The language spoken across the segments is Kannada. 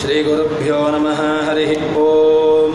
श्रीगुरुभ्यो नमः हरिः ॐ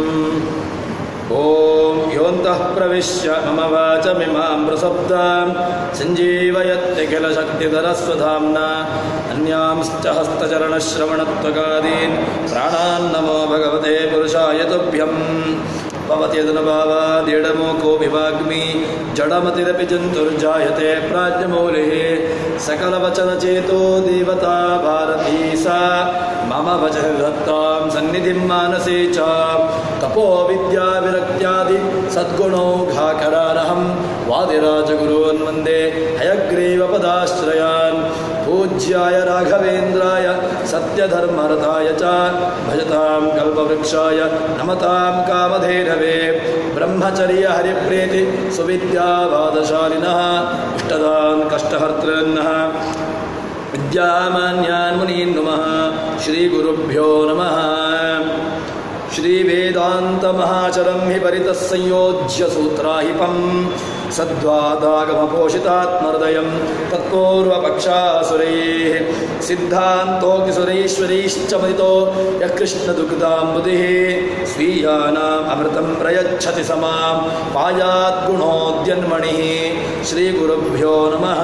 ॐ योऽन्तः प्रविश्य मम वाचमिमां प्रसब्दां सञ्जीवयत्य किल शक्तिधरस्वधाम्ना अन्यांश्च हस्तचरणश्रवणत्वगादीन् प्राणान् नमो भगवते पुरुषाय तुभ्यम् भवति यदनुभावादिडमो विवाग्मि जडमतिरपि जन्तुर्जायते प्राज्ञमौलिः सकलवचनचेतो देवता भारती सा मम वचः दत्तां सन्निधिं मानसे च तपो विद्याविरक्त्यादि सद्गुणौघाकरानहं वादिराजगुरून् वन्दे हयग्रीवपदाश्रयान् पूज्याय राघवेन्द्राय सत्यधर्मरताय च भजतां कल्पवृक्षाय नमतां कामधेनवे ब्रह्मचर्य हरिप्रीति सुविद्यावादशालिनः इष्टदान् कष्टहर्तृन्नः विद्यामान्यान् मुनीन् नमः श्रीगुरुभ्यो नमः श्रीवेदान्तमहाचरं हि परितः संयोज्य सूत्राहिपं सद्वादागमपोषितात्महृदयं तत्पूर्वपक्षासुरैः सिद्धान्तोऽकिसुरैश्वरैश्च मदितो यः कृष्णदुग्धाम्बुधिः स्वीयानाम् अमृतं प्रयच्छति समां पायाद्गुणोद्यन्मणिः श्रीगुरुभ्यो नमः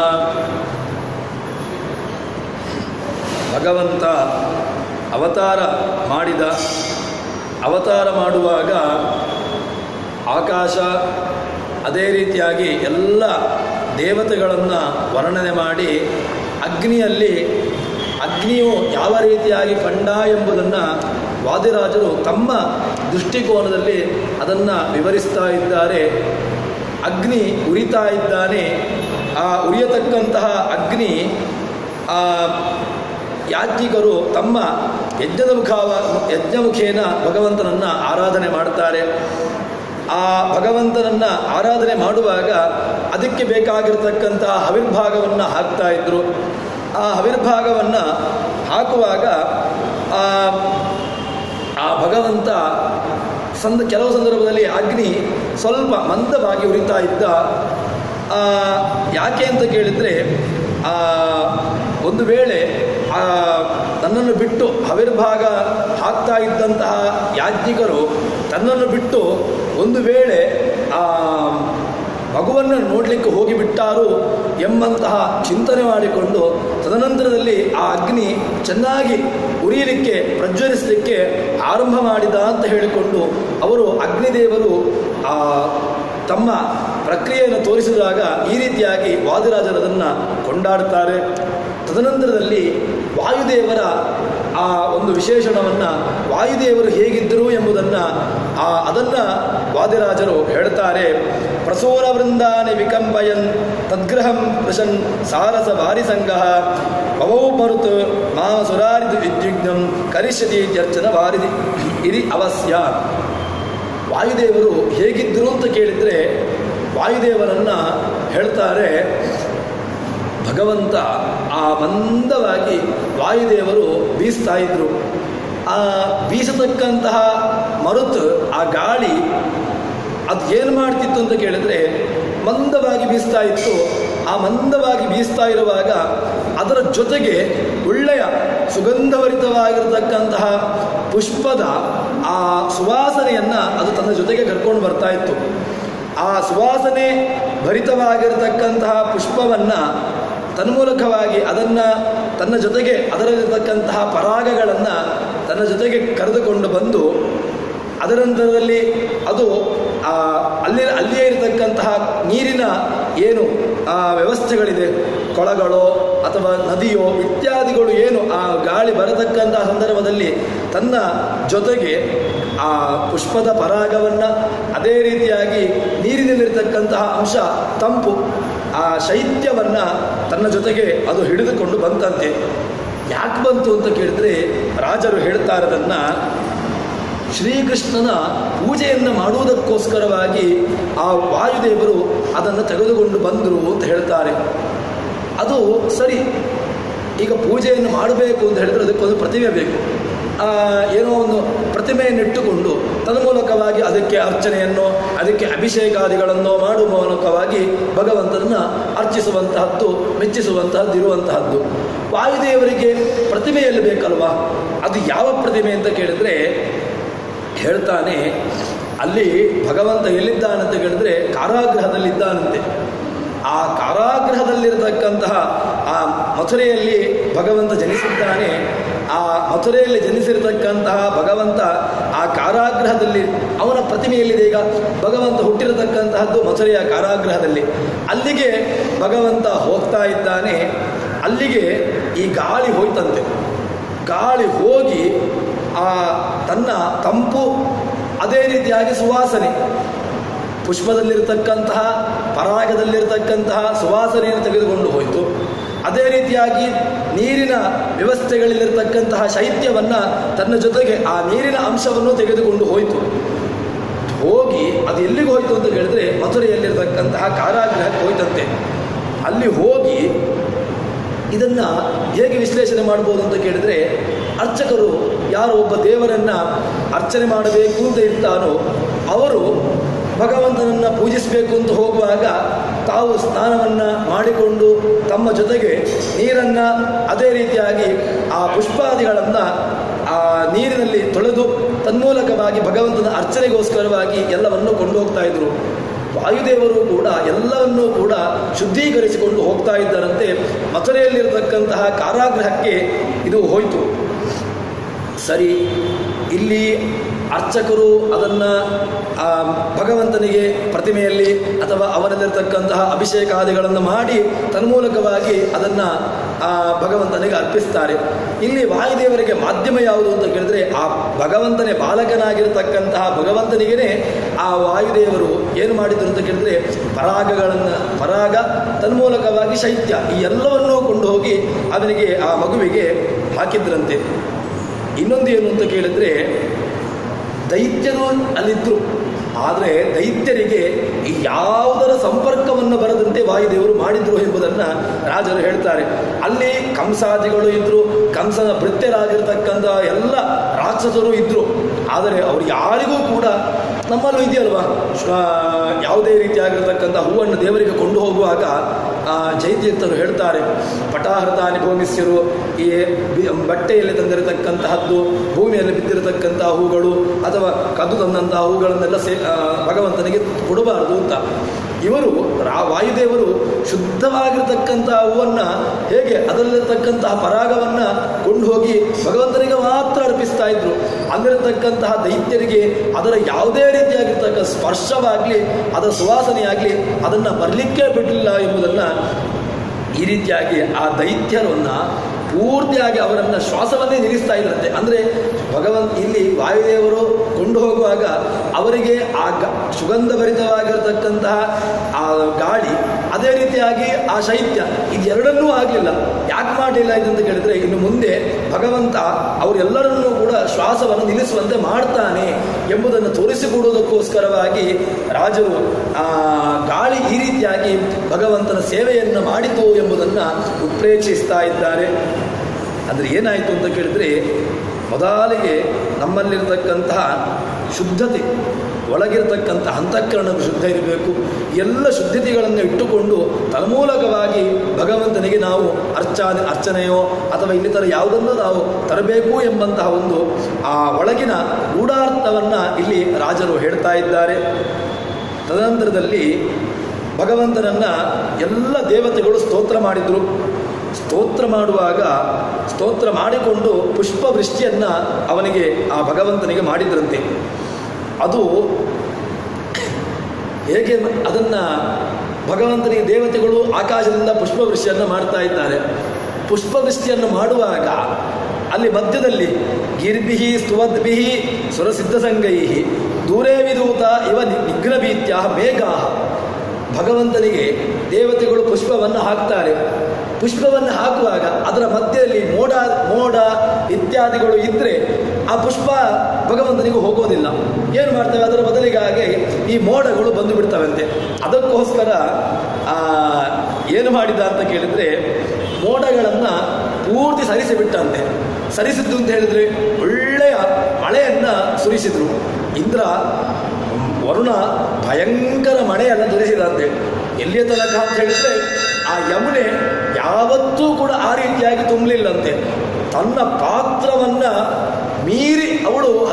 ಭಗವಂತ ಅವತಾರ ಮಾಡಿದ ಅವತಾರ ಮಾಡುವಾಗ ಆಕಾಶ ಅದೇ ರೀತಿಯಾಗಿ ಎಲ್ಲ ದೇವತೆಗಳನ್ನು ವರ್ಣನೆ ಮಾಡಿ ಅಗ್ನಿಯಲ್ಲಿ ಅಗ್ನಿಯು ಯಾವ ರೀತಿಯಾಗಿ ಕಂಡ ಎಂಬುದನ್ನು ವಾದಿರಾಜರು ತಮ್ಮ ದೃಷ್ಟಿಕೋನದಲ್ಲಿ ಅದನ್ನು ವಿವರಿಸ್ತಾ ಇದ್ದಾರೆ ಅಗ್ನಿ ಉರಿತಾ ಇದ್ದಾನೆ ಆ ಉರಿಯತಕ್ಕಂತಹ ಅಗ್ನಿ ಆ ಯಾಜ್ಞಿಕರು ತಮ್ಮ ಯಜ್ಞದ ಮುಖಾವ ಯಜ್ಞಮುಖೇನ ಭಗವಂತನನ್ನು ಆರಾಧನೆ ಮಾಡ್ತಾರೆ ಆ ಭಗವಂತನನ್ನು ಆರಾಧನೆ ಮಾಡುವಾಗ ಅದಕ್ಕೆ ಬೇಕಾಗಿರ್ತಕ್ಕಂಥ ಹವಿರ್ಭಾಗವನ್ನು ಹಾಕ್ತಾ ಇದ್ರು ಆ ಹವಿರ್ಭಾಗವನ್ನು ಹಾಕುವಾಗ ಆ ಆ ಭಗವಂತ ಸಂದ ಕೆಲವು ಸಂದರ್ಭದಲ್ಲಿ ಅಗ್ನಿ ಸ್ವಲ್ಪ ಮಂದವಾಗಿ ಉರಿತಾ ಇದ್ದ ಯಾಕೆ ಅಂತ ಕೇಳಿದರೆ ಒಂದು ವೇಳೆ ತನ್ನನ್ನು ಬಿಟ್ಟು ಹವಿರ್ಭಾಗ ಹಾಕ್ತಾ ಇದ್ದಂತಹ ಯಾಜ್ಞಿಕರು ತನ್ನನ್ನು ಬಿಟ್ಟು ಒಂದು ವೇಳೆ ಆ ಮಗುವನ್ನು ನೋಡಲಿಕ್ಕೆ ಹೋಗಿಬಿಟ್ಟಾರು ಎಂಬಂತಹ ಚಿಂತನೆ ಮಾಡಿಕೊಂಡು ತದನಂತರದಲ್ಲಿ ಆ ಅಗ್ನಿ ಚೆನ್ನಾಗಿ ಉರಿಯಲಿಕ್ಕೆ ಪ್ರಜ್ವಲಿಸಲಿಕ್ಕೆ ಆರಂಭ ಮಾಡಿದ ಅಂತ ಹೇಳಿಕೊಂಡು ಅವರು ಅಗ್ನಿದೇವರು ಆ ತಮ್ಮ ಪ್ರಕ್ರಿಯೆಯನ್ನು ತೋರಿಸಿದಾಗ ಈ ರೀತಿಯಾಗಿ ವಾದಿರಾಜರದನ್ನು ಕೊಂಡಾಡುತ್ತಾರೆ ತದನಂತರದಲ್ಲಿ ವಾಯುದೇವರ ಆ ಒಂದು ವಿಶೇಷಣವನ್ನು ವಾಯುದೇವರು ಹೇಗಿದ್ದರು ಎಂಬುದನ್ನು ಆ ಅದನ್ನು ವಾದಿರಾಜರು ಹೇಳ್ತಾರೆ ಪ್ರಸೂನ ವೃಂದಾನಿ ವಿಕಂಪಯನ್ ತದ್ಗ್ರಹಂ ಕೃಶನ್ ಸಾರಸ ವಾರಿಸಂಗ ಭವೌ ಮರುತ್ ಮಾ ಸುರಾರಿದು ವಿದ್ಯುಗ್ನಂ ಕರಿಷ್ಯತಿ ಇತ್ಯರ್ಚನ ವಾರಿದಿ ಇರಿ ಅವಶ್ಯ ವಾಯುದೇವರು ಹೇಗಿದ್ದರು ಅಂತ ಕೇಳಿದರೆ ವಾಯುದೇವರನ್ನು ಹೇಳ್ತಾರೆ ಭಗವಂತ ಆ ಮಂದವಾಗಿ ವಾಯುದೇವರು ಬೀಸ್ತಾ ಇದ್ರು ಆ ಬೀಸತಕ್ಕಂತಹ ಮರುತು ಆ ಗಾಳಿ ಅದು ಏನು ಮಾಡ್ತಿತ್ತು ಅಂತ ಕೇಳಿದ್ರೆ ಮಂದವಾಗಿ ಬೀಸ್ತಾ ಇತ್ತು ಆ ಮಂದವಾಗಿ ಬೀಸ್ತಾ ಇರುವಾಗ ಅದರ ಜೊತೆಗೆ ಒಳ್ಳೆಯ ಸುಗಂಧಭರಿತವಾಗಿರತಕ್ಕಂತಹ ಪುಷ್ಪದ ಆ ಸುವಾಸನೆಯನ್ನು ಅದು ತನ್ನ ಜೊತೆಗೆ ಕರ್ಕೊಂಡು ಬರ್ತಾ ಇತ್ತು ಆ ಸುವಾಸನೆ ಭರಿತವಾಗಿರತಕ್ಕಂತಹ ಪುಷ್ಪವನ್ನು ತನ್ಮೂಲಕವಾಗಿ ಅದನ್ನು ತನ್ನ ಜೊತೆಗೆ ಅದರಲ್ಲಿರತಕ್ಕಂತಹ ಪರಾಗಗಳನ್ನು ತನ್ನ ಜೊತೆಗೆ ಕರೆದುಕೊಂಡು ಬಂದು ಅದರ ನಂತರದಲ್ಲಿ ಅದು ಅಲ್ಲಿ ಅಲ್ಲಿಯೇ ಇರತಕ್ಕಂತಹ ನೀರಿನ ಏನು ಆ ವ್ಯವಸ್ಥೆಗಳಿದೆ ಕೊಳಗಳೋ ಅಥವಾ ನದಿಯೋ ಇತ್ಯಾದಿಗಳು ಏನು ಆ ಗಾಳಿ ಬರತಕ್ಕಂತಹ ಸಂದರ್ಭದಲ್ಲಿ ತನ್ನ ಜೊತೆಗೆ ಆ ಪುಷ್ಪದ ಪರಾಗವನ್ನು ಅದೇ ರೀತಿಯಾಗಿ ನೀರಿನಲ್ಲಿರ್ತಕ್ಕಂತಹ ಅಂಶ ತಂಪು ಆ ಶೈತ್ಯವನ್ನು ತನ್ನ ಜೊತೆಗೆ ಅದು ಹಿಡಿದುಕೊಂಡು ಬಂತಂತೆ ಯಾಕೆ ಬಂತು ಅಂತ ಕೇಳಿದ್ರೆ ರಾಜರು ಹೇಳ್ತಾ ಇರೋದನ್ನು ಶ್ರೀಕೃಷ್ಣನ ಪೂಜೆಯನ್ನು ಮಾಡುವುದಕ್ಕೋಸ್ಕರವಾಗಿ ಆ ವಾಯುದೇವರು ಅದನ್ನು ತೆಗೆದುಕೊಂಡು ಬಂದರು ಅಂತ ಹೇಳ್ತಾರೆ ಅದು ಸರಿ ಈಗ ಪೂಜೆಯನ್ನು ಮಾಡಬೇಕು ಅಂತ ಹೇಳಿದ್ರೆ ಅದಕ್ಕೊಂದು ಪ್ರತಿಮೆ ಬೇಕು ಏನೋ ಒಂದು ಪ್ರತಿಮೆಯನ್ನಿಟ್ಟುಕೊಂಡು ತನ್ಮೂಲಕವಾಗಿ ಅದಕ್ಕೆ ಅರ್ಚನೆಯನ್ನು ಅದಕ್ಕೆ ಅಭಿಷೇಕಾದಿಗಳನ್ನು ಮಾಡುವ ಮೂಲಕವಾಗಿ ಭಗವಂತನನ್ನು ಅರ್ಚಿಸುವಂತಹದ್ದು ಮೆಚ್ಚಿಸುವಂತಹದ್ದು ಇರುವಂತಹದ್ದು ವಾಯುದೇವರಿಗೆ ಪ್ರತಿಮೆಯಲ್ಲಿ ಬೇಕಲ್ವಾ ಅದು ಅದು ಯಾವ ಪ್ರತಿಮೆ ಅಂತ ಕೇಳಿದ್ರೆ ಹೇಳ್ತಾನೆ ಅಲ್ಲಿ ಭಗವಂತ ಎಲ್ಲಿದ್ದಾನಂತ ಕೇಳಿದ್ರೆ ಕಾರಾಗೃಹದಲ್ಲಿದ್ದಾನಂತೆ ಆ ಕಾರಾಗೃಹದಲ್ಲಿರತಕ್ಕಂತಹ ಆ ಮಥುರೆಯಲ್ಲಿ ಭಗವಂತ ಜನಿಸಿದ್ದಾನೆ ಆ ಮಥುರೆಯಲ್ಲಿ ಜನಿಸಿರತಕ್ಕಂತಹ ಭಗವಂತ ಆ ಕಾರಾಗೃಹದಲ್ಲಿ ಅವನ ಪ್ರತಿಮೆಯಲ್ಲಿದೆ ಈಗ ಭಗವಂತ ಹುಟ್ಟಿರತಕ್ಕಂತಹದ್ದು ಮಥುರೆಯ ಕಾರಾಗೃಹದಲ್ಲಿ ಅಲ್ಲಿಗೆ ಭಗವಂತ ಹೋಗ್ತಾ ಇದ್ದಾನೆ ಅಲ್ಲಿಗೆ ಈ ಗಾಳಿ ಹೋಯ್ತಂತೆ ಗಾಳಿ ಹೋಗಿ ಆ ತನ್ನ ತಂಪು ಅದೇ ರೀತಿಯಾಗಿ ಸುವಾಸನೆ ಪುಷ್ಪದಲ್ಲಿರ್ತಕ್ಕಂತಹ ಪರಾಗದಲ್ಲಿರ್ತಕ್ಕಂತಹ ಸುವಾಸನೆಯನ್ನು ತೆಗೆದುಕೊಂಡು ಹೋಯಿತು ಅದೇ ರೀತಿಯಾಗಿ ನೀರಿನ ವ್ಯವಸ್ಥೆಗಳಲ್ಲಿರ್ತಕ್ಕಂತಹ ಶೈತ್ಯವನ್ನು ತನ್ನ ಜೊತೆಗೆ ಆ ನೀರಿನ ಅಂಶವನ್ನು ತೆಗೆದುಕೊಂಡು ಹೋಯಿತು ಹೋಗಿ ಅದು ಎಲ್ಲಿಗೆ ಹೋಯಿತು ಅಂತ ಹೇಳಿದ್ರೆ ಮಥುರೆಯಲ್ಲಿರ್ತಕ್ಕಂತಹ ಕಾರಾಗೃಹಕ್ಕೆ ಹೋಯ್ತಂತೆ ಅಲ್ಲಿ ಹೋಗಿ ಇದನ್ನ ಹೇಗೆ ವಿಶ್ಲೇಷಣೆ ಮಾಡ್ಬೋದು ಅಂತ ಕೇಳಿದ್ರೆ ಅರ್ಚಕರು ಯಾರೋ ಒಬ್ಬ ದೇವರನ್ನ ಅರ್ಚನೆ ಮಾಡಬೇಕು ಅಂತ ಇರ್ತಾನೋ ಅವರು ಭಗವಂತನನ್ನ ಪೂಜಿಸಬೇಕು ಅಂತ ಹೋಗುವಾಗ ತಾವು ಸ್ನಾನವನ್ನ ಮಾಡಿಕೊಂಡು ತಮ್ಮ ಜೊತೆಗೆ ನೀರನ್ನ ಅದೇ ರೀತಿಯಾಗಿ ಆ ಪುಷ್ಪಾದಿಗಳನ್ನ ಆ ನೀರಿನಲ್ಲಿ ತೊಳೆದು ತನ್ಮೂಲಕವಾಗಿ ಭಗವಂತನ ಅರ್ಚನೆಗೋಸ್ಕರವಾಗಿ ಎಲ್ಲವನ್ನು ಕೊಂಡು ಹೋಗ್ತಾ ಇದ್ರು ವಾಯುದೇವರು ಕೂಡ ಎಲ್ಲವನ್ನೂ ಕೂಡ ಶುದ್ಧೀಕರಿಸಿಕೊಂಡು ಹೋಗ್ತಾ ಇದ್ದಾರಂತೆ ಮಥುರೆಯಲ್ಲಿರತಕ್ಕಂತಹ ಕಾರಾಗೃಹಕ್ಕೆ ಇದು ಹೋಯಿತು ಸರಿ ಇಲ್ಲಿ ಅರ್ಚಕರು ಅದನ್ನು ಭಗವಂತನಿಗೆ ಪ್ರತಿಮೆಯಲ್ಲಿ ಅಥವಾ ಅವನಲ್ಲಿರ್ತಕ್ಕಂತಹ ಅಭಿಷೇಕಾದಿಗಳನ್ನು ಮಾಡಿ ತನ್ಮೂಲಕವಾಗಿ ಅದನ್ನು ಭಗವಂತನಿಗೆ ಅರ್ಪಿಸ್ತಾರೆ ಇಲ್ಲಿ ವಾಯುದೇವರಿಗೆ ಮಾಧ್ಯಮ ಯಾವುದು ಅಂತ ಕೇಳಿದ್ರೆ ಆ ಭಗವಂತನೇ ಬಾಲಕನಾಗಿರತಕ್ಕಂತಹ ಭಗವಂತನಿಗೇ ಆ ವಾಯುದೇವರು ಏನು ಮಾಡಿದ್ರು ಅಂತ ಕೇಳಿದ್ರೆ ಪರಾಗಗಳನ್ನು ಪರಾಗ ತನ್ಮೂಲಕವಾಗಿ ಶೈತ್ಯ ಈ ಎಲ್ಲವನ್ನೂ ಕೊಂಡು ಹೋಗಿ ಅವನಿಗೆ ಆ ಮಗುವಿಗೆ ಹಾಕಿದ್ರಂತೆ ಇನ್ನೊಂದು ಏನು ಅಂತ ಕೇಳಿದ್ರೆ ದೈತ್ಯರು ಅಲ್ಲಿದ್ದರು ಆದರೆ ದೈತ್ಯರಿಗೆ ಯಾವುದರ ಸಂಪರ್ಕವನ್ನು ಬರದಂತೆ ವಾಯುದೇವರು ಮಾಡಿದ್ರು ಎಂಬುದನ್ನು ರಾಜರು ಹೇಳ್ತಾರೆ ಅಲ್ಲಿ ಕಂಸಾದಿಗಳು ಇದ್ರು ಕಂಸನ ಭೃತ್ಯರಾಗಿರ್ತಕ್ಕಂಥ ಎಲ್ಲ ರಾಕ್ಷಸರು ಇದ್ರು ಆದರೆ ಅವರು ಯಾರಿಗೂ ಕೂಡ ನಮ್ಮಲ್ಲೂ ಇದೆಯಲ್ವಾ ಯಾವುದೇ ರೀತಿಯಾಗಿರ್ತಕ್ಕಂಥ ಹೂವನ್ನು ದೇವರಿಗೆ ಕೊಂಡು ಹೋಗುವಾಗ ಜೈತೀರ್ಥರು ಹೇಳ್ತಾರೆ ಪಟಾಹೃತಾನಿ ಭೂಮಿಸ್ಯರು ಈ ಬಟ್ಟೆಯಲ್ಲಿ ತಂದಿರತಕ್ಕಂತಹದ್ದು ಭೂಮಿಯಲ್ಲಿ ಬಿದ್ದಿರತಕ್ಕಂತಹ ಹೂಗಳು ಅಥವಾ ಕದ್ದು ತಂದಂತಹ ಹೂಗಳನ್ನೆಲ್ಲ ಸೇ ಭಗವಂತನಿಗೆ ಕೊಡಬಾರದು ಅಂತ ಇವರು ರಾ ವಾಯುದೇವರು ಶುದ್ಧವಾಗಿರ್ತಕ್ಕಂತಹ ಹೂವನ್ನು ಹೇಗೆ ಅದರಲ್ಲಿರ್ತಕ್ಕಂತಹ ಪರಾಗವನ್ನು ಕೊಂಡು ಹೋಗಿ ಭಗವಂತನಿಗೆ ಮಾತ್ರ ಅರ್ಪಿಸ್ತಾ ಇದ್ರು ಅಲ್ಲಿರತಕ್ಕಂತಹ ದೈತ್ಯರಿಗೆ ಅದರ ಯಾವುದೇ ರೀತಿಯಾಗಿರ್ತಕ್ಕ ಸ್ಪರ್ಶವಾಗಲಿ ಅದರ ಸುವಾಸನೆಯಾಗಲಿ ಅದನ್ನು ಬರಲಿಕ್ಕೆ ಬಿಡಲಿಲ್ಲ ಎಂಬುದನ್ನು ಈ ರೀತಿಯಾಗಿ ಆ ದೈತ್ಯರನ್ನು ಪೂರ್ತಿಯಾಗಿ ಅವರನ್ನು ಶ್ವಾಸವನ್ನೇ ನಿಲ್ಲಿಸ್ತಾ ಇದ್ರಂತೆ ಅಂದರೆ ಭಗವಂತ ಇಲ್ಲಿ ವಾಯುದೇವರು ಕೊಂಡು ಹೋಗುವಾಗ ಅವರಿಗೆ ಆ ಗ ಸುಗಂಧಭರಿತವಾಗಿರತಕ್ಕಂತಹ ಆ ಗಾಳಿ ಅದೇ ರೀತಿಯಾಗಿ ಆ ಶೈತ್ಯ ಇದೆರಡನ್ನೂ ಆಗಲಿಲ್ಲ ಯಾಕೆ ಮಾಡಲಿಲ್ಲ ಇದಂತ ಕೇಳಿದ್ರೆ ಇನ್ನು ಮುಂದೆ ಭಗವಂತ ಅವರೆಲ್ಲರನ್ನೂ ಕೂಡ ಶ್ವಾಸವನ್ನು ನಿಲ್ಲಿಸುವಂತೆ ಮಾಡ್ತಾನೆ ಎಂಬುದನ್ನು ತೋರಿಸಿಕೊಡುವುದಕ್ಕೋಸ್ಕರವಾಗಿ ರಾಜರು ಆ ಗಾಳಿ ಈ ರೀತಿಯಾಗಿ ಭಗವಂತನ ಸೇವೆಯನ್ನು ಮಾಡಿತು ಎಂಬುದನ್ನು ಉತ್ಪ್ರೇಕ್ಷಿಸ್ತಾ ಇದ್ದಾರೆ ಅಂದರೆ ಏನಾಯಿತು ಅಂತ ಕೇಳಿದ್ರೆ ಮೊದಲಿಗೆ ನಮ್ಮಲ್ಲಿರ್ತಕ್ಕಂತಹ ಶುದ್ಧತೆ ಒಳಗಿರ್ತಕ್ಕಂಥ ಅಂತಃಕರಣ ಶುದ್ಧ ಇರಬೇಕು ಎಲ್ಲ ಶುದ್ಧತೆಗಳನ್ನು ಇಟ್ಟುಕೊಂಡು ತನ್ಮೂಲಕವಾಗಿ ಭಗವಂತನಿಗೆ ನಾವು ಅರ್ಚನೆ ಅರ್ಚನೆಯೋ ಅಥವಾ ಇನ್ನಿತರ ಯಾವುದನ್ನು ನಾವು ತರಬೇಕು ಎಂಬಂತಹ ಒಂದು ಆ ಒಳಗಿನ ಗೂಢಾರ್ಥವನ್ನು ಇಲ್ಲಿ ರಾಜರು ಹೇಳ್ತಾ ಇದ್ದಾರೆ ತದನಂತರದಲ್ಲಿ ಭಗವಂತನನ್ನ ಎಲ್ಲ ದೇವತೆಗಳು ಸ್ತೋತ್ರ ಮಾಡಿದರು ಸ್ತೋತ್ರ ಮಾಡುವಾಗ ಸ್ತೋತ್ರ ಮಾಡಿಕೊಂಡು ಪುಷ್ಪವೃಷ್ಟಿಯನ್ನು ಅವನಿಗೆ ಆ ಭಗವಂತನಿಗೆ ಮಾಡಿದ್ರಂತೆ ಅದು ಹೇಗೆ ಅದನ್ನು ಭಗವಂತನಿಗೆ ದೇವತೆಗಳು ಆಕಾಶದಿಂದ ಪುಷ್ಪವೃಷ್ಟಿಯನ್ನು ಮಾಡ್ತಾ ಇದ್ದಾರೆ ಪುಷ್ಪವೃಷ್ಟಿಯನ್ನು ಮಾಡುವಾಗ ಅಲ್ಲಿ ಮಧ್ಯದಲ್ಲಿ ಗಿರ್ಭಿಹಿ ಸ್ತುವದ್ಭಿಹಿ ಸುರಸಿದ್ಧಸಂಗೈಹಿ ದೂರೇ ವಿದೂತ ಇವ ನಿಗ್ರಭೀತ್ಯ ಮೇಘಾ ಭಗವಂತನಿಗೆ ದೇವತೆಗಳು ಪುಷ್ಪವನ್ನು ಹಾಕ್ತಾರೆ ಪುಷ್ಪವನ್ನು ಹಾಕುವಾಗ ಅದರ ಮಧ್ಯದಲ್ಲಿ ಮೋಡ ಮೋಡ ಇತ್ಯಾದಿಗಳು ಇದ್ದರೆ ಆ ಪುಷ್ಪ ಭಗವಂತನಿಗೆ ಹೋಗೋದಿಲ್ಲ ಏನು ಮಾಡ್ತವೆ ಅದರ ಬದಲಿಗಾಗಿ ಈ ಮೋಡಗಳು ಬಂದು ಬಿಡ್ತವಂತೆ ಅದಕ್ಕೋಸ್ಕರ ಏನು ಮಾಡಿದ ಅಂತ ಕೇಳಿದರೆ ಮೋಡಗಳನ್ನು ಪೂರ್ತಿ ಸರಿಸಿಬಿಟ್ಟಂತೆ ಸರಿಸಿದ್ದು ಅಂತ ಹೇಳಿದ್ರೆ ಒಳ್ಳೆಯ ಮಳೆಯನ್ನು ಸುರಿಸಿದ್ರು ಇಂದ್ರ ವರುಣ ಭಯಂಕರ ಮಳೆಯನ್ನು ಸುರಿಸಿದಂತೆ ಎಲ್ಲಿಯ ತನಕ ಅಂತ ಹೇಳಿದ್ರೆ ಆ ಯಮುನೆ ಯಾವತ್ತೂ ಕೂಡ ಆ ರೀತಿಯಾಗಿ ತುಂಬಲಿಲ್ಲಂತೆ ತನ್ನ ಪಾತ್ರವನ್ನ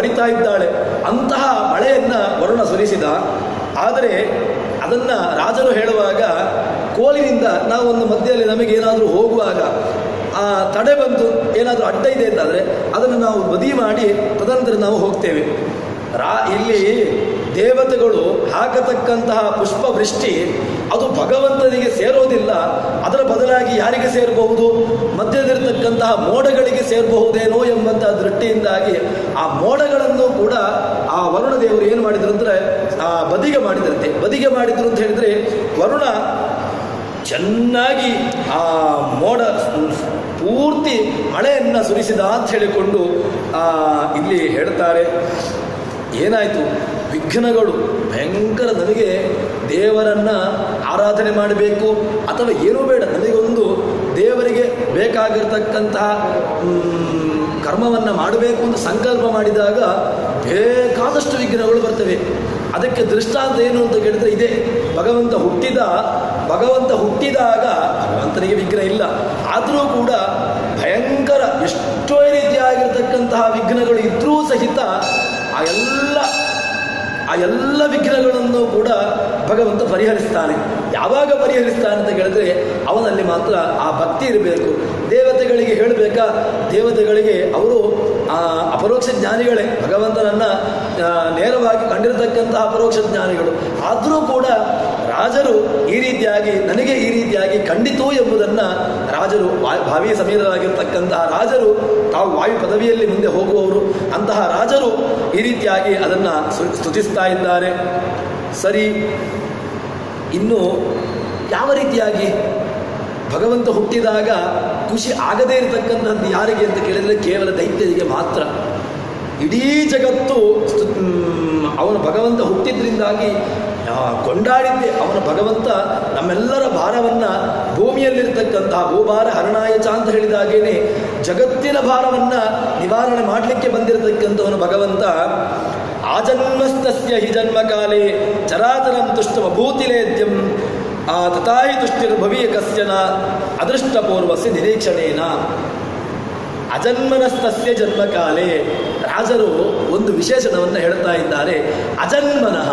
ಹರಿತಾ ಇದ್ದಾಳೆ ಅಂತಹ ಮಳೆಯನ್ನ ವರುಣ ಸುರಿಸಿದ ಆದರೆ ಅದನ್ನ ರಾಜರು ಹೇಳುವಾಗ ಕೋಲಿನಿಂದ ನಾವು ಒಂದು ಮಧ್ಯದಲ್ಲಿ ನಮಗೆ ಏನಾದರೂ ಹೋಗುವಾಗ ಆ ತಡೆ ಬಂತು ಏನಾದರೂ ಅಡ್ಡ ಇದೆ ಅಂತಾದರೆ ಅದನ್ನು ನಾವು ಬದಿ ಮಾಡಿ ತದನಂತರ ನಾವು ಹೋಗ್ತೇವೆ ರಾ ಇಲ್ಲಿ ದೇವತೆಗಳು ಹಾಕತಕ್ಕಂತಹ ಪುಷ್ಪ ವೃಷ್ಟಿ ಅದು ಭಗವಂತನಿಗೆ ಸೇರೋದಿಲ್ಲ ಅದರ ಬದಲಾಗಿ ಯಾರಿಗೆ ಸೇರಬಹುದು ಮಧ್ಯದಲ್ಲಿರ್ತಕ್ಕಂತಹ ಮೋಡಗಳಿಗೆ ಸೇರಬಹುದೇನೋ ಎಂಬಂತಹ ದೃಷ್ಟಿಯಿಂದಾಗಿ ಆ ಮೋಡಗಳನ್ನು ಕೂಡ ಆ ವರುಣ ದೇವರು ಏನು ಮಾಡಿದ್ರು ಅಂದರೆ ಆ ಬದಿಗೆ ಮಾಡಿದ್ರಂತೆ ಬದಿಗೆ ಮಾಡಿದ್ರು ಅಂತ ಹೇಳಿದ್ರೆ ವರುಣ ಚೆನ್ನಾಗಿ ಆ ಮೋಡ ಪೂರ್ತಿ ಮಳೆಯನ್ನು ಸುರಿಸಿದ ಅಂತ ಹೇಳಿಕೊಂಡು ಆ, ಇಲ್ಲಿ ಹೇಳ್ತಾರೆ ಏನಾಯಿತು ವಿಘ್ನಗಳು ಭಯಂಕರ ನಮಗೆ ದೇವರನ್ನ ಆರಾಧನೆ ಮಾಡಬೇಕು ಅಥವಾ ಏನೂ ಬೇಡ ನಮಗೊಂದು ದೇವರಿಗೆ ಬೇಕಾಗಿರ್ತಕ್ಕಂತಹ ಮ್, ಕರ್ಮವನ್ನು ಮಾಡಬೇಕು ಅಂತ ಸಂಕಲ್ಪ ಮಾಡಿದಾಗ ಬೇಕಾದಷ್ಟು ವಿಘ್ನಗಳು ಬರ್ತವೆ ಅದಕ್ಕೆ ದೃಷ್ಟಾಂತ ಏನು ಅಂತ ಕೇಳಿದ್ರೆ ಇದೆ ಭಗವಂತ ಹುಟ್ಟಿದ ಭಗವಂತ ಹುಟ್ಟಿದಾಗ ಭಗವಂತನಿಗೆ ವಿಘ್ನ ಇಲ್ಲ ಆದರೂ ಕೂಡ ಭಯಂಕರ ಎಷ್ಟೋ ರೀತಿಯಾಗಿರ್ತಕ್ಕಂತಹ ವಿಘ್ನಗಳು ಇದ್ರೂ ಸಹಿತ ಆ ಎಲ್ಲ ಆ ಎಲ್ಲ ವಿಘ್ನಗಳನ್ನು ಕೂಡ ಭಗವಂತ ಪರಿಹರಿಸ್ತಾನೆ ಯಾವಾಗ ಪರಿಹರಿಸ್ತಾನೆ ಅಂತ ಕೇಳಿದ್ರೆ ಅವನಲ್ಲಿ ಮಾತ್ರ ಆ ಭಕ್ತಿ ಇರಬೇಕು ದೇವತೆಗಳಿಗೆ ಹೇಳಬೇಕಾ ದೇವತೆಗಳಿಗೆ ಅವರು ಆ ಅಪರೋಕ್ಷ ಜ್ಞಾನಿಗಳೇ ಭಗವಂತನನ್ನ ಆ, ನೇರವಾಗಿ ಕಂಡಿರತಕ್ಕಂತಹ ಅಪರೋಕ್ಷ ಜ್ಞಾನಿಗಳು ಆದರೂ ಕೂಡ ರಾಜರು ಈ ರೀತಿಯಾಗಿ ನನಗೆ ಈ ರೀತಿಯಾಗಿ ಖಂಡಿತು ಎಂಬುದನ್ನ ರಾಜರು ವಾ- ಭಾವಿ ಸಮೀರರಾಗಿರ್ತಕ್ಕಂತಹ ರಾಜರು ತಾವು ವಾಯು ಪದವಿಯಲ್ಲಿ ಮುಂದೆ ಹೋಗುವವರು ಅಂತಹ ರಾಜರು ಈ ರೀತಿಯಾಗಿ ಅದನ್ನ ಸು- ಸ್ತುತಿಸ್ತಾ ಇದ್ದಾರೆ ಸರಿ ಇನ್ನು ಯಾವ ರೀತಿಯಾಗಿ ಭಗವಂತ ಹುಟ್ಟಿದಾಗ ಖುಷಿ ಆಗದೇ ಇರತಕ್ಕಂಥದ್ದು ಯಾರಿಗೆ ಅಂತ ಕೇಳಿದರೆ ಕೇವಲ ದೈತ್ಯರಿಗೆ ಮಾತ್ರ ಇಡೀ ಜಗತ್ತು ಸ್ತು- ಮ್, ಅವನು ಭಗವಂತ ಹುಟ್ಟಿದ್ರಿಂದಾಗಿ ಆ, ಕೊಂಡಾಡಿದ್ದೆ ಅವನ ಭಗವಂತ ನಮ್ಮೆಲ್ಲರ ಭಾರವನ್ನ ಭೂಮಿಯಲ್ಲಿರ್ತಕ್ಕಂತಹ ಭೂಭಾರ ಹರಣಾಯಚ ಅಂತ ಹೇಳಿದಾಗೇನೆ ಜಗತ್ತಿನ ಭಾರವನ್ನ ನಿವಾರಣೆ ಮಾಡಲಿಕ್ಕೆ ಬಂದಿರತಕ್ಕಂಥವನು ಭಗವಂತ ಆಜನ್ಮಸ್ತಸ್ಯ ಹಿ ಜನ್ಮಕಾಲೇ ಚರಾಚರಂ ತುಷ್ಟಮಭೂತಿಲೇದ್ಯಂ ಆ ತಥಾಹಿ ತುಷ್ಟಿರ್ಭವೀಯ ಕಸ್ಯನ ಅದೃಷ್ಟಪೂರ್ವಸ್ಯ ನಿರೀಕ್ಷಣೇನ ಅಜನ್ಮನಸ್ತಸ್ಯ ಜನ್ಮಕಾಲೇ ರಾಜರು ಒಂದು ವಿಶೇಷಣವನ್ನು ಹೇಳ್ತಾ ಇದ್ದಾರೆ ಅಜನ್ಮನಃ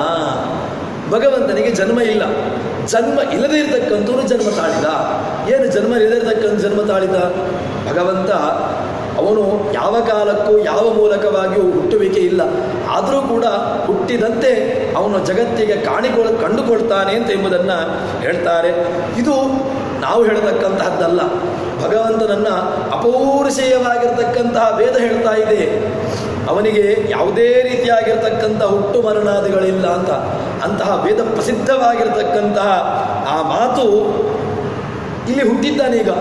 ಭಗವಂತನಿಗೆ ಜನ್ಮ ಇಲ್ಲ ಜನ್ಮ ಇಲ್ಲದೇ ಇರತಕ್ಕಂಥವ್ರು ಜನ್ಮ ತಾಳಿದ ಏನು ಜನ್ಮ ಇಲ್ಲದೇ ಇರತಕ್ಕಂಥ ಜನ್ಮ ತಾಳಿದ ಭಗವಂತ ಅವನು ಯಾವ ಕಾಲಕ್ಕೂ ಯಾವ ಮೂಲಕವಾಗಿಯೂ ಹುಟ್ಟುವಿಕೆ ಇಲ್ಲ ಆದರೂ ಕೂಡ ಹುಟ್ಟಿದಂತೆ ಅವನು ಜಗತ್ತಿಗೆ ಕಾಣಿಕೊಳ್ ಕಂಡುಕೊಳ್ತಾನೆ ಅಂತ ಎಂಬುದನ್ನು ಹೇಳ್ತಾರೆ ಇದು ನಾವು ಹೇಳತಕ್ಕಂತಹದ್ದಲ್ಲ ಭಗವಂತನನ್ನ ಅಪೌರುಷೇಯವಾಗಿರ್ತಕ್ಕಂತಹ ವೇದ ಹೇಳ್ತಾ ಇದೆ ಅವನಿಗೆ ಯಾವುದೇ ರೀತಿಯಾಗಿರ್ತಕ್ಕಂಥ ಹುಟ್ಟು ಮರಣಾದಿಗಳಿಲ್ಲ ಅಂತ ಅಂತಹ ವೇದ ಪ್ರಸಿದ್ಧವಾಗಿರ್ತಕ್ಕಂತಹ ಆ ಮಾತು ಇಲ್ಲಿ ಹುಟ್ಟಿದ್ದಾನೀಗ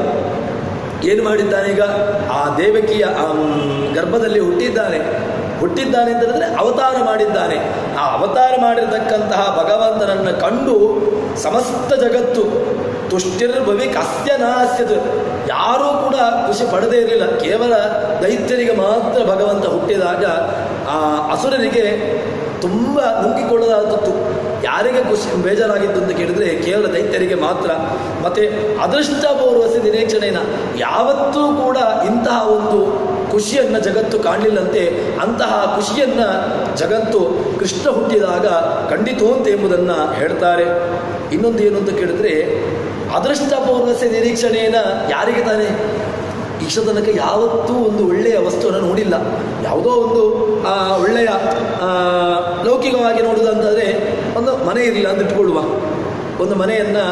ಏನು ಮಾಡಿದ್ದಾನೀಗ ಆ ದೇವಕಿಯ ಆ, ಮ್, ಗರ್ಭದಲ್ಲಿ ಹುಟ್ಟಿದ್ದಾನೆ ಹುಟ್ಟಿದ್ದಾನೆ ಅಂತ ಹೇಳಿದ್ರೆ ಅವತಾರ ಮಾಡಿದ್ದಾನೆ ಆ ಅವತಾರ ಮಾಡಿರ್ತಕ್ಕಂತಹ ಭಗವಂತನನ್ನು ಕಂಡು ಸಮಸ್ತ ಜಗತ್ತು ತುಷ್ಟಿರ್ಭವಿ ಕಸ್ಯ ನಾಸ್ಯದು ಯಾರೂ ಕೂಡ ಖುಷಿ ಪಡದೇ ಇರಲಿಲ್ಲ ಕೇವಲ ದೈತ್ಯರಿಗೆ ಮಾತ್ರ ಭಗವಂತ ಹುಟ್ಟಿದಾಗ ಆ ಅಸುರರಿಗೆ ತುಂಬ ನುಗ್ಗಿಕೊಳ್ಳಲಾದದ್ದು ಯಾರಿಗೆ ಖುಷಿ ಬೇಜಾರಾಗಿತ್ತು ಅಂತ ಕೇಳಿದ್ರೆ ಕೇವಲ ದೈತ್ಯರಿಗೆ ಮಾತ್ರ ಮತ್ತೆ ಅದೃಷ್ಟಪೂರ್ವಸಿ ನಿರೀಕ್ಷಣೆನ ಯಾವತ್ತೂ ಕೂಡ ಇಂತಹ ಒಂದು ಖುಷಿಯನ್ನ ಜಗತ್ತು ಕಾಣಲಿಲ್ಲಂತೆ ಅಂತಹ ಖುಷಿಯನ್ನ ಜಗತ್ತು ಕೃಷ್ಣ ಹುಟ್ಟಿದಾಗ ಕಂಡಿತು ಅಂತ ಎಂಬುದನ್ನು ಹೇಳ್ತಾರೆ ಇನ್ನೊಂದು ಏನು ಅಂತ ಕೇಳಿದ್ರೆ ಅದೃಷ್ಟಪೂರ್ವಸ್ಯ ನಿರೀಕ್ಷಣೆಯನ್ನ ಯಾರಿಗೆ ತಾನೇ ಇಷ್ಟ ತನಕ ಯಾವತ್ತೂ ಒಂದು ಒಳ್ಳೆಯ ವಸ್ತುವನ್ನು ನೋಡಿಲ್ಲ ಯಾವುದೋ ಒಂದು ಆ, ಒಳ್ಳೆಯ ಆ, ಲೌಕಿಕವಾಗಿ ನೋಡುವುದಂತಂದರೆ ಒಂದು ಮನೆ ಇರಲಿಲ್ಲ ಅಂತ ಇಟ್ಕೊಳ್ಳುವ ಒಂದು ಮನೆಯನ್ನು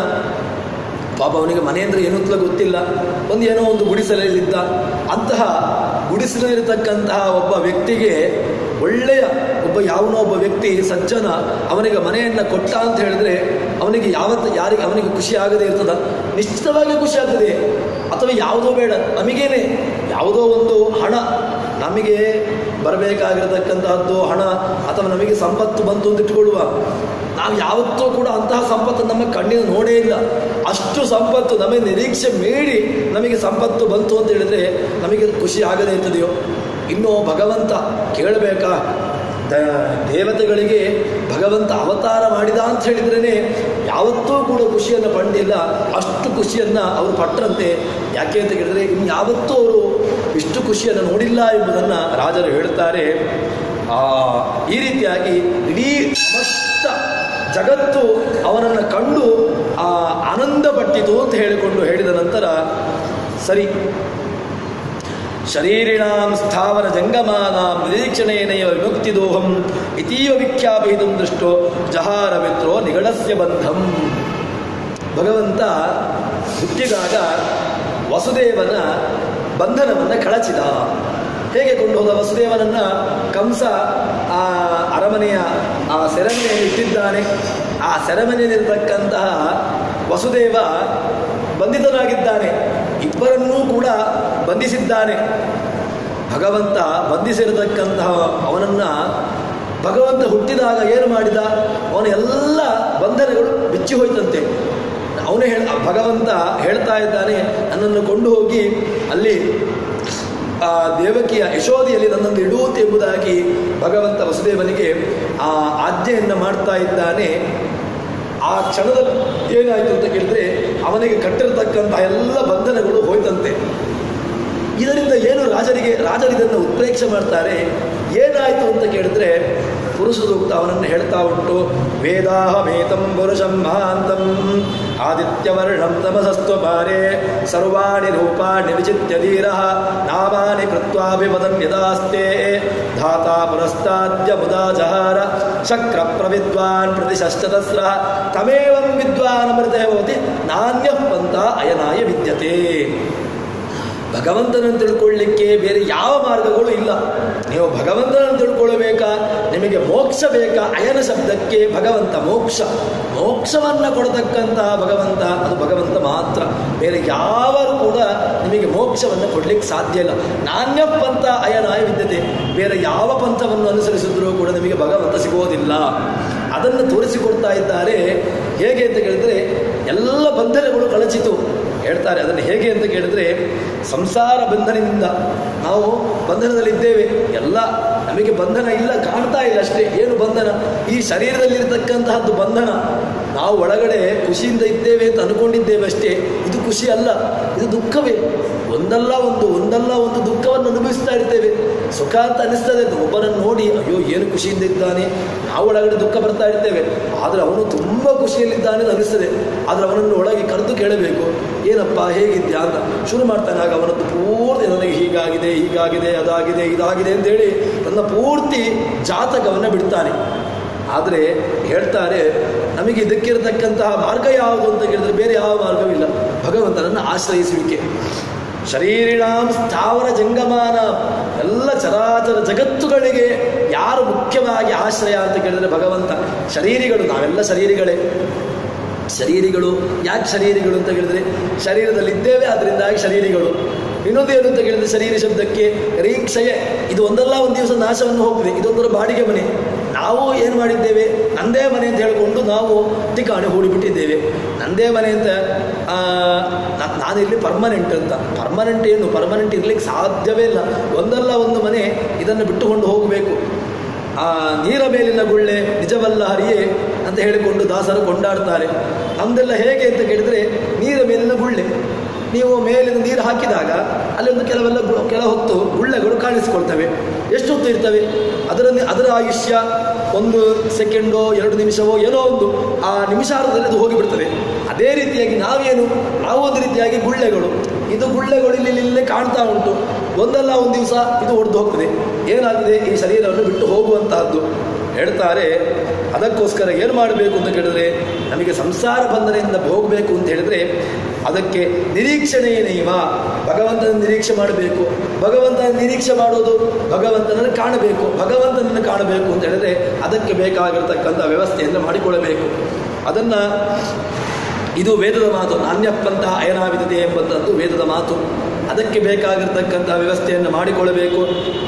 ಪಾಪ ಅವನಿಗೆ ಮನೆ ಅಂದರೆ ಏನು ಅಂತಲೂ ಗೊತ್ತಿಲ್ಲ ಒಂದು ಏನೋ ಒಂದು ಗುಡಿಸಲಲ್ಲಿದ್ದ ಅಂತಹ ಗುಡಿಸಲಿರತಕ್ಕಂತಹ ಒಬ್ಬ ವ್ಯಕ್ತಿಗೆ ಒಳ್ಳೆಯ ಒಬ್ಬ ಯಾವನೋ ಒಬ್ಬ ವ್ಯಕ್ತಿ ಸಜ್ಜನ ಅವನಿಗೆ ಮನೆಯನ್ನು ಕೊಟ್ಟ ಅಂತ ಹೇಳಿದ್ರೆ ಅವನಿಗೆ ಯಾವತ್ತು ಯಾರಿಗೆ ಅವನಿಗೆ ಖುಷಿ ಆಗದೆ ಇರ್ತದ ನಿಶ್ಚಿತವಾಗಿ ಖುಷಿ ಆಗ್ತದೆ ಅಥವಾ ಯಾವುದೋ ಬೇಡ ನಮಗೇನೆ ಯಾವುದೋ ಒಂದು ಹಣ ನಮಗೆ ಬರಬೇಕಾಗಿರತಕ್ಕಂತಹದ್ದು ಹಣ ಅಥವಾ ನಮಗೆ ಸಂಪತ್ತು ಬಂತು ಅಂತ ಇಟ್ಕೊಳ್ಳುವ ನಾವು ಯಾವತ್ತೂ ಕೂಡ ಅಂತಹ ಸಂಪತ್ತು ನಮ್ಮ ಕಣ್ಣಿನ ನೋಡೇ ಇಲ್ಲ ಅಷ್ಟು ಸಂಪತ್ತು ನಮಗೆ ನಿರೀಕ್ಷೆ ಮೀರಿ ನಮಗೆ ಸಂಪತ್ತು ಬಂತು ಅಂತ ಹೇಳಿದ್ರೆ ನಮಗೆ ಖುಷಿ ಆಗದೇ ಇರ್ತದೆಯೋ ಇನ್ನು ಭಗವಂತ ಕೇಳಬೇಕಾ ದ ದೇವತೆಗಳಿಗೆ ಭಗವಂತ ಅವತಾರ ಮಾಡಿದ ಅಂತ ಹೇಳಿದ್ರೇ ಯಾವತ್ತೂ ಕೂಡ ಖುಷಿಯನ್ನು ಪಡೆದಿಲ್ಲ ಅಷ್ಟು ಖುಷಿಯನ್ನು ಅವರು ಪಟ್ಟರಂತೆ ಯಾಕೆ ಅಂತ ಕೇಳಿದ್ರೆ ಇನ್ನು ಯಾವತ್ತೂ ಅವರು ಇಷ್ಟು ಖುಷಿಯನ್ನು ನೋಡಿಲ್ಲ ಎಂಬುದನ್ನು ರಾಜರು ಹೇಳ್ತಾರೆ ಆ ಈ ರೀತಿಯಾಗಿ ಇಡೀ ಸಮಸ್ತ ಜಗತ್ತು ಅವನನ್ನು ಕಂಡು ಆ ಆನಂದ ಪಟ್ಟಿತು ಅಂತ ಹೇಳಿಕೊಂಡು ಹೇಳಿದ ನಂತರ ಸರಿ ಶರೀರಿಣಾಂ ಸ್ಥಾವರ ಜಂಗಮಾನಾಂ ನಿರೀಕ್ಷಣೇನೈವ ವಿಮುಕ್ತಿದೋಹಂ ಇತೀವ ವಿಖ್ಯಾಪಯಿತು ದೃಷ್ಟೋ ಜಹಾರ ಮಿತ್ರೋ ನಿಗಡಸ್ಯ ಬಂಧಂ ಭಗವಂತ ಹುಟ್ಟಿದಾಗ ವಸುದೇವನ ಬಂಧನವನ್ನು ಕಳಚಿದ ಹೇಗೆ ಕೊಂಡು ಹೋದ ವಸುದೇವನನ್ನ ಕಂಸ ಆ ಅರಮನೆಯ ಆ ಸೆರೆಮನೆಯಲ್ಲಿ ಇಟ್ಟಿದ್ದಾನೆ ಆ ಸೆರೆಮನೆಯಲ್ಲಿರ್ತಕ್ಕಂತಹ ವಸುದೇವ ಬಂಧಿತನಾಗಿದ್ದಾನೆ ಇಬ್ಬರನ್ನೂ ಕೂಡ ಬಂಧಿಸಿದ್ದಾನೆ ಭಗವಂತ ಬಂಧಿಸಿರತಕ್ಕಂತಹ ಅವನನ್ನ ಭಗವಂತ ಹುಟ್ಟಿದಾಗ ಏನು ಮಾಡಿದ ಅವನ ಎಲ್ಲ ಬಂಧನಗಳು ಬಿಚ್ಚಿ ಹೋಯ್ತಂತೆ ಅವನೇ ಹೇಳ ಭಗವಂತ ಹೇಳ್ತಾ ಇದ್ದಾನೆ ನನ್ನನ್ನು ಕೊಂಡು ಹೋಗಿ ಅಲ್ಲಿ ಆ ದೇವಕಿಯ ಯಶೋಧಿಯಲ್ಲಿ ನನ್ನನ್ನು ಇಡುತ್ತೆ ಎಂಬುದಾಗಿ ಭಗವಂತ ವಸುದೇವನಿಗೆ ಆ ಆಜ್ಞೆಯನ್ನು ಮಾಡ್ತಾ ಇದ್ದಾನೆ ಆ ಕ್ಷಣದಲ್ಲಿ ಏನಾಯಿತು ಅಂತ ಕೇಳಿದ್ರೆ ಅವನಿಗೆ ಕಟ್ಟಿರತಕ್ಕಂತಹ ಎಲ್ಲ ಬಂಧನಗಳು ಹೋಯ್ತಂತೆ ಇದರಿಂದ ಏನು ರಾಜರಿಗೆ ರಾಜರಿದನ್ನು ಉತ್ಪ್ರೇಕ್ಷೆ ಮಾಡ್ತಾರೆ ಏನಾಯಿತು ಅಂತ ಕೇಳಿದ್ರೆ ಪುರುಷ ಸೂಕ್ತ ಅವನನ್ನು ಹೇಳ್ತಾ ಉಂಟು ವೇದಾಹಮೇತಂ ಪುರುಷಂ ಮಹಾಂತಂ ಆದಿತ್ಯವರ್ಣಂ ತಮಸಸ್ತ್ವ ಪಾರೆ ಸರ್ವಾಣಿ ರೂಪಾಣಿ ವಿಚಿತ್ಯ ಧೀರ ನಾಮಾನಿ ಕೃತ್ವಾಭಿಮದಂ ಯದಾಸ್ತೆ ಧಾತಾ ಪುರಸ್ತಾದ್ಯ ಮುದಾ ಜಹಾರ ಶಕ್ರ ಪ್ರವಿದ್ವಾನ್ ಪ್ರತಿಶಶ್ಚತಸ್ರ ತಮೇವಂ ವಿದ್ವಾನ್ ಅಮೃತ ಭವತಿ ನಾಣ್ಯ ಪಂಥ ಅಯನಾಯ ವಿದ್ಯತೆ ಭಗವಂತನನ್ನು ತಿಳ್ಕೊಳ್ಳಿಕ್ಕೆ ಬೇರೆ ಯಾವ ಮಾರ್ಗಗಳು ಇಲ್ಲ ನೀವು ಭಗವಂತನನ್ನು ತಿಳ್ಕೊಳ್ಬೇಕಾ ನಿಮಗೆ ಮೋಕ್ಷ ಬೇಕಾ ಅಯನ ಶಬ್ದಕ್ಕೆ ಭಗವಂತ ಮೋಕ್ಷ ಮೋಕ್ಷವನ್ನು ಕೊಡತಕ್ಕಂತಹ ಭಗವಂತ ಅದು ಭಗವಂತ ಮಾತ್ರ ಬೇರೆ ಯಾವರು ಕೂಡ ನಿಮಗೆ ಮೋಕ್ಷವನ್ನು ಕೊಡ್ಲಿಕ್ಕೆ ಸಾಧ್ಯ ಇಲ್ಲ ನಾಣ್ಯ ಪಂಥ ಅಯನಾಯ ವಿದ್ಯತೆ ಬೇರೆ ಯಾವ ಪಂಥವನ್ನು ಅನುಸರಿಸಿದ್ರೂ ಕೂಡ ನಿಮಗೆ ಭಗವಂತ ಸಿಗೋದಿಲ್ಲ ಅದನ್ನು ತೋರಿಸಿಕೊಡ್ತಾ ಇದ್ದಾರೆ ಹೇಗೆ ಅಂತ ಕೇಳಿದ್ರೆ ಎಲ್ಲ ಬಂಧನಗಳು ಕಳಚಿತು ಹೇಳ್ತಾರೆ ಅದನ್ನು ಹೇಗೆ ಅಂತ ಕೇಳಿದ್ರೆ ಸಂಸಾರ ಬಂಧನದಿಂದ ನಾವು ಬಂಧನದಲ್ಲಿದ್ದೇವೆ ಎಲ್ಲ ನಮಗೆ ಬಂಧನ ಇಲ್ಲ ಕಾಣ್ತಾ ಇಲ್ಲ ಅಷ್ಟೇ ಏನು ಬಂಧನ ಈ ಶರೀರದಲ್ಲಿರ್ತಕ್ಕಂತಹದ್ದು ಬಂಧನ ನಾವು ಒಳಗಡೆ ಖುಷಿಯಿಂದ ಇದ್ದೇವೆ ಅಂತ ಅನ್ಕೊಂಡಿದ್ದೇವೆ ಅಷ್ಟೇ ಇದು ಖುಷಿ ಅಲ್ಲ ಇದು ದುಃಖವೇ ಒಂದಲ್ಲ ಒಂದು ಒಂದಲ್ಲ ಒಂದು ದುಃಖವನ್ನು ಅನುಭವಿಸ್ತಾ ಇರ್ತೇವೆ ಸುಖ ಅಂತ ಅನಿಸ್ತದೆ ಅದು ಒಬ್ಬರನ್ನು ನೋಡಿ ಅಯ್ಯೋ ಏನು ಖುಷಿಯಿಂದ ಇದ್ದಾನೆ ನಾವು ಒಳಗಡೆ ದುಃಖ ಬರ್ತಾ ಇರ್ತೇವೆ ಆದರೆ ಅವನು ತುಂಬ ಖುಷಿಯಲ್ಲಿದ್ದಾನೆ ಅಂತ ಅನಿಸ್ತದೆ ಆದರೆ ಅವನನ್ನು ಒಳಗೆ ಕರೆದು ಕೇಳಬೇಕು ಏನಪ್ಪ ಹೇಗಿದ್ಯಾ ಅಂತ ಶುರು ಮಾಡ್ತಾನೆ ಆಗ ಅವನದ್ದು ಪೂರ್ತಿ ನನಗೆ ಹೀಗಾಗಿದೆ ಹೀಗಾಗಿದೆ ಅದಾಗಿದೆ ಇದಾಗಿದೆ ಅಂತೇಳಿ ತನ್ನ ಪೂರ್ತಿ ಜಾತಕವನ್ನು ಬಿಡ್ತಾನೆ ಆದರೆ ಹೇಳ್ತಾರೆ ನಮಗೆ ಇದಕ್ಕಿರತಕ್ಕಂತಹ ಮಾರ್ಗ ಯಾವುದು ಅಂತ ಕೇಳಿದ್ರೆ ಬೇರೆ ಯಾವ ಮಾರ್ಗವಿಲ್ಲ ಭಗವಂತನನ್ನು ಆಶ್ರಯಿಸುವಿಕೆ ಶರೀರಿಣಾಂ ಸ್ಥಾವರ ಜಂಗಮಾನ ಎಲ್ಲ ಚರಾಚರ ಜಗತ್ತುಗಳಿಗೆ ಯಾರು ಮುಖ್ಯವಾಗಿ ಆಶ್ರಯ ಅಂತ ಕೇಳಿದ್ರೆ ಭಗವಂತ ಶರೀರಿಗಳು ನಾವೆಲ್ಲ ಶರೀರಿಗಳೇ ಶರೀರಿಗಳು ಯಾಕೆ ಶರೀರಿಗಳು ಅಂತ ಕೇಳಿದ್ರೆ ಶರೀರದಲ್ಲಿದ್ದೇವೆ ಅದರಿಂದಾಗಿ ಶರೀರಿಗಳು ಇನ್ನೊಂದೇನು ಅಂತ ಕೇಳಿದ್ರೆ ಶರೀರ ಶಬ್ದಕ್ಕೆ ರೀಕ್ಷಯ ಇದು ಒಂದಲ್ಲ ಒಂದು ದಿವಸ ನಾಶವನ್ನು ಹೋಗ್ತದೆ ಇದೊಂದರ ಬಾಡಿಗೆ ಮನೆ ನಾವು ಏನು ಮಾಡಿದ್ದೇವೆ ನಂದೇ ಮನೆ ಅಂತ ಹೇಳಿಕೊಂಡು ನಾವು ಠಿಕಾಣಿ ಹೂಡಿಬಿಟ್ಟಿದ್ದೇವೆ ನಂದೇ ಮನೆ ಅಂತ ಆ, ನಾ- ನಾನಿಲ್ಲಿ ಪರ್ಮನೆಂಟ್ ಅಂತ ಪರ್ಮನೆಂಟ್ ಏನು ಪರ್ಮನೆಂಟ್ ಇರ್ಲಿಕ್ಕೆ ಸಾಧ್ಯವೇ ಇಲ್ಲ ಒಂದಲ್ಲ ಒಂದು ಮನೆ ಇದನ್ನು ಬಿಟ್ಟುಕೊಂಡು ಹೋಗಬೇಕು ಆ ನೀರ ಮೇಲಿನ ಗುಳ್ಳೆ ನಿಜವಲ್ಲ ಹರಿಯೇ ಅಂತ ಹೇಳಿಕೊಂಡು ದಾಸರು ಕೊಂಡಾಡ್ತಾರೆ ನಮ್ದೆಲ್ಲ ಹೇಗೆ ಅಂತ ಕೇಳಿದ್ರೆ ನೀರ ಮೇಲಿನ ಗುಳ್ಳೆ ನೀವು ಮೇಲಿನ ನೀರು ಹಾಕಿದಾಗ ಅಲ್ಲಿ ಒಂದು ಕೆಲವೆಲ್ಲ ಗು- ಕೆಲ ಹೊತ್ತು ಗುಳ್ಳೆಗಳು ಕಾಣಿಸಿಕೊಳ್ತವೆ ಎಷ್ಟು ಹೊತ್ತು ಇರ್ತವೆ ಅದರ ಅದರ ಆಯುಷ್ಯ ಒಂದು ಸೆಕೆಂಡೋ ಎರಡು ನಿಮಿಷವೋ ಏನೋ ಒಂದು ಆ ನಿಮಿಷಾರ್ಧದಲ್ಲಿ ಅದು ಹೋಗಿಬಿಡ್ತದೆ ಅದೇ ರೀತಿಯಾಗಿ ನಾವೇನು ನಾವು ಒಂದು ರೀತಿಯಾಗಿ ಗುಳ್ಳೆಗಳು ಇದು ಗುಳ್ಳೆಗಳು ಇಲ್ಲಿ ಇಲ್ಲಿ ಇಲ್ಲೇ ಕಾಣ್ತಾ ಉಂಟು ಒಂದಲ್ಲ ಒಂದು ದಿವಸ ಇದು ಒಡೆದು ಹೋಗ್ತದೆ ಏನಾಗಿದೆ ಈ ಶರೀರವನ್ನು ಬಿಟ್ಟು ಹೋಗುವಂತಹದ್ದು ಹೇಳ್ತಾರೆ ಅದಕ್ಕೋಸ್ಕರ ಏನು ಮಾಡಬೇಕು ಅಂತ ಕೇಳಿದ್ರೆ ನಮಗೆ ಸಂಸಾರ ಬಂಧನದಿಂದ ಹೋಗಬೇಕು ಅಂತ ಹೇಳಿದ್ರೆ ಅದಕ್ಕೆ ನಿರೀಕ್ಷಣೆ ಏನೇವ ಭಗವಂತನ ನಿರೀಕ್ಷೆ ಮಾಡಬೇಕು ಭಗವಂತನ ನಿರೀಕ್ಷೆ ಮಾಡೋದು ಭಗವಂತನನ್ನು ಕಾಣಬೇಕು ಭಗವಂತನನ್ನು ಕಾಣಬೇಕು ಅಂತ ಹೇಳಿದ್ರೆ ಅದಕ್ಕೆ ಬೇಕಾಗಿರ್ತಕ್ಕಂಥ ವ್ಯವಸ್ಥೆಯನ್ನು ಮಾಡಿಕೊಳ್ಳಬೇಕು ಅದನ್ನು ಇದು ವೇದದ ಮಾತು ನಾಣ್ಯಪ್ಪಂತ ಅಯನಾವಿದತೆ ಎಂಬಂಥದ್ದು ವೇದದ ಮಾತು ಅದಕ್ಕೆ ಬೇಕಾಗಿರ್ತಕ್ಕಂಥ ವ್ಯವಸ್ಥೆಯನ್ನು ಮಾಡಿಕೊಳ್ಳಬೇಕು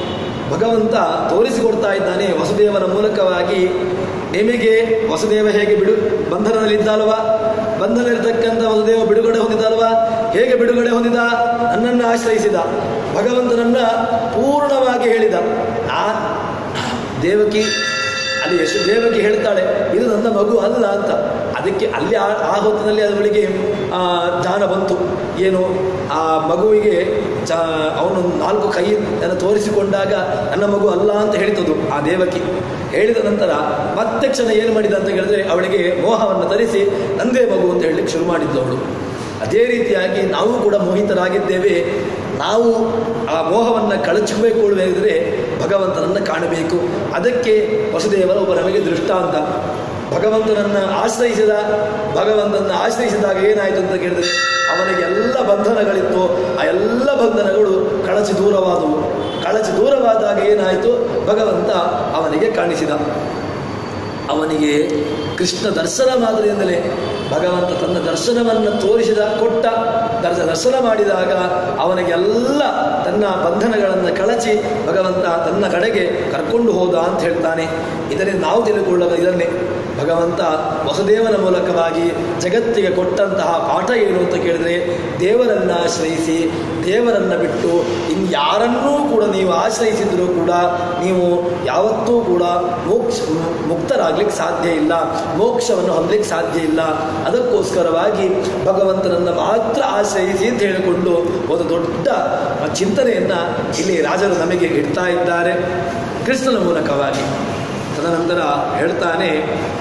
ಭಗವಂತ ತೋರಿಸಿಕೊಡ್ತಾ ಇದ್ದಾನೆ ವಸುದೇವನ ಮೂಲಕವಾಗಿ ನಿಮಗೆ ವಸುದೇವ ಹೇಗೆ ಬಿಡು ಬಂಧನದಲ್ಲಿದ್ದಲ್ವಾ ಬಂಧನದಲ್ಲಿರ್ತಕ್ಕಂಥ ವಸುದೇವ ಬಿಡುಗಡೆ ಹೊಂದಿದಲ್ವಾ ಹೇಗೆ ಬಿಡುಗಡೆ ಹೊಂದಿದ ನನ್ನನ್ನು ಆಶ್ರಯಿಸಿದ ಭಗವಂತನನ್ನ ಪೂರ್ಣವಾಗಿ ಹೇಳಿದ ನಾ ದೇವಕಿ ಅಲ್ಲಿ ಎಷ್ಟು ದೇವಕ್ಕೆ ಹೇಳ್ತಾಳೆ ಇದು ನನ್ನ ಮಗು ಅಲ್ಲ ಅಂತ ಅದಕ್ಕೆ ಅಲ್ಲಿ ಆ ಆ ಹೊತ್ತಿನಲ್ಲಿ ಅವಳಿಗೆ ಆ, ಜ್ಞಾನ ಬಂತು ಏನು ಆ ಮಗುವಿಗೆ ಚ ಅವನು ನಾಲ್ಕು ಕೈಯನ್ನು ತೋರಿಸಿಕೊಂಡಾಗ ನನ್ನ ಮಗು ಅಲ್ಲ ಅಂತ ಹೇಳಿತದು ಆ ದೇವಕಿ ಹೇಳಿದ ನಂತರ ಮತ್ತೆ ಕ್ಷಣ ಏನು ಮಾಡಿದ ಅಂತ ಹೇಳಿದ್ರೆ ಅವಳಿಗೆ ಮೋಹವನ್ನು ತರಿಸಿ ನಂದೇ ಮಗು ಅಂತ ಹೇಳಲಿಕ್ಕೆ ಶುರು ಮಾಡಿದ್ಲು ಅವಳು ಅದೇ ರೀತಿಯಾಗಿ ನಾವು ಕೂಡ ಮೋಹಿತರಾಗಿದ್ದೇವೆ ನಾವು ಆ ಮೋಹವನ್ನು ಕಳಚಿಕೊಳ್ಳಬೇಕಾದ್ರೆ ಭಗವಂತನನ್ನು ಕಾಣಬೇಕು ಅದಕ್ಕೆ ವಸುದೇವರ ಒಬ್ಬ ನಮಗೆ ದೃಷ್ಟಾಂತ ಭಗವಂತನನ್ನು ಆಶ್ರಯಿಸಿದ ಭಗವಂತನನ್ನು ಆಶ್ರಯಿಸಿದಾಗ ಏನಾಯಿತು ಅಂತ ಕೇಳಿದ್ರೆ ಅವನಿಗೆ ಎಲ್ಲ ಬಂಧನಗಳಿತ್ತು ಆ ಎಲ್ಲ ಬಂಧನಗಳು ಕಳಚಿ ದೂರವಾದವು ಕಳಚಿ ದೂರವಾದಾಗ ಏನಾಯಿತು ಭಗವಂತ ಅವನಿಗೆ ಕಾಣಿಸಿದ ಅವನಿಗೆ ಕೃಷ್ಣ ದರ್ಶನ ಮಾದರಿಯಿಂದಲೇ ಭಗವಂತ ತನ್ನ ದರ್ಶನವನ್ನು ತೋರಿಸಿದ ಕೊಟ್ಟ ದರ್ಶ ದರ್ಶನ ಮಾಡಿದಾಗ ಅವನಿಗೆಲ್ಲ ತನ್ನ ಬಂಧನಗಳನ್ನು ಕಳಚಿ ಭಗವಂತ ತನ್ನ ಕಡೆಗೆ ಕರ್ಕೊಂಡು ಹೋದ ಅಂತ ಹೇಳ್ತಾನೆ ಇದರಿಂದ ನಾವು ತಿಳಿದುಕೊಳ್ಳೋದು ಇದನ್ನೇ ಭಗವಂತ ವಸುದೇವನ ಮೂಲಕವಾಗಿ ಜಗತ್ತಿಗೆ ಕೊಟ್ಟಂತಹ ಪಾಠ ಏನು ಅಂತ ಕೇಳಿದ್ರೆ ದೇವರನ್ನು ಆಶ್ರಯಿಸಿ ದೇವರನ್ನು ಬಿಟ್ಟು ಇನ್ಯಾರನ್ನೂ ಕೂಡ ನೀವು ಆಶ್ರಯಿಸಿದರೂ ಕೂಡ ನೀವು ಯಾವತ್ತೂ ಕೂಡ ಮೋಕ್ಷ ಮುಕ್ತರಾಗ್ಲಿಕ್ಕೆ ಸಾಧ್ಯ ಇಲ್ಲ ಮೋಕ್ಷವನ್ನು ಹೊಂದಲಿಕ್ಕೆ ಸಾಧ್ಯ ಇಲ್ಲ ಅದಕ್ಕೋಸ್ಕರವಾಗಿ ಭಗವಂತನನ್ನು ಮಾತ್ರ ಆಶ್ರಯಿಸಿ ಅಂತ ಹೇಳಿಕೊಂಡು ಒಂದು ದೊಡ್ಡ ಚಿಂತನೆಯನ್ನು ಇಲ್ಲಿ ರಾಜರು ನಮಗೆ ಇಡ್ತಾ ಇದ್ದಾರೆ ಕೃಷ್ಣನ ಮೂಲಕವಾಗಿ ತದನಂತರ ಹೇಳ್ತಾನೆ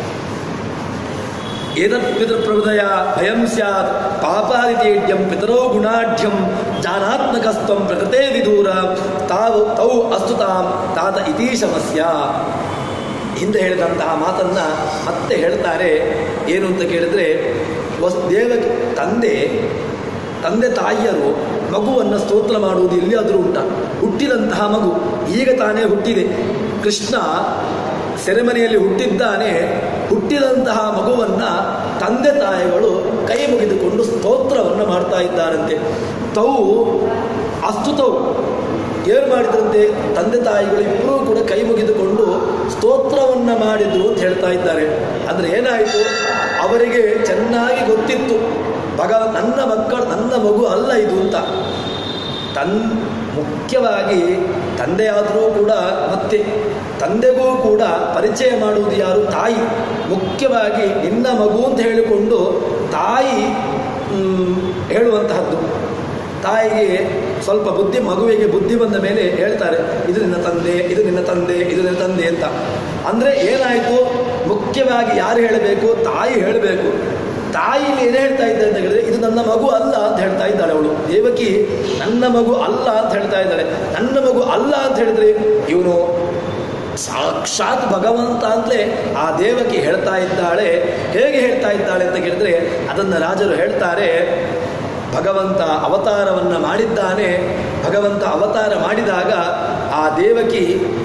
ಏತತ್ ಪಿತೃಪ್ರಭೃದಯ ಭಯಂ ಸ್ಯಾತ್ ಪಾಪಾದಿತೇಡ್ಯಂ ಪಿತರೋ ಗುಣಾಢ್ಯಂ ಜಾನಾತ್ಮಕಸ್ತ್ವಂ ಪ್ರಕೃತೆ ವಿದೂರ ತಾವು ತೌ ಅಸ್ತುತಾಂ ತಾತ ಇತೀಶಮಸ್ಯ ಹಿಂದೆ ಹೇಳಿದಂತಹ ಮಾತನ್ನ ಮತ್ತೆ ಹೇಳ್ತಾರೆ ಏನು ಅಂತ ಕೇಳಿದ್ರೆ ವಸ್ ದೇವ ತಂದೆ ತಂದೆ ತಾಯಿಯರು ಮಗುವನ್ನು ಸ್ತೋತ್ರ ಮಾಡುವುದು ಎಲ್ಲಿಯಾದರೂ ಉಂಟ ಹುಟ್ಟಿದಂತಹ ಮಗು ಈಗ ತಾನೇ ಹುಟ್ಟಿದೆ ಕೃಷ್ಣ ಸೆರೆಮನೆಯಲ್ಲಿ ಹುಟ್ಟಿದ್ದಾನೆ ಹುಟ್ಟಿದಂತಹ ಮಗುವನ್ನ ತಂದೆ ತಾಯಿಗಳು ಕೈ ಮುಗಿದುಕೊಂಡು ಸ್ತೋತ್ರವನ್ನು ಮಾಡ್ತಾ ಇದ್ದಾರಂತೆ ತವು ಅಸ್ತುತವು ಏನು ಮಾಡಿದ್ರಂತೆ ತಂದೆ ತಾಯಿಗಳು ಇಬ್ಬರೂ ಕೂಡ ಕೈ ಮುಗಿದುಕೊಂಡು ಸ್ತೋತ್ರವನ್ನು ಮಾಡಿದ್ರು ಅಂತ ಹೇಳ್ತಾ ಇದ್ದಾರೆ ಅಂದರೆ ಏನಾಯಿತು ಅವರಿಗೆ ಚೆನ್ನಾಗಿ ಗೊತ್ತಿತ್ತು ಭಗ ನನ್ನ ಮಕ್ಕಳು ನನ್ನ ಮಗು ಅಲ್ಲ ಇದು ಅಂತ ತನ್ ಮುಖ್ಯವಾಗಿ ತಂದೆಯಾದರೂ ಕೂಡ ಮತ್ತೆ ತಂದೆಗೂ ಕೂಡ ಪರಿಚಯ ಮಾಡುವುದು ಯಾರು ತಾಯಿ ಮುಖ್ಯವಾಗಿ ನಿನ್ನ ಮಗು ಅಂತ ಹೇಳಿಕೊಂಡು ತಾಯಿ ಮ್, ಹೇಳುವಂತಹದ್ದು ತಾಯಿಗೆ ಸ್ವಲ್ಪ ಬುದ್ಧಿ ಮಗುವಿಗೆ ಬುದ್ಧಿ ಬಂದ ಮೇಲೆ ಹೇಳ್ತಾರೆ ಇದು ನಿನ್ನ ತಂದೆ ಇದು ನಿನ್ನ ತಂದೆ ಇದು ನಿನ್ನ ತಂದೆ ಅಂತ ಅಂದರೆ ಏನಾಯಿತು ಮುಖ್ಯವಾಗಿ ಯಾರು ಹೇಳಬೇಕು ತಾಯಿ ಹೇಳಬೇಕು ತಾಯಿ ಇಲ್ಲಿ ಏನು ಹೇಳ್ತಾ ಇದ್ದೆ ಅಂತ ಹೇಳಿದ್ರೆ ಇದು ನನ್ನ ಮಗು ಅಲ್ಲ ಅಂತ ಹೇಳ್ತಾ ಇದ್ದಾಳೆ ಅವಳು ದೇವಕಿ ನನ್ನ ಮಗು ಅಲ್ಲ ಅಂತ ಹೇಳ್ತಾ ಇದ್ದಾಳೆ ನನ್ನ ಮಗು ಅಲ್ಲ ಅಂತ ಹೇಳಿದ್ರೆ ಇವನು ಸಾಕ್ಷಾತ್ ಭಗವಂತ ಅಂತಲೇ ಆ ದೇವಕಿ ಹೇಳ್ತಾ ಇದ್ದಾಳೆ ಹೇಗೆ ಹೇಳ್ತಾ ಇದ್ದಾಳೆ ಅಂತ ಕೇಳಿದ್ರೆ ಅದನ್ನು ರಾಜರು ಹೇಳ್ತಾರೆ ಭಗವಂತ ಅವತಾರವನ್ನು ಮಾಡಿದ್ದಾನೆ ಭಗವಂತ ಅವತಾರ ಮಾಡಿದಾಗ ಆ ದೇವಕಿ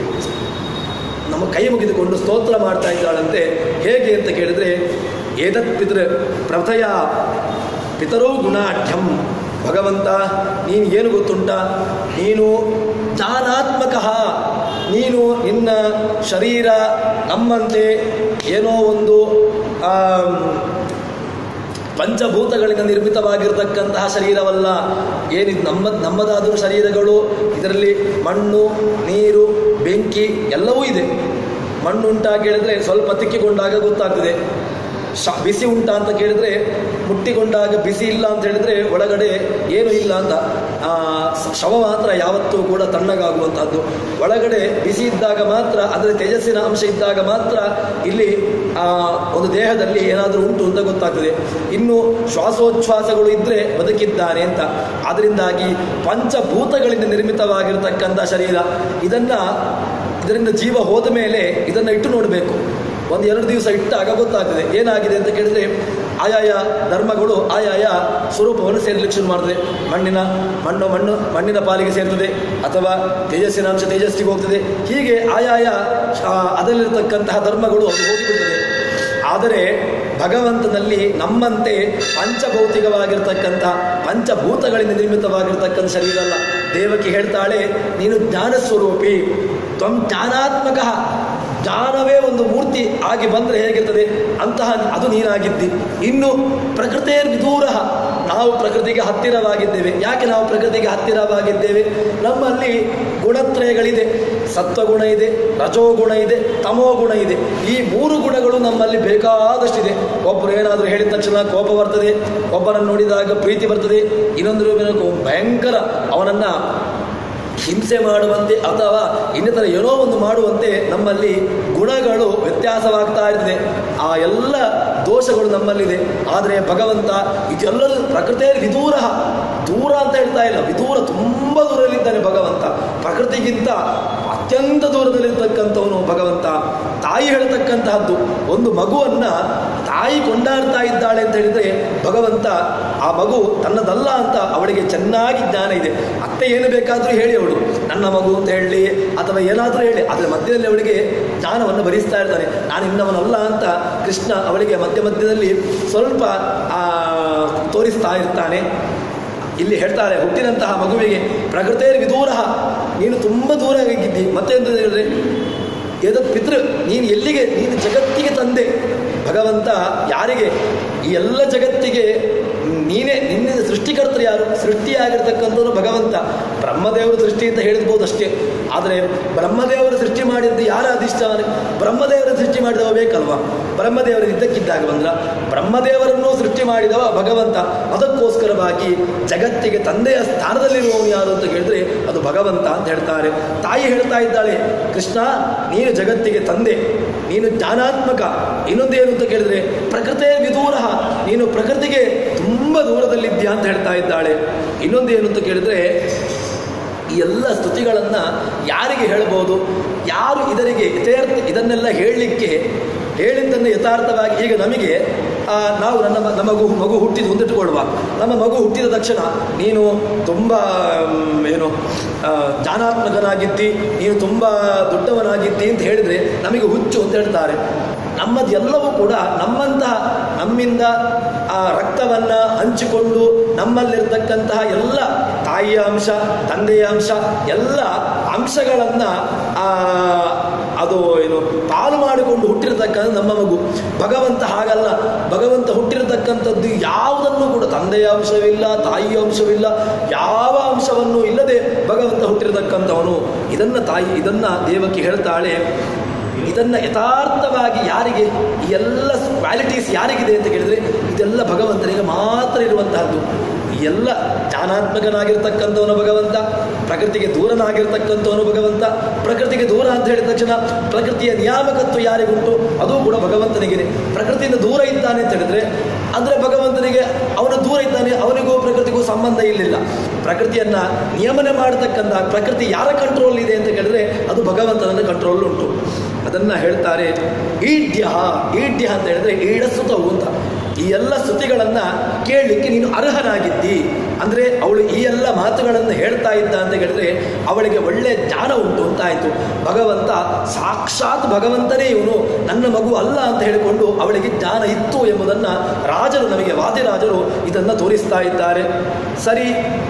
ನಮ್ಮ ಕೈ ಮುಗಿದುಕೊಂಡು ಸ್ತೋತ್ರ ಮಾಡ್ತಾ ಇದ್ದಾಳಂತೆ ಹೇಗೆ ಅಂತ ಕೇಳಿದ್ರೆ ಏತತ್ ಪಿತೃ ಪ್ರಥಯ ಪಿತರೋ ಗುಣಾಢ್ಯಂ ಭಗವಂತ ನೀನು ಏನು ಗೊತ್ತುಂಟ ನೀನು ಜ್ಞಾನಾತ್ಮಕ ನೀನು ನಿನ್ನ ಶರೀರ ನಮ್ಮಂತೆ ಏನೋ ಒಂದು ಆಮ್, ಪಂಚಭೂತಗಳಿಂದ ನಿರ್ಮಿತವಾಗಿರತಕ್ಕಂತಹ ಶರೀರವಲ್ಲ ಏನಿದು ನಮ್ಮ ನಮ್ಮದಾದರೂ ಶರೀರಗಳು ಇದರಲ್ಲಿ ಮಣ್ಣು ನೀರು ಬೆಂಕಿ ಎಲ್ಲವೂ ಇದೆ ಮಣ್ಣು ಉಂಟಾ ಕೇಳಿದ್ರೆ ಸ್ವಲ್ಪ ತಿಕ್ಕಿಕೊಂಡಾಗ ಗೊತ್ತಾಗ್ತದೆ ಶ ಬಿಸಿ ಉಂಟಾ ಅಂತ ಕೇಳಿದ್ರೆ ಮುಟ್ಟಿಕೊಂಡಾಗ ಬಿಸಿ ಇಲ್ಲ ಅಂತ ಹೇಳಿದ್ರೆ ಒಳಗಡೆ ಏನು ಇಲ್ಲ ಅಂತ ಆ, ಸ- ಶವ ಮಾತ್ರ ಯಾವತ್ತೂ ಕೂಡ ತಣ್ಣಗಾಗುವಂತಹದ್ದು ಒಳಗಡೆ ಬಿಸಿ ಇದ್ದಾಗ ಮಾತ್ರ ಅದರ ತೇಜಸ್ಸಿನ ಅಂಶ ಇದ್ದಾಗ ಮಾತ್ರ ಇಲ್ಲಿ ಆ, ಒಂದು ದೇಹದಲ್ಲಿ ಏನಾದರೂ ಉಂಟು ಅಂತ ಗೊತ್ತಾಗ್ತದೆ ಇನ್ನು ಶ್ವಾಸೋಚ್ಛ್ವಾಸಗಳು ಇದ್ರೆ ಬದುಕಿದ್ದಾನೆ ಅಂತ ಅದರಿಂದಾಗಿ ಪಂಚಭೂತಗಳಿಂದ ನಿರ್ಮಿತವಾಗಿರತಕ್ಕಂಥ ಶರೀರ ಇದನ್ನ ಇದರಿಂದ ಜೀವ ಹೋದ ಮೇಲೆ ಇದನ್ನು ಇಟ್ಟು ನೋಡಬೇಕು ಒಂದು ಎರಡು ದಿವಸ ಇಟ್ಟಾಗ ಗೊತ್ತಾಗ್ತದೆ ಏನಾಗಿದೆ ಅಂತ ಕೇಳಿದ್ರೆ ಆಯಾಯ ಧರ್ಮಗಳು ಆಯಾಯ ಸ್ವರೂಪವನ್ನು ಸೇರ್ಲಿಕ್ಕೆ ಶುರು ಮಾಡ್ತದೆ ಮಣ್ಣಿನ ಮಣ್ಣು ಮಣ್ಣು ಮಣ್ಣಿನ ಪಾಲಿಗೆ ಸೇರ್ತದೆ ಅಥವಾ ತೇಜಸ್ಸಿನ ಅಂಶ ತೇಜಸ್ಸಿಗೆ ಹೋಗ್ತದೆ ಹೀಗೆ ಆಯಾಯ ಆ, ಅದರಲ್ಲಿರ್ತಕ್ಕಂತಹ ಧರ್ಮಗಳು ಅದು ಹೋಗಿಬಿಡ್ತದೆ ಆದರೆ ಭಗವಂತನಲ್ಲಿ ನಮ್ಮಂತೆ ಪಂಚಭೌತಿಕವಾಗಿರ್ತಕ್ಕಂಥ ಪಂಚಭೂತಗಳಿಂದ ನಿರ್ಮಿತವಾಗಿರ್ತಕ್ಕಂಥ ಶರೀರ ಅಲ್ಲ ದೇವಕಿ ಹೇಳ್ತಾಳೆ ನೀನು ಜ್ಞಾನ ಸ್ವರೂಪಿ ತ್ವಂ ಜ್ಞಾನಾತ್ಮಕ ಜ್ಞಾನವೇ ಒಂದು ಮೂರ್ತಿ ಆಗಿ ಬಂದರೆ ಹೇಗಿರ್ತದೆ ಅಂತಹ ಅದು ನೀನಾಗಿದ್ದಿ ಇನ್ನು ಪ್ರಕೃತಿಯ ವಿದೂರ ನಾವು ಪ್ರಕೃತಿಗೆ ಹತ್ತಿರವಾಗಿದ್ದೇವೆ ಯಾಕೆ ನಾವು ಪ್ರಕೃತಿಗೆ ಹತ್ತಿರವಾಗಿದ್ದೇವೆ ನಮ್ಮಲ್ಲಿ ಗುಣತ್ರಯಗಳಿದೆ ಸತ್ವಗುಣ ಇದೆ ರಜೋಗುಣ ಇದೆ ತಮೋಗುಣ ಇದೆ ಈ ಮೂರು ಗುಣಗಳು ನಮ್ಮಲ್ಲಿ ಬೇಕಾದಷ್ಟಿದೆ ಒಬ್ಬರು ಏನಾದರೂ ಹೇಳಿದ ತಕ್ಷಣ ಕೋಪ ಬರ್ತದೆ ಒಬ್ಬನನ್ನು ನೋಡಿದಾಗ ಪ್ರೀತಿ ಬರ್ತದೆ ಇನ್ನೊಂದು ಭಯಂಕರ ಅವನನ್ನ ಹಿಂಸೆ ಮಾಡುವಂತೆ ಅಥವಾ ಇನ್ನಿತರ ಏನೋ ಒಂದು ಮಾಡುವಂತೆ ನಮ್ಮಲ್ಲಿ ಗುಣಗಳು ವ್ಯತ್ಯಾಸವಾಗ್ತಾ ಇರ್ತದೆ ಆ ಎಲ್ಲ ದೋಷಗಳು ನಮ್ಮಲ್ಲಿದೆ ಆದರೆ ಭಗವಂತ ಇದೆಲ್ಲರೂ ಪ್ರಕೃತಿಯ ವಿದೂರ ದೂರ ಅಂತ ಹೇಳ್ತಾ ಇಲ್ಲ ವಿದೂರ ತುಂಬ ದೂರದಲ್ಲಿದ್ದಾನೆ ಭಗವಂತ ಪ್ರಕೃತಿಗಿಂತ ಅತ್ಯಂತ ದೂರದಲ್ಲಿರ್ತಕ್ಕಂಥವನು ಭಗವಂತ ತಾಯಿ ಹೇಳ್ತಕ್ಕಂತಹದ್ದು ಒಂದು ಮಗುವನ್ನ ತಾಯಿ ಕೊಂಡಾಡ್ತಾ ಇದ್ದಾಳೆ ಅಂತ ಹೇಳಿದ್ರೆ ಭಗವಂತ ಆ ಮಗು ತನ್ನದಲ್ಲ ಅಂತ ಅವಳಿಗೆ ಚೆನ್ನಾಗಿ ಜ್ಞಾನ ಇದೆ ಅತ್ತೆ ಏನು ಬೇಕಾದರೂ ಹೇಳಿ ಅವಳು ನನ್ನ ಮಗು ಅಂತ ಹೇಳಿ ಅಥವಾ ಏನಾದರೂ ಹೇಳಿ ಅದರ ಮಧ್ಯದಲ್ಲಿ ಅವಳಿಗೆ ಜ್ಞಾನವನ್ನು ಭರಿಸ್ತಾ ಇರ್ತಾನೆ ನಾನು ಇನ್ನವನಲ್ಲ ಅಂತ ಕೃಷ್ಣ ಅವಳಿಗೆ ಮಧ್ಯ ಮಧ್ಯದಲ್ಲಿ ಸ್ವಲ್ಪ ಆ, ತೋರಿಸ್ತಾ ಇರ್ತಾನೆ ಇಲ್ಲಿ ಹೇಳ್ತಾರೆ ಹುಟ್ಟಿದಂತಹ ಮಗುವಿಗೆ ಪ್ರಕೃತಿಯ ವಿದೂರ ನೀನು ತುಂಬ ದೂರ ಆಗಿದ್ದಿ ಮತ್ತೆ ಎಂತ ಹೇಳಿದ್ರೆ ಎದತ್ ಪಿತೃ ನೀನು ಎಲ್ಲಿಗೆ ನೀನು ಜಗತ್ತಿಗೆ ತಂದೆ ಭಗವಂತ ಯಾರಿಗೆ ಈ ಎಲ್ಲ ಜಗತ್ತಿಗೆ ನೀನೇ ನಿನ್ನ ಸೃಷ್ಟಿಕರ್ತರು ಯಾರು ಸೃಷ್ಟಿಯಾಗಿರ್ತಕ್ಕಂಥವ್ರು ಭಗವಂತ ಬ್ರಹ್ಮದೇವರು ಸೃಷ್ಟಿ ಅಂತ ಹೇಳಿರ್ಬೋದು ಅಷ್ಟೇ ಆದರೆ ಬ್ರಹ್ಮದೇವರು ಸೃಷ್ಟಿ ಮಾಡಿದ್ದು ಯಾರ ಅಧಿಷ್ಠಾನ ಬ್ರಹ್ಮದೇವರ ಸೃಷ್ಟಿ ಮಾಡಿದವ ಬೇಕಲ್ವಾ ಬ್ರಹ್ಮದೇವರು ಇದ್ದಕ್ಕಿದ್ದಾಗ ಬಂದ್ರ ಬ್ರಹ್ಮದೇವರನ್ನು ಸೃಷ್ಟಿ ಮಾಡಿದವ ಭಗವಂತ ಅದಕ್ಕೋಸ್ಕರವಾಗಿ ಜಗತ್ತಿಗೆ ತಂದೆಯ ಸ್ಥಾನದಲ್ಲಿರುವವನು ಯಾರು ಅಂತ ಹೇಳಿದ್ರೆ ಅದು ಭಗವಂತ ಅಂತ ಹೇಳ್ತಾರೆ ತಾಯಿ ಹೇಳ್ತಾ ಇದ್ದಾಳೆ ಕೃಷ್ಣ ನೀನು ಜಗತ್ತಿಗೆ ತಂದೆ ನೀನು ಜ್ಞಾನಾತ್ಮಕ ಇನ್ನೊಂದೇನು ಅಂತ ಕೇಳಿದ್ರೆ ಪ್ರಕೃತಿಯ ವಿದೂರ ನೀನು ಪ್ರಕೃತಿಗೆ ತುಂಬ ದೂರದಲ್ಲಿದ್ಯಾ ಅಂತ ಹೇಳ್ತಾ ಇದ್ದಾಳೆ ಇನ್ನೊಂದೇನು ಅಂತ ಕೇಳಿದ್ರೆ ಈ ಎಲ್ಲ ಸ್ತುತಿಗಳನ್ನು ಯಾರಿಗೆ ಹೇಳ್ಬೋದು ಯಾರು ಇದರಿಗೆ ಯಥಾರ್ಥ ಇದನ್ನೆಲ್ಲ ಹೇಳಲಿಕ್ಕೆ ಹೇಳಿದ್ದನ್ನು ಯಥಾರ್ಥವಾಗಿ ಈಗ ನಮಗೆ ಆ, ನಾವು ನನ್ನ ಮ- ನಮ್ಮ ಮಗು ಮಗು ಹುಟ್ಟಿದ ಹೊಂದಿಟ್ಟುಕೊಳ್ಳುವ ನಮ್ಮ ಮಗು ಹುಟ್ಟಿದ ತಕ್ಷಣ ನೀನು ತುಂಬ ಮ್, ಏನು ಆ, ಜ್ಞಾನಾತ್ಮಕನಾಗಿದ್ದಿ ನೀನು ತುಂಬ ದೊಡ್ಡವನಾಗಿದ್ದಿ ಅಂತ ಹೇಳಿದರೆ ನಮಗೆ ಹುಚ್ಚು ಅಂತ ಹೇಳ್ತಾರೆ ನಮ್ಮದೆಲ್ಲವೂ ಕೂಡ ನಮ್ಮಂತಹ ನಮ್ಮಿಂದ ಆ ರಕ್ತವನ್ನು ಹಂಚಿಕೊಂಡು ನಮ್ಮಲ್ಲಿರ್ತಕ್ಕಂತಹ ಎಲ್ಲ ತಾಯಿಯ ಅಂಶ ತಂದೆಯ ಅಂಶ ಎಲ್ಲ ಅಂಶಗಳನ್ನು ಅದು ಏನು ಪಾಲು ಮಾಡಿಕೊಂಡು ಹುಟ್ಟಿರತಕ್ಕಂಥ ನಮ್ಮ ಮಗು ಭಗವಂತ ಹಾಗಲ್ಲ ಭಗವಂತ ಹುಟ್ಟಿರತಕ್ಕಂಥದ್ದು ಯಾವುದನ್ನು ಕೂಡ ತಂದೆಯ ಅಂಶವಿಲ್ಲ ತಾಯಿಯ ಅಂಶವಿಲ್ಲ ಯಾವ ಅಂಶವನ್ನು ಇಲ್ಲದೆ ಭಗವಂತ ಹುಟ್ಟಿರತಕ್ಕಂಥವನು ಇದನ್ನ ತಾಯಿ ಇದನ್ನ ದೇವಕ್ಕೆ ಹೇಳ್ತಾಳೆ ಇದನ್ನ ಯಥಾರ್ಥವಾಗಿ ಯಾರಿಗೆ ಈ ಎಲ್ಲ ಕ್ವಾಲಿಟೀಸ್ ಯಾರಿಗಿದೆ ಅಂತ ಕೇಳಿದ್ರೆ ಇದೆಲ್ಲ ಭಗವಂತನಿಗೆ ಮಾತ್ರ ಇರುವಂತಹದ್ದು ಈ ಎಲ್ಲ ಜ್ಞಾನಾತ್ಮಕನಾಗಿರ್ತಕ್ಕಂಥವನು ಭಗವಂತ ಪ್ರಕೃತಿಗೆ ದೂರನಾಗಿರ್ತಕ್ಕಂಥವನು ಭಗವಂತ ಪ್ರಕೃತಿಗೆ ದೂರ ಅಂತ ಹೇಳಿದ ತಕ್ಷಣ ಪ್ರಕೃತಿಯ ನಿಯಾಮಕತ್ವ ಯಾರಿಗುಂಟು ಅದು ಕೂಡ ಭಗವಂತನಿಗಿದೆ ಪ್ರಕೃತಿಯಿಂದ ದೂರ ಇದ್ದಾನೆ ಅಂತ ಹೇಳಿದ್ರೆ ಅಂದ್ರೆ ಭಗವಂತನಿಗೆ ಅವನು ದೂರ ಇದ್ದಾನೆ ಅವನಿಗೂ ಪ್ರಕೃತಿಗೂ ಸಂಬಂಧ ಇಲ್ಲಿಲ್ಲ ಪ್ರಕೃತಿಯನ್ನ ನಿಯಮನೆ ಮಾಡತಕ್ಕಂಥ ಪ್ರಕೃತಿ ಯಾರ ಕಂಟ್ರೋಲ್ ಇದೆ ಅಂತ ಕೇಳಿದ್ರೆ ಅದು ಭಗವಂತನ ಕಂಟ್ರೋಲ್ ಉಂಟು ಅದನ್ನ ಹೇಳ್ತಾರೆ ಈಡ್ಯ ಈಡ್ಯ ಅಂತ ಹೇಳಿದ್ರೆ ಈಡಸುತವು ಅಂತ ಈ ಎಲ್ಲ ಸ್ತುತಿಗಳನ್ನ ಕೇಳಲಿಕ್ಕೆ ನೀನು ಅರ್ಹನಾಗಿದ್ದಿ ಅಂದ್ರೆ ಅವಳು ಈ ಎಲ್ಲ ಮಾತುಗಳನ್ನು ಹೇಳ್ತಾ ಇದ್ದ ಅಂತ ಹೇಳಿದ್ರೆ ಅವಳಿಗೆ ಒಳ್ಳೆ ಜ್ಞಾನ ಉಂಟು ಅಂತ ಆಯ್ತು ಭಗವಂತ ಸಾಕ್ಷಾತ್ ಭಗವಂತನೇ ಇವನು ನನ್ನ ಮಗು ಅಲ್ಲ ಅಂತ ಹೇಳಿಕೊಂಡು ಅವಳಿಗೆ ಜ್ಞಾನ ಇತ್ತು ಎಂಬುದನ್ನ ರಾಜರು ನಮಗೆ ವಾದಿರಾಜರು ಇದನ್ನ ತೋರಿಸ್ತಾ ಇದ್ದಾರೆ ಸರಿ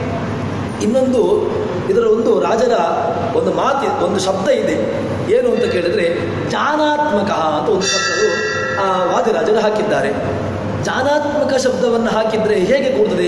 ಇನ್ನೊಂದು ಇದರ ಒಂದು ರಾಜರ ಒಂದು ಮಾತಿ ಒಂದು ಶಬ್ದ ಇದೆ ಏನು ಅಂತ ಕೇಳಿದ್ರೆ ಜ್ಞಾನಾತ್ಮಕ ಅಂತ ಒಂದು ಶಬ್ದವು ಆ ವಾದಿರಾಜರು ಹಾಕಿದ್ದಾರೆ ಜ್ಞಾನಾತ್ಮಕ ಶಬ್ದವನ್ನು ಹಾಕಿದ್ರೆ ಹೇಗೆ ಕೂಡ್ತದೆ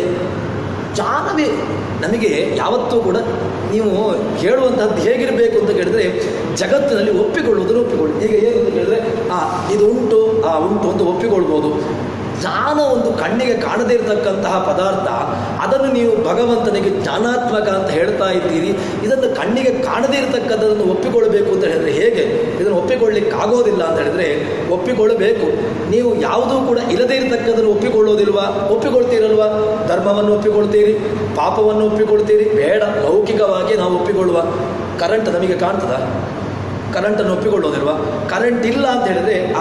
ಜ್ಞಾನವೇ ನಮಗೆ ಯಾವತ್ತೂ ಕೂಡ ನೀವು ಹೇಳುವಂತಹದ್ದು ಹೇಗಿರಬೇಕು ಅಂತ ಕೇಳಿದ್ರೆ ಜಗತ್ತಿನಲ್ಲಿ ಒಪ್ಪಿಕೊಳ್ಳುವುದನ್ನು ಒಪ್ಪಿಕೊಳ್ಳಿ ಈಗ ಏನು ಅಂತ ಕೇಳಿದ್ರೆ ಆ ಇದು ಉಂಟು ಆ ಉಂಟು ಅಂತ ಒಪ್ಪಿಕೊಳ್ಬೋದು ಜ್ಞಾನ ಒಂದು ಕಣ್ಣಿಗೆ ಕಾಣದೇ ಇರತಕ್ಕಂತಹ ಪದಾರ್ಥ ಅದನ್ನು ನೀವು ಭಗವಂತನಿಗೆ ಜ್ಞಾನಾತ್ಮಕ ಅಂತ ಹೇಳ್ತಾ ಇದ್ದೀರಿ ಇದನ್ನು ಕಣ್ಣಿಗೆ ಕಾಣದೇ ಇರತಕ್ಕಂಥದ್ದನ್ನು ಒಪ್ಪಿಕೊಳ್ಬೇಕು ಅಂತ ಹೇಳಿದ್ರೆ ಹೇಗೆ ಇದನ್ನು ಒಪ್ಪಿಕೊಳ್ಳಿಕ್ಕೆ ಆಗೋದಿಲ್ಲ ಅಂತ ಹೇಳಿದ್ರೆ ಒಪ್ಪಿಕೊಳ್ಳಬೇಕು ನೀವು ಯಾವುದೂ ಕೂಡ ಇಲ್ಲದೇ ಇರತಕ್ಕದನ್ನು ಒಪ್ಪಿಕೊಳ್ಳೋದಿಲ್ವಾ ಒಪ್ಪಿಕೊಳ್ತೀರಲ್ವಾ ಧರ್ಮವನ್ನು ಒಪ್ಪಿಕೊಳ್ತೀರಿ ಪಾಪವನ್ನು ಒಪ್ಪಿಕೊಳ್ತೀರಿ ಬೇಡ ಲೌಕಿಕವಾಗಿ ನಾವು ಒಪ್ಪಿಕೊಳ್ಳುವ ಕರೆಂಟ್ ನಮಗೆ ಕಾಣ್ತದ ಕರೆಂಟನ್ನು ಒಪ್ಪಿಕೊಳ್ಳೋದಿಲ್ವಾ ಕರೆಂಟ್ ಇಲ್ಲ ಅಂತ ಹೇಳಿದ್ರೆ ಆ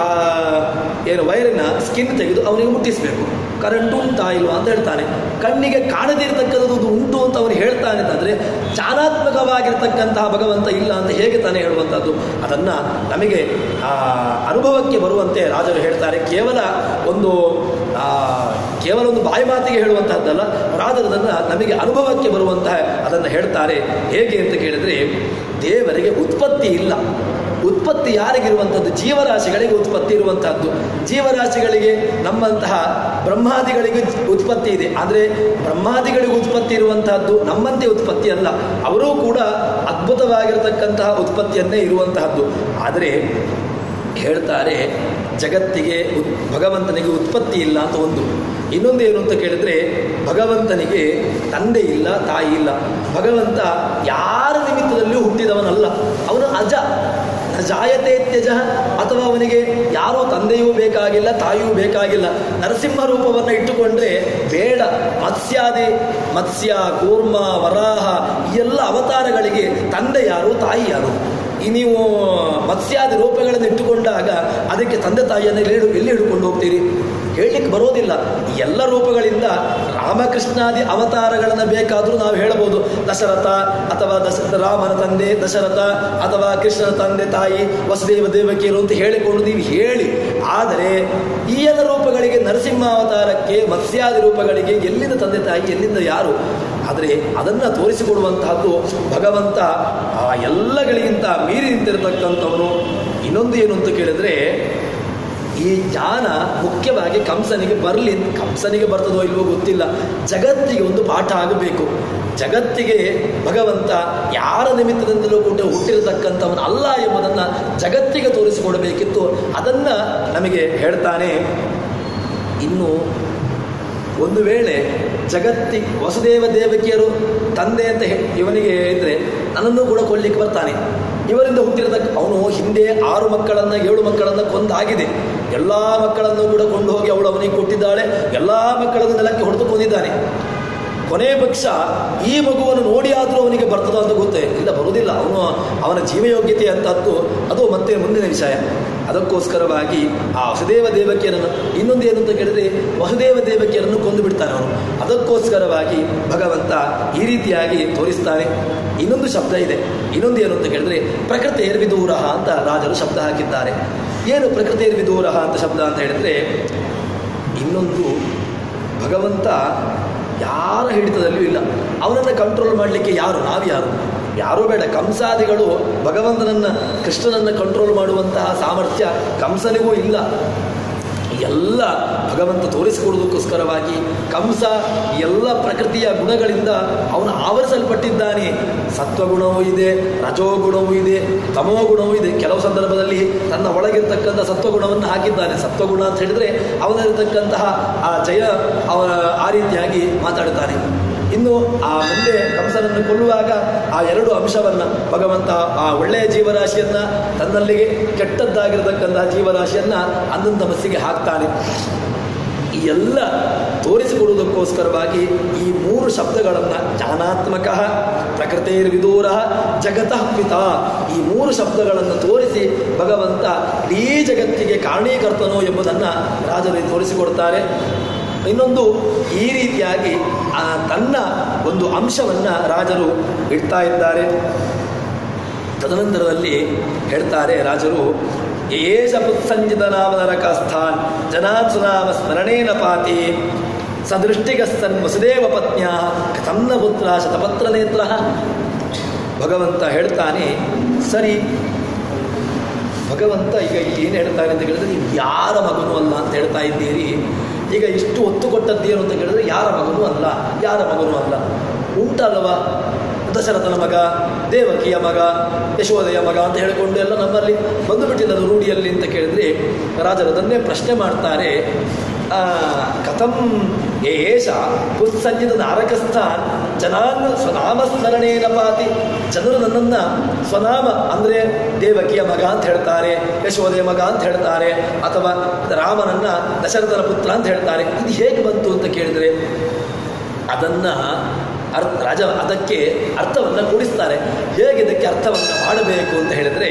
ಏನು ವೈರಿನ ಸ್ಕಿನ್ ತೆಗೆದು ಅವನಿಗೆ ಮುಟ್ಟಿಸಬೇಕು ಕರೆಂಟ್ ಉಂಟಾ ಇಲ್ವಾ ಅಂತ ಹೇಳ್ತಾನೆ ಕಣ್ಣಿಗೆ ಕಾಣದೇ ಇರತಕ್ಕಂಥದ್ದು ಉಂಟು ಅಂತ ಅವನು ಹೇಳ್ತಾನೆ ಅಂತಂದ್ರೆ ಚಾಣಾತ್ಮಕವಾಗಿರ್ತಕ್ಕಂತಹ ಭಗವಂತ ಇಲ್ಲ ಅಂತ ಹೇಗೆ ತಾನೇ ಹೇಳುವಂಥದ್ದು ಅದನ್ನ ನಮಗೆ ಆ ಅನುಭವಕ್ಕೆ ಬರುವಂತೆ ರಾಜರು ಹೇಳ್ತಾರೆ ಕೇವಲ ಒಂದು ಆ, ಕೇವಲ ಒಂದು ಬಾಯಿ ಮಾತಿಗೆ ಹೇಳುವಂತಹದ್ದಲ್ಲ ರಾಜರು ಅದನ್ನ ನಮಗೆ ಅನುಭವಕ್ಕೆ ಬರುವಂತಹ ಅದನ್ನು ಹೇಳ್ತಾರೆ ಹೇಗೆ ಅಂತ ಕೇಳಿದ್ರೆ ದೇವರಿಗೆ ಉತ್ಪತ್ತಿ ಇಲ್ಲ ಉತ್ಪತ್ತಿ ಯಾರಿಗಿರುವಂಥದ್ದು ಜೀವರಾಶಿಗಳಿಗೆ ಉತ್ಪತ್ತಿ ಇರುವಂತಹದ್ದು ಜೀವರಾಶಿಗಳಿಗೆ ನಮ್ಮಂತಹ ಬ್ರಹ್ಮಾದಿಗಳಿಗೆ ಉತ್ಪತ್ತಿ ಇದೆ ಆದರೆ ಬ್ರಹ್ಮಾದಿಗಳಿಗೆ ಉತ್ಪತ್ತಿ ಇರುವಂತಹದ್ದು ನಮ್ಮಂತೆ ಉತ್ಪತ್ತಿ ಅಲ್ಲ ಅವರೂ ಕೂಡ ಅದ್ಭುತವಾಗಿರತಕ್ಕಂತಹ ಉತ್ಪತ್ತಿಯನ್ನೇ ಇರುವಂತಹದ್ದು ಆದರೆ ಹೇಳ್ತಾರೆ ಜಗತ್ತಿಗೆ ಉತ್ ಭಗವಂತನಿಗೆ ಉತ್ಪತ್ತಿ ಇಲ್ಲ ಅಂತ ಒಂದು ಇನ್ನೊಂದು ಏನು ಅಂತ ಕೇಳಿದ್ರೆ ಭಗವಂತನಿಗೆ ತಂದೆ ಇಲ್ಲ ತಾಯಿ ಇಲ್ಲ ಭಗವಂತ ಯಾರ ನಿಮಿತ್ತದಲ್ಲಿಯೂ ಹುಟ್ಟಿದವನಲ್ಲ ಅವನು ಅಜ ನ ಜಾಯತೆ ತ್ಯಜ ಅಥವಾ ಅವನಿಗೆ ಯಾರೋ ತಂದೆಯೂ ಬೇಕಾಗಿಲ್ಲ ತಾಯಿಯೂ ಬೇಕಾಗಿಲ್ಲ ನರಸಿಂಹ ರೂಪವನ್ನು ಇಟ್ಟುಕೊಂಡ್ರೆ ಬೇಡ ಮತ್ಸ್ಯಾದಿ ಮತ್ಸ್ಯ ಕೂರ್ಮ ವರಾಹ ಈ ಎಲ್ಲ ಅವತಾರಗಳಿಗೆ ತಂದೆ ಯಾರು ತಾಯಿ ಯಾರು ಈ ನೀವು ಮತ್ಸ್ಯಾದಿ ರೂಪಗಳನ್ನು ಇಟ್ಟುಕೊಂಡಾಗ ಅದಕ್ಕೆ ತಂದೆ ತಾಯಿಯನ್ನು ಎಲ್ಲಿ ಹಿಡು- ಎಲ್ಲಿ ಹಿಡ್ಕೊಂಡು ಹೋಗ್ತೀರಿ ಹೇಳಲಿಕ್ಕೆ ಬರೋದಿಲ್ಲ ಈ ಎಲ್ಲ ರೂಪಗಳಿಂದ ರಾಮಕೃಷ್ಣಾದಿ ಅವತಾರಗಳನ್ನು ಬೇಕಾದರೂ ನಾವು ಹೇಳಬಹುದು ದಶರಥ ಅಥವಾ ದಶ ರಾಮನ ತಂದೆ ದಶರಥ ಅಥವಾ ಕೃಷ್ಣನ ತಂದೆ ತಾಯಿ ವಸುದೇವ ದೇವಕಿಯರು ಅಂತ ಹೇಳಿಕೊಂಡು ನೀವು ಹೇಳಿ ಆದರೆ ಈ ಎಲ್ಲ ರೂಪಗಳಿಗೆ ನರಸಿಂಹ ಅವತಾರಕ್ಕೆ ಮತ್ಸ್ಯಾದಿ ರೂಪಗಳಿಗೆ ಎಲ್ಲಿಂದ ತಂದೆ ತಾಯಿ ಎಲ್ಲಿಂದ ಯಾರು ಆದರೆ ಅದನ್ನು ತೋರಿಸಿಕೊಡುವಂತಹದ್ದು ಭಗವಂತ ಆ ಎಲ್ಲಗಳಿಗಿಂತ ಮೀರಿ ನಿಂತಿರತಕ್ಕಂಥವನು ಇನ್ನೊಂದು ಏನು ಅಂತ ಕೇಳಿದ್ರೆ ಈ ಜ್ಞಾನ ಮುಖ್ಯವಾಗಿ ಕಂಸನಿಗೆ ಬರಲಿ ಕಂಸನಿಗೆ ಬರ್ತದೋ ಇಲ್ವೋ ಗೊತ್ತಿಲ್ಲ ಜಗತ್ತಿಗೆ ಒಂದು ಪಾಠ ಆಗಬೇಕು ಜಗತ್ತಿಗೆ ಭಗವಂತ ಯಾರ ನಿಮಿತ್ತದಿಂದಲೂ ಕೂಡ ಹುಟ್ಟಿರತಕ್ಕಂಥವನು ಅಲ್ಲ ಎಂಬುದನ್ನು ಜಗತ್ತಿಗೆ ತೋರಿಸಿಕೊಡಬೇಕಿತ್ತು ಅದನ್ನು ನಮಗೆ ಹೇಳ್ತಾನೆ ಇನ್ನು ಒಂದು ವೇಳೆ ಜಗತ್ತಿ ವಸುದೇವ ದೇವಕಿಯರು ತಂದೆ ಅಂತ ಹೇ- ಇವನಿಗೆ ಇದ್ರೆ ನನ್ನನ್ನು ಕೂಡ ಕೊಡ್ಲಿಕ್ಕೆ ಬರ್ತಾನೆ ಇವರಿಂದ ಹುಟ್ಟಿರತಕ್ಕ ಅವನು ಹಿಂದೆ ಆರು ಮಕ್ಕಳನ್ನ ಏಳು ಮಕ್ಕಳನ್ನ ಕೊಂದಾಗಿದೆ ಎಲ್ಲ ಮಕ್ಕಳನ್ನು ಕೂಡ ಕೊಂಡು ಹೋಗಿ ಅವಳು ಅವನಿಗೆ ಕೊಟ್ಟಿದ್ದಾಳೆ ಎಲ್ಲ ಮಕ್ಕಳನ್ನು ನೆಲಕ್ಕೆ ಹೊಡೆದು ಕೊಂದಿದ್ದಾನೆ ಕೊನೆ ಪಕ್ಷ ಈ ಮಗುವನ್ನು ನೋಡಿ ಆದರೂ ಅವನಿಗೆ ಬರ್ತದೋ ಅಂತ ಗೊತ್ತೇ ಇಲ್ಲ ಬರುವುದಿಲ್ಲ ಅವನು ಅವನ ಜೀವಯೋಗ್ಯತೆ ಅಂತದ್ದು ಅದು ಮತ್ತೆ ಮುಂದಿನ ವಿಷಯ ಅದಕ್ಕೋಸ್ಕರವಾಗಿ ಆ ವಸುದೇವ ದೇವಕಿಯರನ್ನು ಇನ್ನೊಂದು ಏನು ಅಂತ ಕೇಳಿದ್ರೆ ವಸುದೇವ ದೇವಕಿಯರನ್ನು ಕೊಂದು ಬಿಡ್ತಾನೆ ಅವನು ಅದಕ್ಕೋಸ್ಕರವಾಗಿ ಭಗವಂತ ಈ ರೀತಿಯಾಗಿ ತೋರಿಸ್ತಾನೆ ಇನ್ನೊಂದು ಶಬ್ದ ಇದೆ ಇನ್ನೊಂದು ಏನು ಅಂತ ಕೇಳಿದ್ರೆ ಪ್ರಕೃತಿರ್ವಿದೂರ ಅಂತ ರಾಜರು ಶಬ್ದ ಹಾಕಿದ್ದಾರೆ ಏನು ಪ್ರಕೃತಿರ್ವಿದೂರ ಅಂತ ಶಬ್ದ ಅಂತ ಹೇಳಿದ್ರೆ ಇನ್ನೊಂದು ಭಗವಂತ ಯಾರ ಹಿಡಿತದಲ್ಲಿಯೂ ಇಲ್ಲ ಅವನನ್ನು ಕಂಟ್ರೋಲ್ ಮಾಡಲಿಕ್ಕೆ ಯಾರು ನಾವ್ಯಾರು ಯಾರೂ ಬೇಡ ಕಂಸಾದಿಗಳು ಭಗವಂತನನ್ನು ಕೃಷ್ಣನನ್ನು ಕಂಟ್ರೋಲ್ ಮಾಡುವಂತಹ ಸಾಮರ್ಥ್ಯ ಕಂಸನಿಗೂ ಇಲ್ಲ ಎಲ್ಲ ಭಗವಂತ ತೋರಿಸಿಕೊಡುವುದಕ್ಕೋಸ್ಕರವಾಗಿ ಕಂಸ ಎಲ್ಲ ಪ್ರಕೃತಿಯ ಗುಣಗಳಿಂದ ಅವನು ಆವರಿಸಲ್ಪಟ್ಟಿದ್ದಾನೆ ಸತ್ವಗುಣವೂ ಇದೆ ರಜೋಗುಣವೂ ಇದೆ ತಮೋ ಗುಣವೂ ಇದೆ ಕೆಲವು ಸಂದರ್ಭದಲ್ಲಿ ತನ್ನ ಒಳಗಿರ್ತಕ್ಕಂಥ ಸತ್ವಗುಣವನ್ನು ಹಾಕಿದ್ದಾನೆ ಸತ್ವಗುಣ ಅಂತ ಹೇಳಿದ್ರೆ ಅವನಲ್ಲಿರ್ತಕ್ಕಂತಹ ಆ ಜಯ ಅವನ ಆ ರೀತಿಯಾಗಿ ಮಾತಾಡುತ್ತಾನೆ ಇನ್ನು ಆ ಮುಂದೆ ಕಂಸನನ್ನು ಕೊಲ್ಲುವಾಗ ಆ ಎರಡು ಅಂಶವನ್ನ ಭಗವಂತ ಆ ಒಳ್ಳೆಯ ಜೀವರಾಶಿಯನ್ನ ತನ್ನಲ್ಲಿಗೆ ಕೆಟ್ಟದ್ದಾಗಿರತಕ್ಕಂತಹ ಜೀವರಾಶಿಯನ್ನ ಅಂದಂತ ಮನಸ್ಸಿಗೆ ಹಾಕ್ತಾನೆ ಈ ಎಲ್ಲ ತೋರಿಸಿಕೊಡುವುದಕ್ಕೋಸ್ಕರವಾಗಿ ಈ ಮೂರು ಶಬ್ದಗಳನ್ನು ಜ್ಞಾನಾತ್ಮಕ ಪ್ರಕೃತಿರ್ವಿದೂರ ಜಗತಃ ಪಿತ ಈ ಮೂರು ಶಬ್ದಗಳನ್ನು ತೋರಿಸಿ ಭಗವಂತ ಇಡೀ ಜಗತ್ತಿಗೆ ಕಾರಣೀಕರ್ತನೋ ಎಂಬುದನ್ನು ರಾಜರು ತೋರಿಸಿಕೊಡ್ತಾರೆ ಇನ್ನೊಂದು ಈ ರೀತಿಯಾಗಿ ಆ ತನ್ನ ಒಂದು ಅಂಶವನ್ನು ರಾಜರು ಇಡ್ತಾ ಇದ್ದಾರೆ ತದನಂತರದಲ್ಲಿ ಹೇಳ್ತಾರೆ ರಾಜರು ಏಷ ಪುತ್ಸಂಜಿತ ನಾಮ ನರಕಸ್ಥಾನ್ ಜನಾನ್ ಸುನಾಮ ಸ್ಮರಣೇನ ಪಾತಿ ಸದೃಷ್ಟಿಗಸ್ತನ್ ವಸುದೇವ ಪತ್ನ್ಯ ತನ್ನ ಪುತ್ರ ಶತಪತ್ರ ನೇತ್ರ ಭಗವಂತ ಹೇಳ್ತಾನೆ ಸರಿ ಭಗವಂತ ಈಗ ಏನು ಹೇಳ್ತಾನೆ ಅಂತ ಕೇಳಿದ್ರೆ ನೀವು ಯಾರ ಮಗನೂ ಅಲ್ಲ ಅಂತ ಹೇಳ್ತಾ ಇದ್ದೀರಿ ಈಗ ಇಷ್ಟು ಒತ್ತು ಕೊಟ್ಟದ್ದೇನು ಅಂತ ಕೇಳಿದ್ರೆ ಯಾರ ಮಗನೂ ಅಲ್ಲ ಯಾರ ಮಗನೂ ಅಲ್ಲ ಉಂಟಲ್ವಾ ದಶರಥನ ಮಗ ದೇವಕಿಯ ಮಗ ಯಶೋದೆಯ ಮಗ ಅಂತ ಹೇಳಿಕೊಂಡು ಎಲ್ಲ ನಮ್ಮಲ್ಲಿ ಬಂದು ಬಿಟ್ಟಿಲ್ಲ ರೂಢಿಯಲ್ಲಿ ಅಂತ ಕೇಳಿದ್ರೆ ರಾಜರು ಅದನ್ನೇ ಪ್ರಶ್ನೆ ಮಾಡ್ತಾರೆ ಆ, ಕಥಂ ಏಷ ಪುತ್ಸಂಜಿತ ನಾರಕಸ್ಥಾನ್ ಜನಾನ್ ಸ್ವನಾಮ ಸ್ಮರಣೇನ ಪಾತಿ ಜನರು ನನ್ನನ್ನು ಸ್ವನಾಮ ಅಂದರೆ ದೇವಕಿಯ ಮಗ ಅಂತ ಹೇಳ್ತಾರೆ ಯಶೋದೆಯ ಮಗ ಅಂತ ಹೇಳ್ತಾರೆ ಅಥವಾ ರಾಮನನ್ನ ದಶರಥನ ಪುತ್ರ ಅಂತ ಹೇಳ್ತಾರೆ ಇದು ಹೇಗೆ ಬಂತು ಅಂತ ಕೇಳಿದರೆ ಅದನ್ನ ಅರ್ಥ ರಾಜ ಅದಕ್ಕೆ ಅರ್ಥವನ್ನು ಕೂಡಿಸ್ತಾರೆ ಹೇಗೆ ಇದಕ್ಕೆ ಅರ್ಥವನ್ನು ಮಾಡಬೇಕು ಅಂತ ಹೇಳಿದ್ರೆ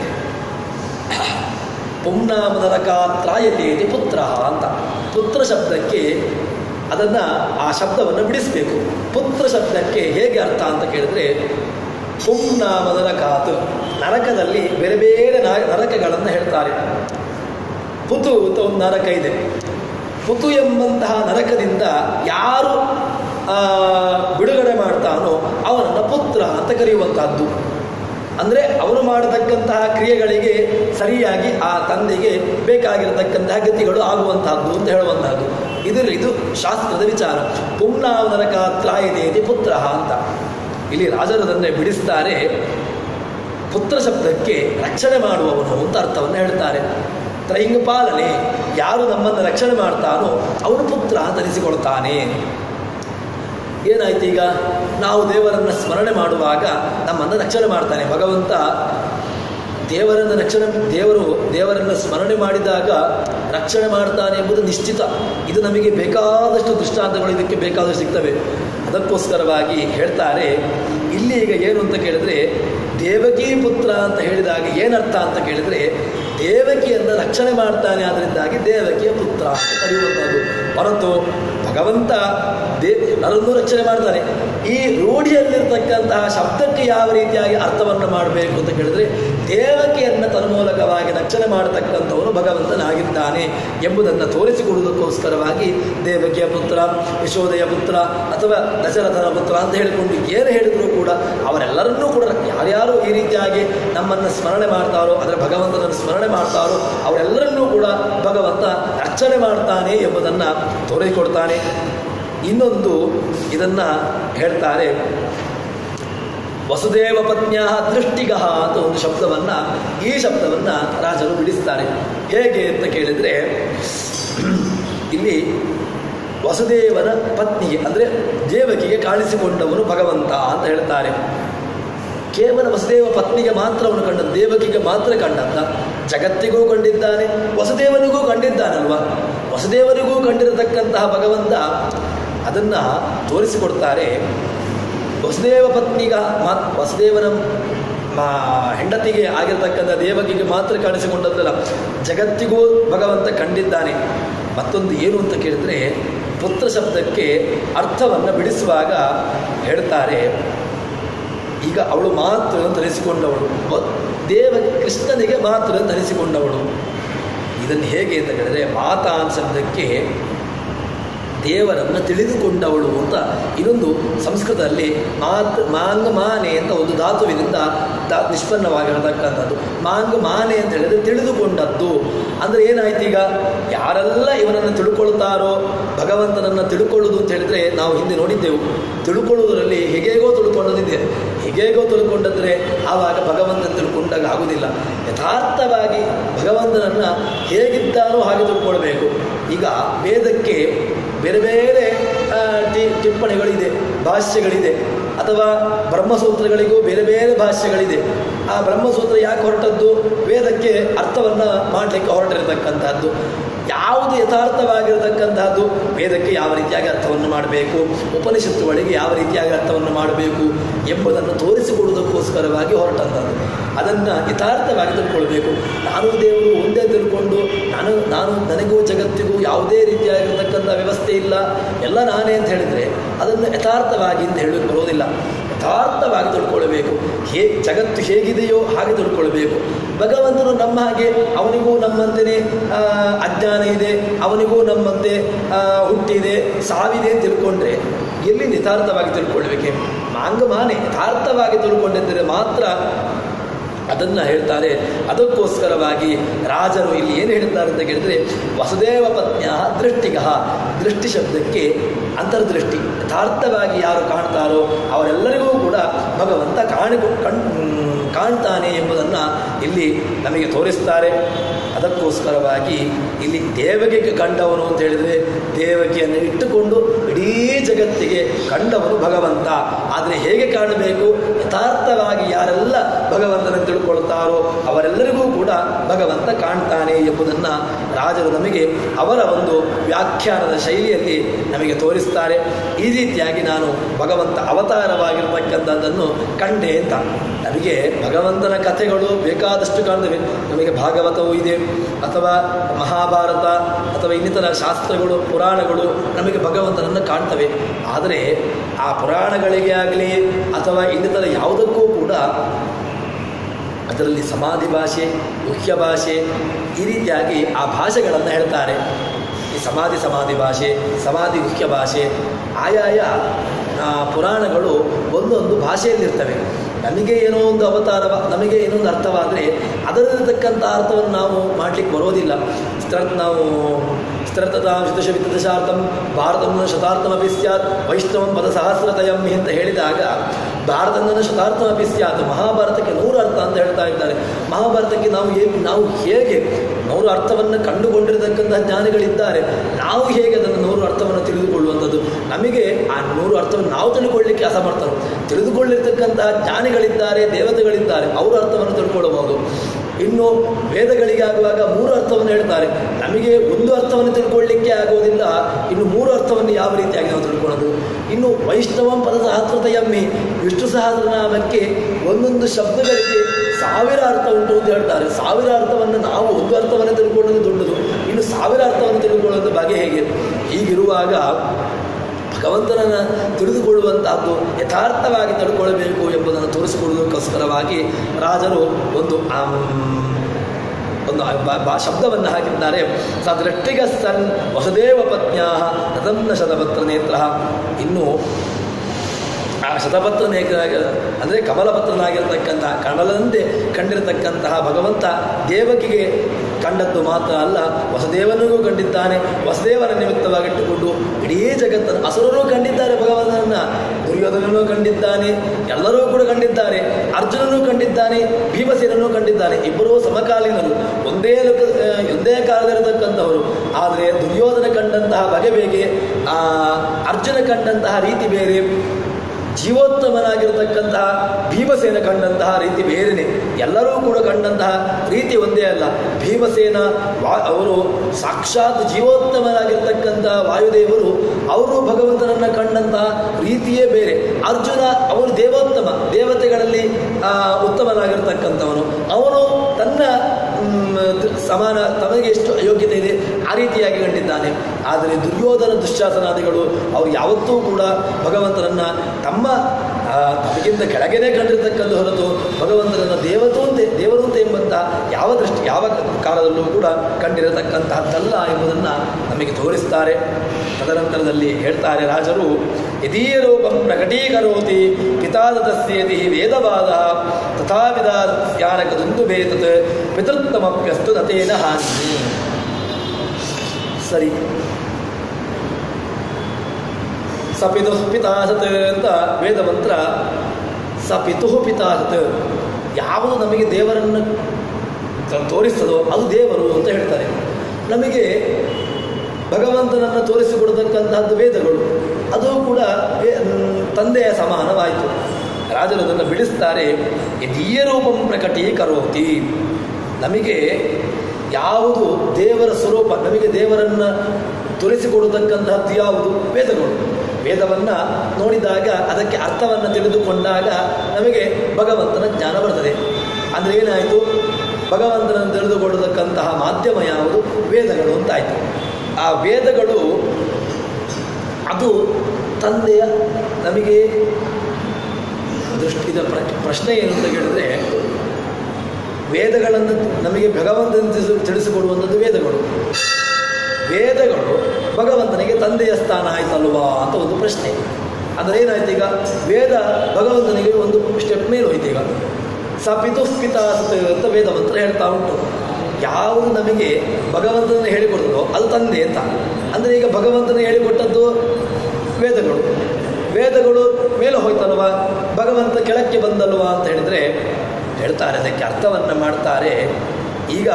ಪುಂನಾಮ ನರಕಾತ್ರಾಯತೇತಿ ಪುತ್ರ ಅಂತ ಪುತ್ರ ಶಬ್ದಕ್ಕೆ ಅದನ್ನು ಆ ಶಬ್ದವನ್ನು ಬಿಡಿಸಬೇಕು ಪುತ್ರ ಶಬ್ದಕ್ಕೆ ಹೇಗೆ ಅರ್ಥ ಅಂತ ಕೇಳಿದ್ರೆ ಪುಂನಾಮ ನರಕಾತ್ ನರಕದಲ್ಲಿ ಬೇರೆ ಬೇರೆ ನ- ನರಕಗಳನ್ನು ಹೇಳ್ತಾರೆ ಪುತು ಅಂತ ಒಂದು ನರಕ ಇದೆ ಪುತು ಎಂಬಂತಹ ನರಕದಿಂದ ಯಾರು ಆ, ಬಿಡುಗಡೆ ಮಾಡ್ತಾನೋ ಅವನನ್ನು ಪುತ್ರ ಅಂತ ಕರೆಯುವಂತಹದ್ದು ಅಂದರೆ ಅವರು ಮಾಡತಕ್ಕಂತಹ ಕ್ರಿಯೆಗಳಿಗೆ ಸರಿಯಾಗಿ ಆ ತಂದೆಗೆ ಬೇಕಾಗಿರತಕ್ಕಂತಹ ಗತಿಗಳು ಆಗುವಂತಹದ್ದು ಅಂತ ಹೇಳುವಂತಹದ್ದು ಇದು ಇದು ಶಾಸ್ತ್ರದ ವಿಚಾರ ಪುಂನಾವ ನರಕ ತ್ರಾಯದೇತಿ ಪುತ್ರ ಅಂತ ಇಲ್ಲಿ ರಾಜರದನ್ನೇ ಬಿಡಿಸ್ತಾರೆ ಪುತ್ರ ಶಬ್ದಕ್ಕೆ ರಕ್ಷಣೆ ಮಾಡುವವನು ಅಂತ ಅರ್ಥವನ್ನು ಹೇಳ್ತಾರೆ ತ್ರೈಂಗ ಪಾಲನೆ ಯಾರು ನಮ್ಮನ್ನು ರಕ್ಷಣೆ ಮಾಡ್ತಾನೋ ಅವನು ಪುತ್ರ ಅಂತ ಅನಿಸಿಕೊಳ್ತಾನೆ ಏನಾಯ್ತು ಈಗ ನಾವು ದೇವರನ್ನು ಸ್ಮರಣೆ ಮಾಡುವಾಗ ನಮ್ಮನ್ನು ರಕ್ಷಣೆ ಮಾಡ್ತಾನೆ ಭಗವಂತ ದೇವರನ್ನು ರಕ್ಷಣೆ ದೇವರು ದೇವರನ್ನು ಸ್ಮರಣೆ ಮಾಡಿದಾಗ ರಕ್ಷಣೆ ಮಾಡ್ತಾನೆ ಎಂಬುದು ನಿಶ್ಚಿತ ಇದು ನಮಗೆ ಬೇಕಾದಷ್ಟು ದೃಷ್ಟಾಂತಗಳು ಇದಕ್ಕೆ ಬೇಕಾದಷ್ಟು ಸಿಗ್ತವೆ ಅದಕ್ಕೋಸ್ಕರವಾಗಿ ಹೇಳ್ತಾರೆ ಇಲ್ಲಿ ಈಗ ಏನು ಅಂತ ಕೇಳಿದ್ರೆ ದೇವಕಿ ಪುತ್ರ ಅಂತ ಹೇಳಿದಾಗ ಏನರ್ಥ ಅಂತ ಕೇಳಿದ್ರೆ ದೇವಕಿಯನ್ನು ರಕ್ಷಣೆ ಮಾಡ್ತಾನೆ ಅದರಿಂದಾಗಿ ದೇವಕಿಯ ಪುತ್ರ ಅಂತ ಕರೆಯುವಂಥದ್ದು ಹೊರತು ಭಗವಂತ ದೇ ಎಲ್ಲರನ್ನೂ ರಕ್ಷಣೆ ಮಾಡ್ತಾನೆ ಈ ರೂಢಿಯಲ್ಲಿರ್ತಕ್ಕಂತಹ ಶಬ್ದಕ್ಕೆ ಯಾವ ರೀತಿಯಾಗಿ ಅರ್ಥವನ್ನು ಮಾಡಬೇಕು ಅಂತ ಕೇಳಿದ್ರೆ ದೇವಕಿಯನ್ನು ತನ್ಮೂಲಕವಾಗಿ ರಕ್ಷಣೆ ಮಾಡತಕ್ಕಂಥವನು ಭಗವಂತನಾಗಿದ್ದಾನೆ ಎಂಬುದನ್ನು ತೋರಿಸಿಕೊಡುವುದಕ್ಕೋಸ್ಕರವಾಗಿ ದೇವಕಿಯ ಪುತ್ರ ಯಶೋದೆಯ ಪುತ್ರ ಅಥವಾ ದಶರಥನ ಪುತ್ರ ಅಂತ ಹೇಳಿಕೊಂಡು ಏನು ಹೇಳಿದರೂ ಕೂಡ ಅವರೆಲ್ಲರನ್ನೂ ಕೂಡ ಯಾರ್ಯಾರು ಈ ರೀತಿಯಾಗಿ ನಮ್ಮನ್ನು ಸ್ಮರಣೆ ಮಾಡ್ತಾರೋ ಅದರ ಭಗವಂತನನ್ನು ಸ್ಮರಣೆ ಮಾಡ್ತಾರೋ ಅವರೆಲ್ಲರನ್ನೂ ಕೂಡ ಭಗವಂತ ರಕ್ಷಣೆ ಮಾಡ್ತಾನೆ ಎಂಬುದನ್ನು ತೋರಿಕೊಡ್ತಾನೆ ಇನ್ನೊಂದು ಇದನ್ನು ಹೇಳ್ತಾರೆ ವಸುದೇವ ಪತ್ನ್ಯ ದೃಷ್ಟಿಗಹ ಅಂತ ಒಂದು ಶಬ್ದವನ್ನು ಈ ಶಬ್ದವನ್ನು ರಾಜರು ಬಿಡಿಸ್ತಾರೆ ಹೇಗೆ ಅಂತ ಕೇಳಿದರೆ ಇಲ್ಲಿ ವಸುದೇವನ ಪತ್ನಿಗೆ ಅಂದರೆ ದೇವಕಿಗೆ ಕಾಣಿಸಿಕೊಂಡವನು ಭಗವಂತ ಅಂತ ಹೇಳ್ತಾರೆ ಕೇವಲ ವಸುದೇವ ಪತ್ನಿಗೆ ಮಾತ್ರ ಅವನು ಕಂಡದ್ದು ದೇವಕಿಗೆ ಮಾತ್ರ ಕಂಡಂತ ಜಗತ್ತಿಗೂ ಕಂಡಿದ್ದಾನೆ ವಸುದೇವನಿಗೂ ಕಂಡಿದ್ದಾನಲ್ವಾ ವಸುದೇವನಿಗೂ ಕಂಡಿರತಕ್ಕಂತಹ ಭಗವಂತ ಅದನ್ನು ತೋರಿಸಿಕೊಡ್ತಾರೆ ವಸುದೇವ ಪತ್ನಿಗ ಮಾ ವಸುದೇವನ ಮಾ ಹೆಂಡತಿಗೆ ಆಗಿರತಕ್ಕಂಥ ದೇವಕಿಗೆ ಮಾತ್ರ ಕಾಣಿಸಿಕೊಂಡದ್ದಲ್ಲ ಜಗತ್ತಿಗೂ ಭಗವಂತ ಕಂಡಿದ್ದಾನೆ ಮತ್ತೊಂದು ಏನು ಅಂತ ಕೇಳಿದ್ರೆ ಪುತ್ರ ಶಬ್ದಕ್ಕೆ ಅರ್ಥವನ್ನು ಬಿಡಿಸುವಾಗ ಹೇಳ್ತಾರೆ ಈಗ ಅವಳು ಮಾತ್ರ ಧರಿಸಿಕೊಂಡವಳು ದೇವ ಕೃಷ್ಣನಿಗೆ ಮಾತ್ರ ಧರಿಸಿಕೊಂಡವಳು ಇದನ್ನು ಹೇಗೆ ಅಂತ ಕೇಳಿದ್ರೆ ಮಾತಾ ಶಬ್ದಕ್ಕೆ ದೇವರನ್ನು ತಿಳಿದುಕೊಂಡವಳು ಅಂತ ಇನ್ನೊಂದು ಸಂಸ್ಕೃತದಲ್ಲಿ ಮಾತ್ ಮಾಂಗ ಮಾನೆ ಅಂತ ಒಂದು ಧಾತುವಿನಿಂದ ದ ನಿಷ್ಪನ್ನವಾಗಿರತಕ್ಕಂಥದ್ದು ಮಾಂಗ ಮಾನೆ ಅಂತ ಹೇಳಿದ್ರೆ ತಿಳಿದುಕೊಂಡದ್ದು ಅಂದರೆ ಏನಾಯ್ತು ಈಗ ಯಾರೆಲ್ಲ ಇವನನ್ನು ತಿಳ್ಕೊಳ್ತಾರೋ ಭಗವಂತನನ್ನು ತಿಳ್ಕೊಳ್ಳೋದು ಅಂತ ಹೇಳಿದ್ರೆ ನಾವು ಹಿಂದೆ ನೋಡಿದ್ದೆವು ತಿಳ್ಕೊಳ್ಳೋದ್ರಲ್ಲಿ ಹೇಗೇಗೋ ತಿಳ್ಕೊಳ್ಳೋದಿದೆ ಹೇಗೇಗೋ ತಿಳ್ಕೊಂಡಂದ್ರೆ ಆವಾಗ ಭಗವಂತನ ತಿಳ್ಕೊಂಡಾಗ ಆಗುವುದಿಲ್ಲ ಯಥಾರ್ಥವಾಗಿ ಭಗವಂತನನ್ನು ಹೇಗಿದ್ದಾನೋ ಹಾಗೆ ತಿಳ್ಕೊಳ್ಬೇಕು ಈಗ ವೇದಕ್ಕೆ ಬೇರೆ ಬೇರೆ ಟಿ ಟಿಪ್ಪಣಿಗಳಿದೆ ಭಾಷ್ಯಗಳಿದೆ ಅಥವಾ ಬ್ರಹ್ಮಸೂತ್ರಗಳಿಗೂ ಬೇರೆ ಬೇರೆ ಭಾಷ್ಯಗಳಿದೆ ಆ ಬ್ರಹ್ಮಸೂತ್ರ ಯಾಕೆ ಹೊರಟದ್ದು ವೇದಕ್ಕೆ ಅರ್ಥವನ್ನು ಮಾಡಲಿಕ್ಕೆ ಹೊರಟಿರತಕ್ಕಂಥದ್ದು ಯಾವುದು ಯಥಾರ್ಥವಾಗಿರತಕ್ಕಂತಹದ್ದು ವೇದಕ್ಕೆ ಯಾವ ರೀತಿಯಾಗಿ ಅರ್ಥವನ್ನು ಮಾಡಬೇಕು ಉಪನಿಷತ್ತುಗಳಿಗೆ ಯಾವ ರೀತಿಯಾಗಿ ಅರ್ಥವನ್ನು ಮಾಡಬೇಕು ಎಂಬುದನ್ನು ತೋರಿಸಿಕೊಡುವುದಕ್ಕೋಸ್ಕರವಾಗಿ ಹೊರಟಂಥದ್ದು ಅದನ್ನು ಯಥಾರ್ಥವಾಗಿ ತಿಳ್ಕೊಳ್ಬೇಕು ನಾನು ದೇವರು ಒಂದೇ ತಿಳ್ಕೊಂಡು ನಾನು ನಾನು ನನಗೂ ಜಗತ್ತಿಗೂ ಯಾವುದೇ ರೀತಿಯಾಗಿರ್ತಕ್ಕಂಥ ವ್ಯವಸ್ಥೆ ಇಲ್ಲ ಎಲ್ಲ ನಾನೇ ಅಂತ ಹೇಳಿದರೆ ಅದನ್ನು ಯಥಾರ್ಥವಾಗಿ ಅಂತ ಹೇಳಲಿಕ್ಕೆ ಬರೋದಿಲ್ಲ ಯಥಾರ್ಥವಾಗಿ ತಿಳ್ಕೊಳ್ಬೇಕು ಹೇ ಜಗತ್ತು ಹೇಗಿದೆಯೋ ಹಾಗೆ ತಿಳ್ಕೊಳ್ಬೇಕು ಭಗವಂತನು ನಮ್ಮ ಹಾಗೆ ಅವನಿಗೂ ನಮ್ಮಂತೆಯೇ ಅಜ್ಞಾನ ಇದೆ ಅವನಿಗೂ ನಮ್ಮಂತೆ ಹುಟ್ಟಿದೆ ಸಾವಿದೆ ಅಂತ ತಿಳ್ಕೊಂಡ್ರೆ ಎಲ್ಲಿ ಯಥಾರ್ಥವಾಗಿ ತಿಳ್ಕೊಳ್ಬೇಕೆ ಮಾಂಗ ಮಾನೆ ಯಥಾರ್ಥವಾಗಿ ತಿಳ್ಕೊಂಡಿದ್ದರೆ ಮಾತ್ರ ಅದನ್ನು ಹೇಳ್ತಾರೆ ಅದಕ್ಕೋಸ್ಕರವಾಗಿ ರಾಜರು ಇಲ್ಲಿ ಏನು ಹೇಳ್ತಾರೆ ಅಂತ ಕೇಳಿದ್ರೆ ವಸುದೇವ ಪತ್ನ್ಯ ದೃಷ್ಟಿಗ ದೃಷ್ಟಿ ಶಬ್ದಕ್ಕೆ ಅಂತರ್ದೃಷ್ಟಿ ಯಥಾರ್ಥವಾಗಿ ಯಾರು ಕಾಣ್ತಾರೋ ಅವರೆಲ್ಲರಿಗೂ ಕೂಡ ಭಗವಂತ ಕಾಣಿ ಕಣ್ ಕಾಣ್ತಾನೆ ಎಂಬುದನ್ನು ಇಲ್ಲಿ ನಮಗೆ ತೋರಿಸ್ತಾರೆ ಅದಕ್ಕೋಸ್ಕರವಾಗಿ ಇಲ್ಲಿ ದೇವಕಿಗೆ ಕಂಡವನು ಅಂತ ಹೇಳಿದರೆ ದೇವಕಿಯನ್ನು ಇಟ್ಟುಕೊಂಡು ಇಡೀ ಜಗತ್ತಿಗೆ ಕಂಡವನು ಭಗವಂತ ಆದರೆ ಹೇಗೆ ಕಾಣಬೇಕು ಯಥಾರ್ಥವಾಗಿ ಯಾರೆಲ್ಲ ಭಗವಂತನ ತಿಳ್ಕೊಳ್ತಾರೋ ಅವರೆಲ್ಲರಿಗೂ ಕೂಡ ಭಗವಂತ ಕಾಣ್ತಾನೆ ಎಂಬುದನ್ನು ರಾಜರು ನಮಗೆ ಅವರ ಒಂದು ವ್ಯಾಖ್ಯಾನದ ಶೈಲಿಯಲ್ಲಿ ನಮಗೆ ತೋರಿಸ್ತಾರೆ ಈ ರೀತಿಯಾಗಿ ನಾನು ಭಗವಂತ ಅವತಾರವಾಗಿರ್ತಕ್ಕಂಥದ್ದನ್ನು ಕಂಡೆ ಅಂತ ನಮಗೆ ಭಗವಂತನ ಕಥೆಗಳು ಬೇಕಾದಷ್ಟು ಕಾಣ್ತವೆ ನಮಗೆ ಭಾಗವತವೂ ಇದೆ ಅಥವಾ ಮಹಾಭಾರತ ಅಥವಾ ಇನ್ನಿತರ ಶಾಸ್ತ್ರಗಳು ಪುರಾಣಗಳು ನಮಗೆ ಭಗವಂತನನ್ನು ಕಾಣ್ತವೆ ಆದರೆ ಆ ಪುರಾಣಗಳಿಗೆ ಆಗಲಿ ಅಥವಾ ಇನ್ನಿತರ ಯಾವುದಕ್ಕೂ ಕೂಡ ಅದರಲ್ಲಿ ಸಮಾಧಿ ಭಾಷೆ ಮುಖ್ಯ ಭಾಷೆ ಈ ರೀತಿಯಾಗಿ ಆ ಭಾಷೆಗಳನ್ನು ಹೇಳ್ತಾರೆ ಈ ಸಮಾಧಿ ಸಮಾಧಿ ಭಾಷೆ ಸಮಾಧಿ ಮುಖ್ಯ ಭಾಷೆ ಆಯಾಯ ಪುರಾಣಗಳು ಒಂದೊಂದು ಭಾಷೆಯಲ್ಲಿರ್ತವೆ ನಮಗೆ ಏನೋ ಒಂದು ಅವತಾರವ ನಮಗೆ ಏನೋ ಒಂದು ಅರ್ಥವಾದರೆ ಅದರಲ್ಲಿರತಕ್ಕಂಥ ಅರ್ಥವನ್ನು ನಾವು ಮಾಡಲಿಕ್ಕೆ ಬರೋದಿಲ್ಲ ಸ್ಥಳ ನಾವು ಸ್ಥಿರತತಾಂ ಶತಶವಿತದಶಾರ್ಥಂ ಭಾರತಂ ಶತಾರ್ಥಮಪಿ ಸ್ಯಾತ್ ವೈಷ್ಣವಂ ಪದ ಸಹಸ್ರತಯಂ ಅಂತ ಹೇಳಿದಾಗ ಭಾರತನ ಶತಾರ್ಥಮಪಿ ಸ್ಯಾತ್ ಮಹಾಭಾರತಕ್ಕೆ ನೂರು ಅರ್ಥ ಅಂತ ಹೇಳ್ತಾ ಇದ್ದಾರೆ ಮಹಾಭಾರತಕ್ಕೆ ನಾವು ಹೇ ನಾವು ಹೇಗೆ ನೂರು ಅರ್ಥವನ್ನು ಕಂಡುಕೊಂಡಿರತಕ್ಕಂತಹ ಜ್ಞಾನಿಗಳಿದ್ದಾರೆ ನಾವು ಹೇಗೆ ಅದನ್ನು ನೂರು ಅರ್ಥವನ್ನು ತಿಳಿದುಕೊಳ್ಳುವಂಥದ್ದು ನಮಗೆ ಆ ನೂರು ಅರ್ಥವನ್ನು ನಾವು ತಿಳ್ಕೊಳ್ಳಿಕ್ಕೆ ಅಸಮರ್ಥರು ತಿಳಿದುಕೊಳ್ಳಿರ್ತಕ್ಕಂತಹ ಜ್ಞಾನಿಗಳಿದ್ದಾರೆ ದೇವತೆಗಳಿದ್ದಾರೆ ಅವರ ಅರ್ಥವನ್ನು ತಿಳ್ಕೊಳ್ಳಬಹುದು ಇನ್ನು ವೇದಗಳಿಗೆ ಆಗುವಾಗ ಮೂರು ಅರ್ಥವನ್ನು ಹೇಳ್ತಾರೆ ನಮಗೆ ಒಂದು ಅರ್ಥವನ್ನು ತಿಳ್ಕೊಳ್ಳಿಕ್ಕೆ ಆಗೋದಿಲ್ಲ ಇನ್ನು ಮೂರು ಅರ್ಥವನ್ನು ಯಾವ ರೀತಿಯಾಗಿ ನಾವು ತಿಳ್ಕೊಳ್ಳೋದು ಇನ್ನು ವೈಷ್ಣವಂ ಪದ ಸಹಸ್ರತೆಯಮ್ಮಿ ವಿಷ್ಣು ಸಹಸ್ರನಾಮಕ್ಕೆ ಒಂದೊಂದು ಶಬ್ದಗಳಿಗೆ ಸಾವಿರ ಅರ್ಥ ಉಂಟು ಅಂತ ಹೇಳ್ತಾರೆ ಸಾವಿರ ಅರ್ಥವನ್ನು ನಾವು ಒಂದು ಅರ್ಥವನ್ನು ತಿಳ್ಕೊಳ್ಳೋದು ದೊಡ್ಡದು ಇನ್ನು ಸಾವಿರ ಅರ್ಥವನ್ನು ತಿಳ್ಕೊಳ್ಳೋದು ಬಗೆ ಹೇಗೆ ಹೀಗಿರುವಾಗ ಭಗವಂತನನ್ನು ತಿಳಿದುಕೊಳ್ಳುವಂತಹದ್ದು ಯಥಾರ್ಥವಾಗಿ ತಿಳ್ಕೊಳ್ಬೇಕು ಎಂಬುದನ್ನು ತೋರಿಸಿಕೊಳ್ಳುವುದಕ್ಕೋಸ್ಕರವಾಗಿ ರಾಜರು ಒಂದು ಆಮ್, ಒಂದು ಬ- ಬ- ಶಬ್ದವನ್ನು ಹಾಕಿದ್ದಾರೆ ಸ ದೃಷ್ಟಿಗ ಸನ್ ವಸುದೇವ ಪತ್ನ್ಯಾ ತದನ್ನ ಶತಪತ್ರ ನೇತ್ರ ಇನ್ನು ಆ ಶತಪತ್ರ ನೇತ್ರ ಅಂದರೆ ಕಮಲಪತ್ರನಾಗಿರತಕ್ಕಂತಹ ಕಮಲದಂತೆ ಕಂಡಿರತಕ್ಕಂತಹ ಭಗವಂತ ದೇವಕಿಗೆ ಕಂಡದ್ದು ಮಾತ್ರ ಅಲ್ಲ ವಸುದೇವನಿಗೂ ಕಂಡಿದ್ದಾನೆ ವಸುದೇವನ ನಿಮಿತ್ತವಾಗಿಟ್ಟುಕೊಂಡು ಇಡೀ ಜಗತ್ತನ್ನು ಅಸುರರೂ ಕಂಡಿದ್ದಾರೆ ಭಗವಂತನನ್ನ ದುರ್ಯೋಧನನೂ ಕಂಡಿದ್ದಾನೆ ಎಲ್ಲರೂ ಕೂಡ ಕಂಡಿದ್ದಾರೆ ಅರ್ಜುನನೂ ಕಂಡಿದ್ದಾನೆ ಭೀಮಸೇನನೂ ಕಂಡಿದ್ದಾನೆ ಇಬ್ಬರೂ ಸಮಕಾಲೀನರು ಒಂದೇ ಲೋಕ ಆ, ಒಂದೇ ಕಾಲದಲ್ಲಿರತಕ್ಕಂಥವರು ಆದರೆ ದುರ್ಯೋಧನ ಕಂಡಂತಹ ಬಗೆ ಬೇಗೆ ಆ ಅರ್ಜುನ ಕಂಡಂತಹ ರೀತಿ ಬೇರೆ ಜೀವೋತ್ತಮನಾಗಿರತಕ್ಕಂತಹ ಭೀಮಸೇನ ಕಂಡಂತಹ ರೀತಿ ಬೇರೆನೆ ಎಲ್ಲರೂ ಕೂಡ ಕಂಡಂತಹ ರೀತಿ ಒಂದೇ ಅಲ್ಲ ಭೀಮಸೇನ ವಾ ಅವರು ಸಾಕ್ಷಾತ್ ಜೀವೋತ್ತಮನಾಗಿರ್ತಕ್ಕಂತಹ ವಾಯುದೇವರು ಅವರು ಭಗವಂತನನ್ನ ಕಂಡಂತಹ ರೀತಿಯೇ ಬೇರೆ ಅರ್ಜುನ ಅವರು ದೇವೋತ್ತಮ ದೇವತೆಗಳಲ್ಲಿ ಆ, ಉತ್ತಮನಾಗಿರ್ತಕ್ಕಂಥವನು ಅವನು ತನ್ನ ಮ್, ದ- ಸಮಾನ ತಮಗೆ ಎಷ್ಟು ಅಯೋಗ್ಯತೆ ಇದೆ ಆ ರೀತಿಯಾಗಿ ಕಂಡಿದ್ದಾನೆ ಆದರೆ ದುರ್ಯೋಧನ ದುಶ್ಶಾಸನಾದಿಗಳು ಅವರು ಯಾವತ್ತೂ ಕೂಡ ಭಗವಂತನನ್ನ ತಮ್ಮ ಆ, ತಮಗಿಂತ ಕೆಳಗೆನೇ ಕಂಡಿರ್ತಕ್ಕಂಥ ಹೊರತು ಭಗವಂತನನ್ನ ದೇವತು ಅಂತ ದೇವರು ಅಂತ ಎಂಬಂತ ಯಾವ ದೃಷ್ಟಿ ಯಾವ ಕಾಲದಲ್ಲೂ ಕೂಡ ಕಂಡಿರತಕ್ಕಂತಹದ್ದಲ್ಲ ಎಂಬುದನ್ನು ನಮಗೆ ತೋರಿಸ್ತಾರೆ ತದನಂತರದಲ್ಲಿ ಹೇಳ್ತಾರೆ ರಾಜರು ಯದೀಯ ರೂಪಂ ಪ್ರಕಟೀಕರೋತಿ ಪಿತಾದತಸ್ಯೇತಿ ವೇದವಾದ ತಥಾವಿಧ ಯಾನಕದೊಂದು ಬೇತತ್ ಪಿತೃತ್ತಮಪ್ಯಸ್ತು ನತೇನ ಹಾನಿ ಸರಿ ಸಪಿತು ಪಿತಾಸತ್ ಅಂತ ವೇದ ಮಂತ್ರ ಸಪಿತು ಪಿತಾಸತ್ ಯಾವುದು ನಮಗೆ ದೇವರನ್ನು ತ- ತೋರಿಸ್ತದೋ ಅದು ದೇವರು ಅಂತ ಹೇಳ್ತಾರೆ ನಮಗೆ ಭಗವಂತನನ್ನು ತೋರಿಸಿಕೊಡತಕ್ಕಂತಹದ್ದು ವೇದಗಳು ಅದು ಕೂಡ ವೇ- ಮ್, ತಂದೆಯ ಸಮಾನವಾಯಿತು ರಾಜರು ಅದನ್ನು ಬಿಡಿಸ್ತಾರೆ ಯದೀಯ ರೂಪಂ ಪ್ರಕಟೀಕರೋತಿ ನಮಗೆ ಯಾವುದು ದೇವರ ಸ್ವರೂಪ ನಮಗೆ ದೇವರನ್ನು ತೋರಿಸಿಕೊಡತಕ್ಕಂತಹದ್ದು ಯಾವುದು ವೇದಗಳು ವೇದವನ್ನು ನೋಡಿದಾಗ ಅದಕ್ಕೆ ಅರ್ಥವನ್ನು ತಿಳಿದುಕೊಂಡಾಗ ನಮಗೆ ಭಗವಂತನ ಜ್ಞಾನ ಬರ್ತದೆ ಅಂದರೆ ಏನಾಯಿತು ಭಗವಂತನನ್ನು ತಿಳಿದುಕೊಳ್ಳತಕ್ಕಂತಹ ಮಾಧ್ಯಮ ಯಾವುದು ವೇದಗಳು ಅಂತಾಯಿತು ಆ ವೇದಗಳು ಅದು ತಂದೆಯ ನಮಗೆ ದೃಷ್ಟಿ ಇದರ ಪ್ರ ಪ್ರಶ್ನೆ ಏನು ಅಂತ ಕೇಳಿದ್ರೆ ವೇದಗಳನ್ನು ನಮಗೆ ಭಗವಂತನ ತಿಳಿಸಿ- ತಿಳಿಸಿಕೊಡುವಂಥದ್ದು ವೇದಗಳು ವೇದಗಳು ಭಗವಂತನಿಗೆ ತಂದೆಯ ಸ್ಥಾನ ಆಯ್ತಲ್ವಾ ಅಂತ ಒಂದು ಪ್ರಶ್ನೆ ಅಂದರೆ ಏನಾಯ್ತು ಈಗ ವೇದ ಭಗವಂತನಿಗೆ ಒಂದು ಸ್ಟೆಪ್ ಮೇಲೆ ಹೋಯ್ತು ಈಗ ಸ ಪಿತು ಪಿತಾಸತ್ ಅಂತ ವೇದ ಮಂತ್ರ ಹೇಳ್ತಾ ಉಂಟು ಯಾವುದು ನಮಗೆ ಭಗವಂತನ ಹೇಳಿಕೊಡ್ತದೋ ಅದು ತಂದೆ ಅಂತ ಅಂದರೆ ಈಗ ಭಗವಂತನ ಹೇಳಿಕೊಟ್ಟದ್ದು ವೇದಗಳು ವೇದಗಳು ಮೇಲೆ ಹೋಯ್ತಲ್ವಾ ಭಗವಂತ ಕೆಳಕ್ಕೆ ಬಂದಲ್ವಾ ಅಂತ ಹೇಳಿದರೆ ಹೇಳ್ತಾರೆ ಅದಕ್ಕೆ ಅರ್ಥವನ್ನು ಮಾಡ್ತಾರೆ ಈಗ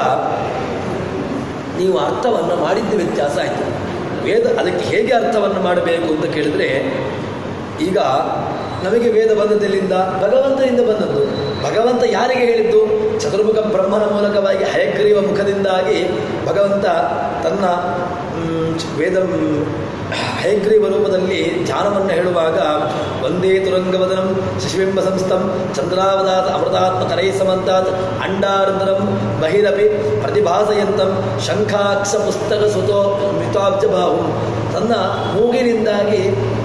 ನೀವು ಅರ್ಥವನ್ನು ಮಾಡಿದ್ದು ವ್ಯತ್ಯಾಸ ಆಯಿತು ವೇದ ಅದಕ್ಕೆ ಹೇಗೆ ಅರ್ಥವನ್ನು ಮಾಡಬೇಕು ಅಂತ ಕೇಳಿದರೆ ಈಗ ನಮಗೆ ವೇದ ಬಂದದೆಲ್ಲಿಂದ ಭಗವಂತನಿಂದ ಬಂದದ್ದು ಭಗವಂತ ಯಾರಿಗೆ ಹೇಳಿದ್ದು ಚತುರ್ಮುಖ ಬ್ರಹ್ಮನ ಮೂಲಕವಾಗಿ ಹಯಗ್ರೀವ ಮುಖದಿಂದಾಗಿ ಭಗವಂತ ತನ್ನ ಮ್, ವೇದ ಹಯಗ್ರೀವ ರೂಪದಲ್ಲಿ ಧ್ಯಾನವನ್ನು ಹೇಳುವಾಗ ಒಂದೇ ತುರಂಗವದನಂ ಶಶಿಬಿಂಬ ಸಂಸ್ಥಂ ಚಂದ್ರಾವದಾತ್ ಅಮೃತಾತ್ಮ ತರೈ ಸಮಂತಾತ್ ಅಂಡಾರ್ಧರಂ ಬಹಿರಪಿ ಪ್ರತಿಭಾಸಯಂತಂ ಶಂಖಾಕ್ಷ ಪುಸ್ತಕ ಸುತೋ ಮಿತಾಬ್ಜ ಬಾಹು ತನ್ನ ಮೂಗಿನಿಂದಾಗಿ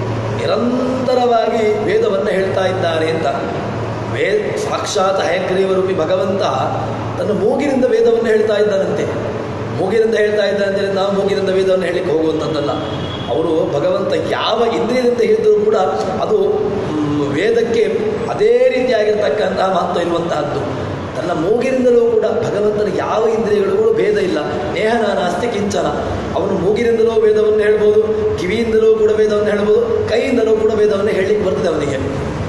ನಿರಂತರವಾಗಿ ವೇದವನ್ನು ಹೇಳ್ತಾ ಇದ್ದಾರೆ ಅಂತ ವೇದ ಸಾಕ್ಷಾತ್ ಹಯಗ್ರೀವ ರೂಪಿ ಭಗವಂತ ತನ್ನ ಮೂಗಿನಿಂದ ವೇದವನ್ನು ಹೇಳ್ತಾ ಇದ್ದಾನಂತೆ ಮೂಗಿನಿಂದ ಹೇಳ್ತಾ ಇದ್ದಾರೆ ಅಂತೇಳಿ ನಾವು ಮೂಗಿನಿಂದ ವೇದವನ್ನು ಹೇಳಲಿಕ್ಕೆ ಹೋಗುವಂಥದ್ದಲ್ಲ ಅವರು ಭಗವಂತ ಯಾವ ಇಂದ್ರಿಯದಿಂದ ಹೇಳಿದರೂ ಕೂಡ ಅದು ಮ್, ವೇದಕ್ಕೆ ಅದೇ ರೀತಿಯಾಗಿರ್ತಕ್ಕಂತಹ ಮಹತ್ವ ಇರುವಂತಹದ್ದು ತನ್ನ ಮೂಗಿನಿಂದಲೂ ಕೂಡ ಭಗವಂತನ ಯಾವ ಇಂದ್ರಿಯಗಳಿಗೂ ಭೇದ ಇಲ್ಲ ನೇಹನ ನಾಸ್ತಿ ಕಿಂಚನ ಅವನು ಮೂಗಿನಿಂದಲೂ ವೇದವನ್ನು ಹೇಳ್ಬೋದು ಕಿವಿಯಿಂದಲೂ ಕೂಡ ವೇದವನ್ನು ಹೇಳ್ಬೋದು ಕೈಯಿಂದಲೂ ಕೂಡ ವೇದವನ್ನು ಹೇಳಲಿಕ್ಕೆ ಬರ್ತದೆ ಅವನಿಗೆ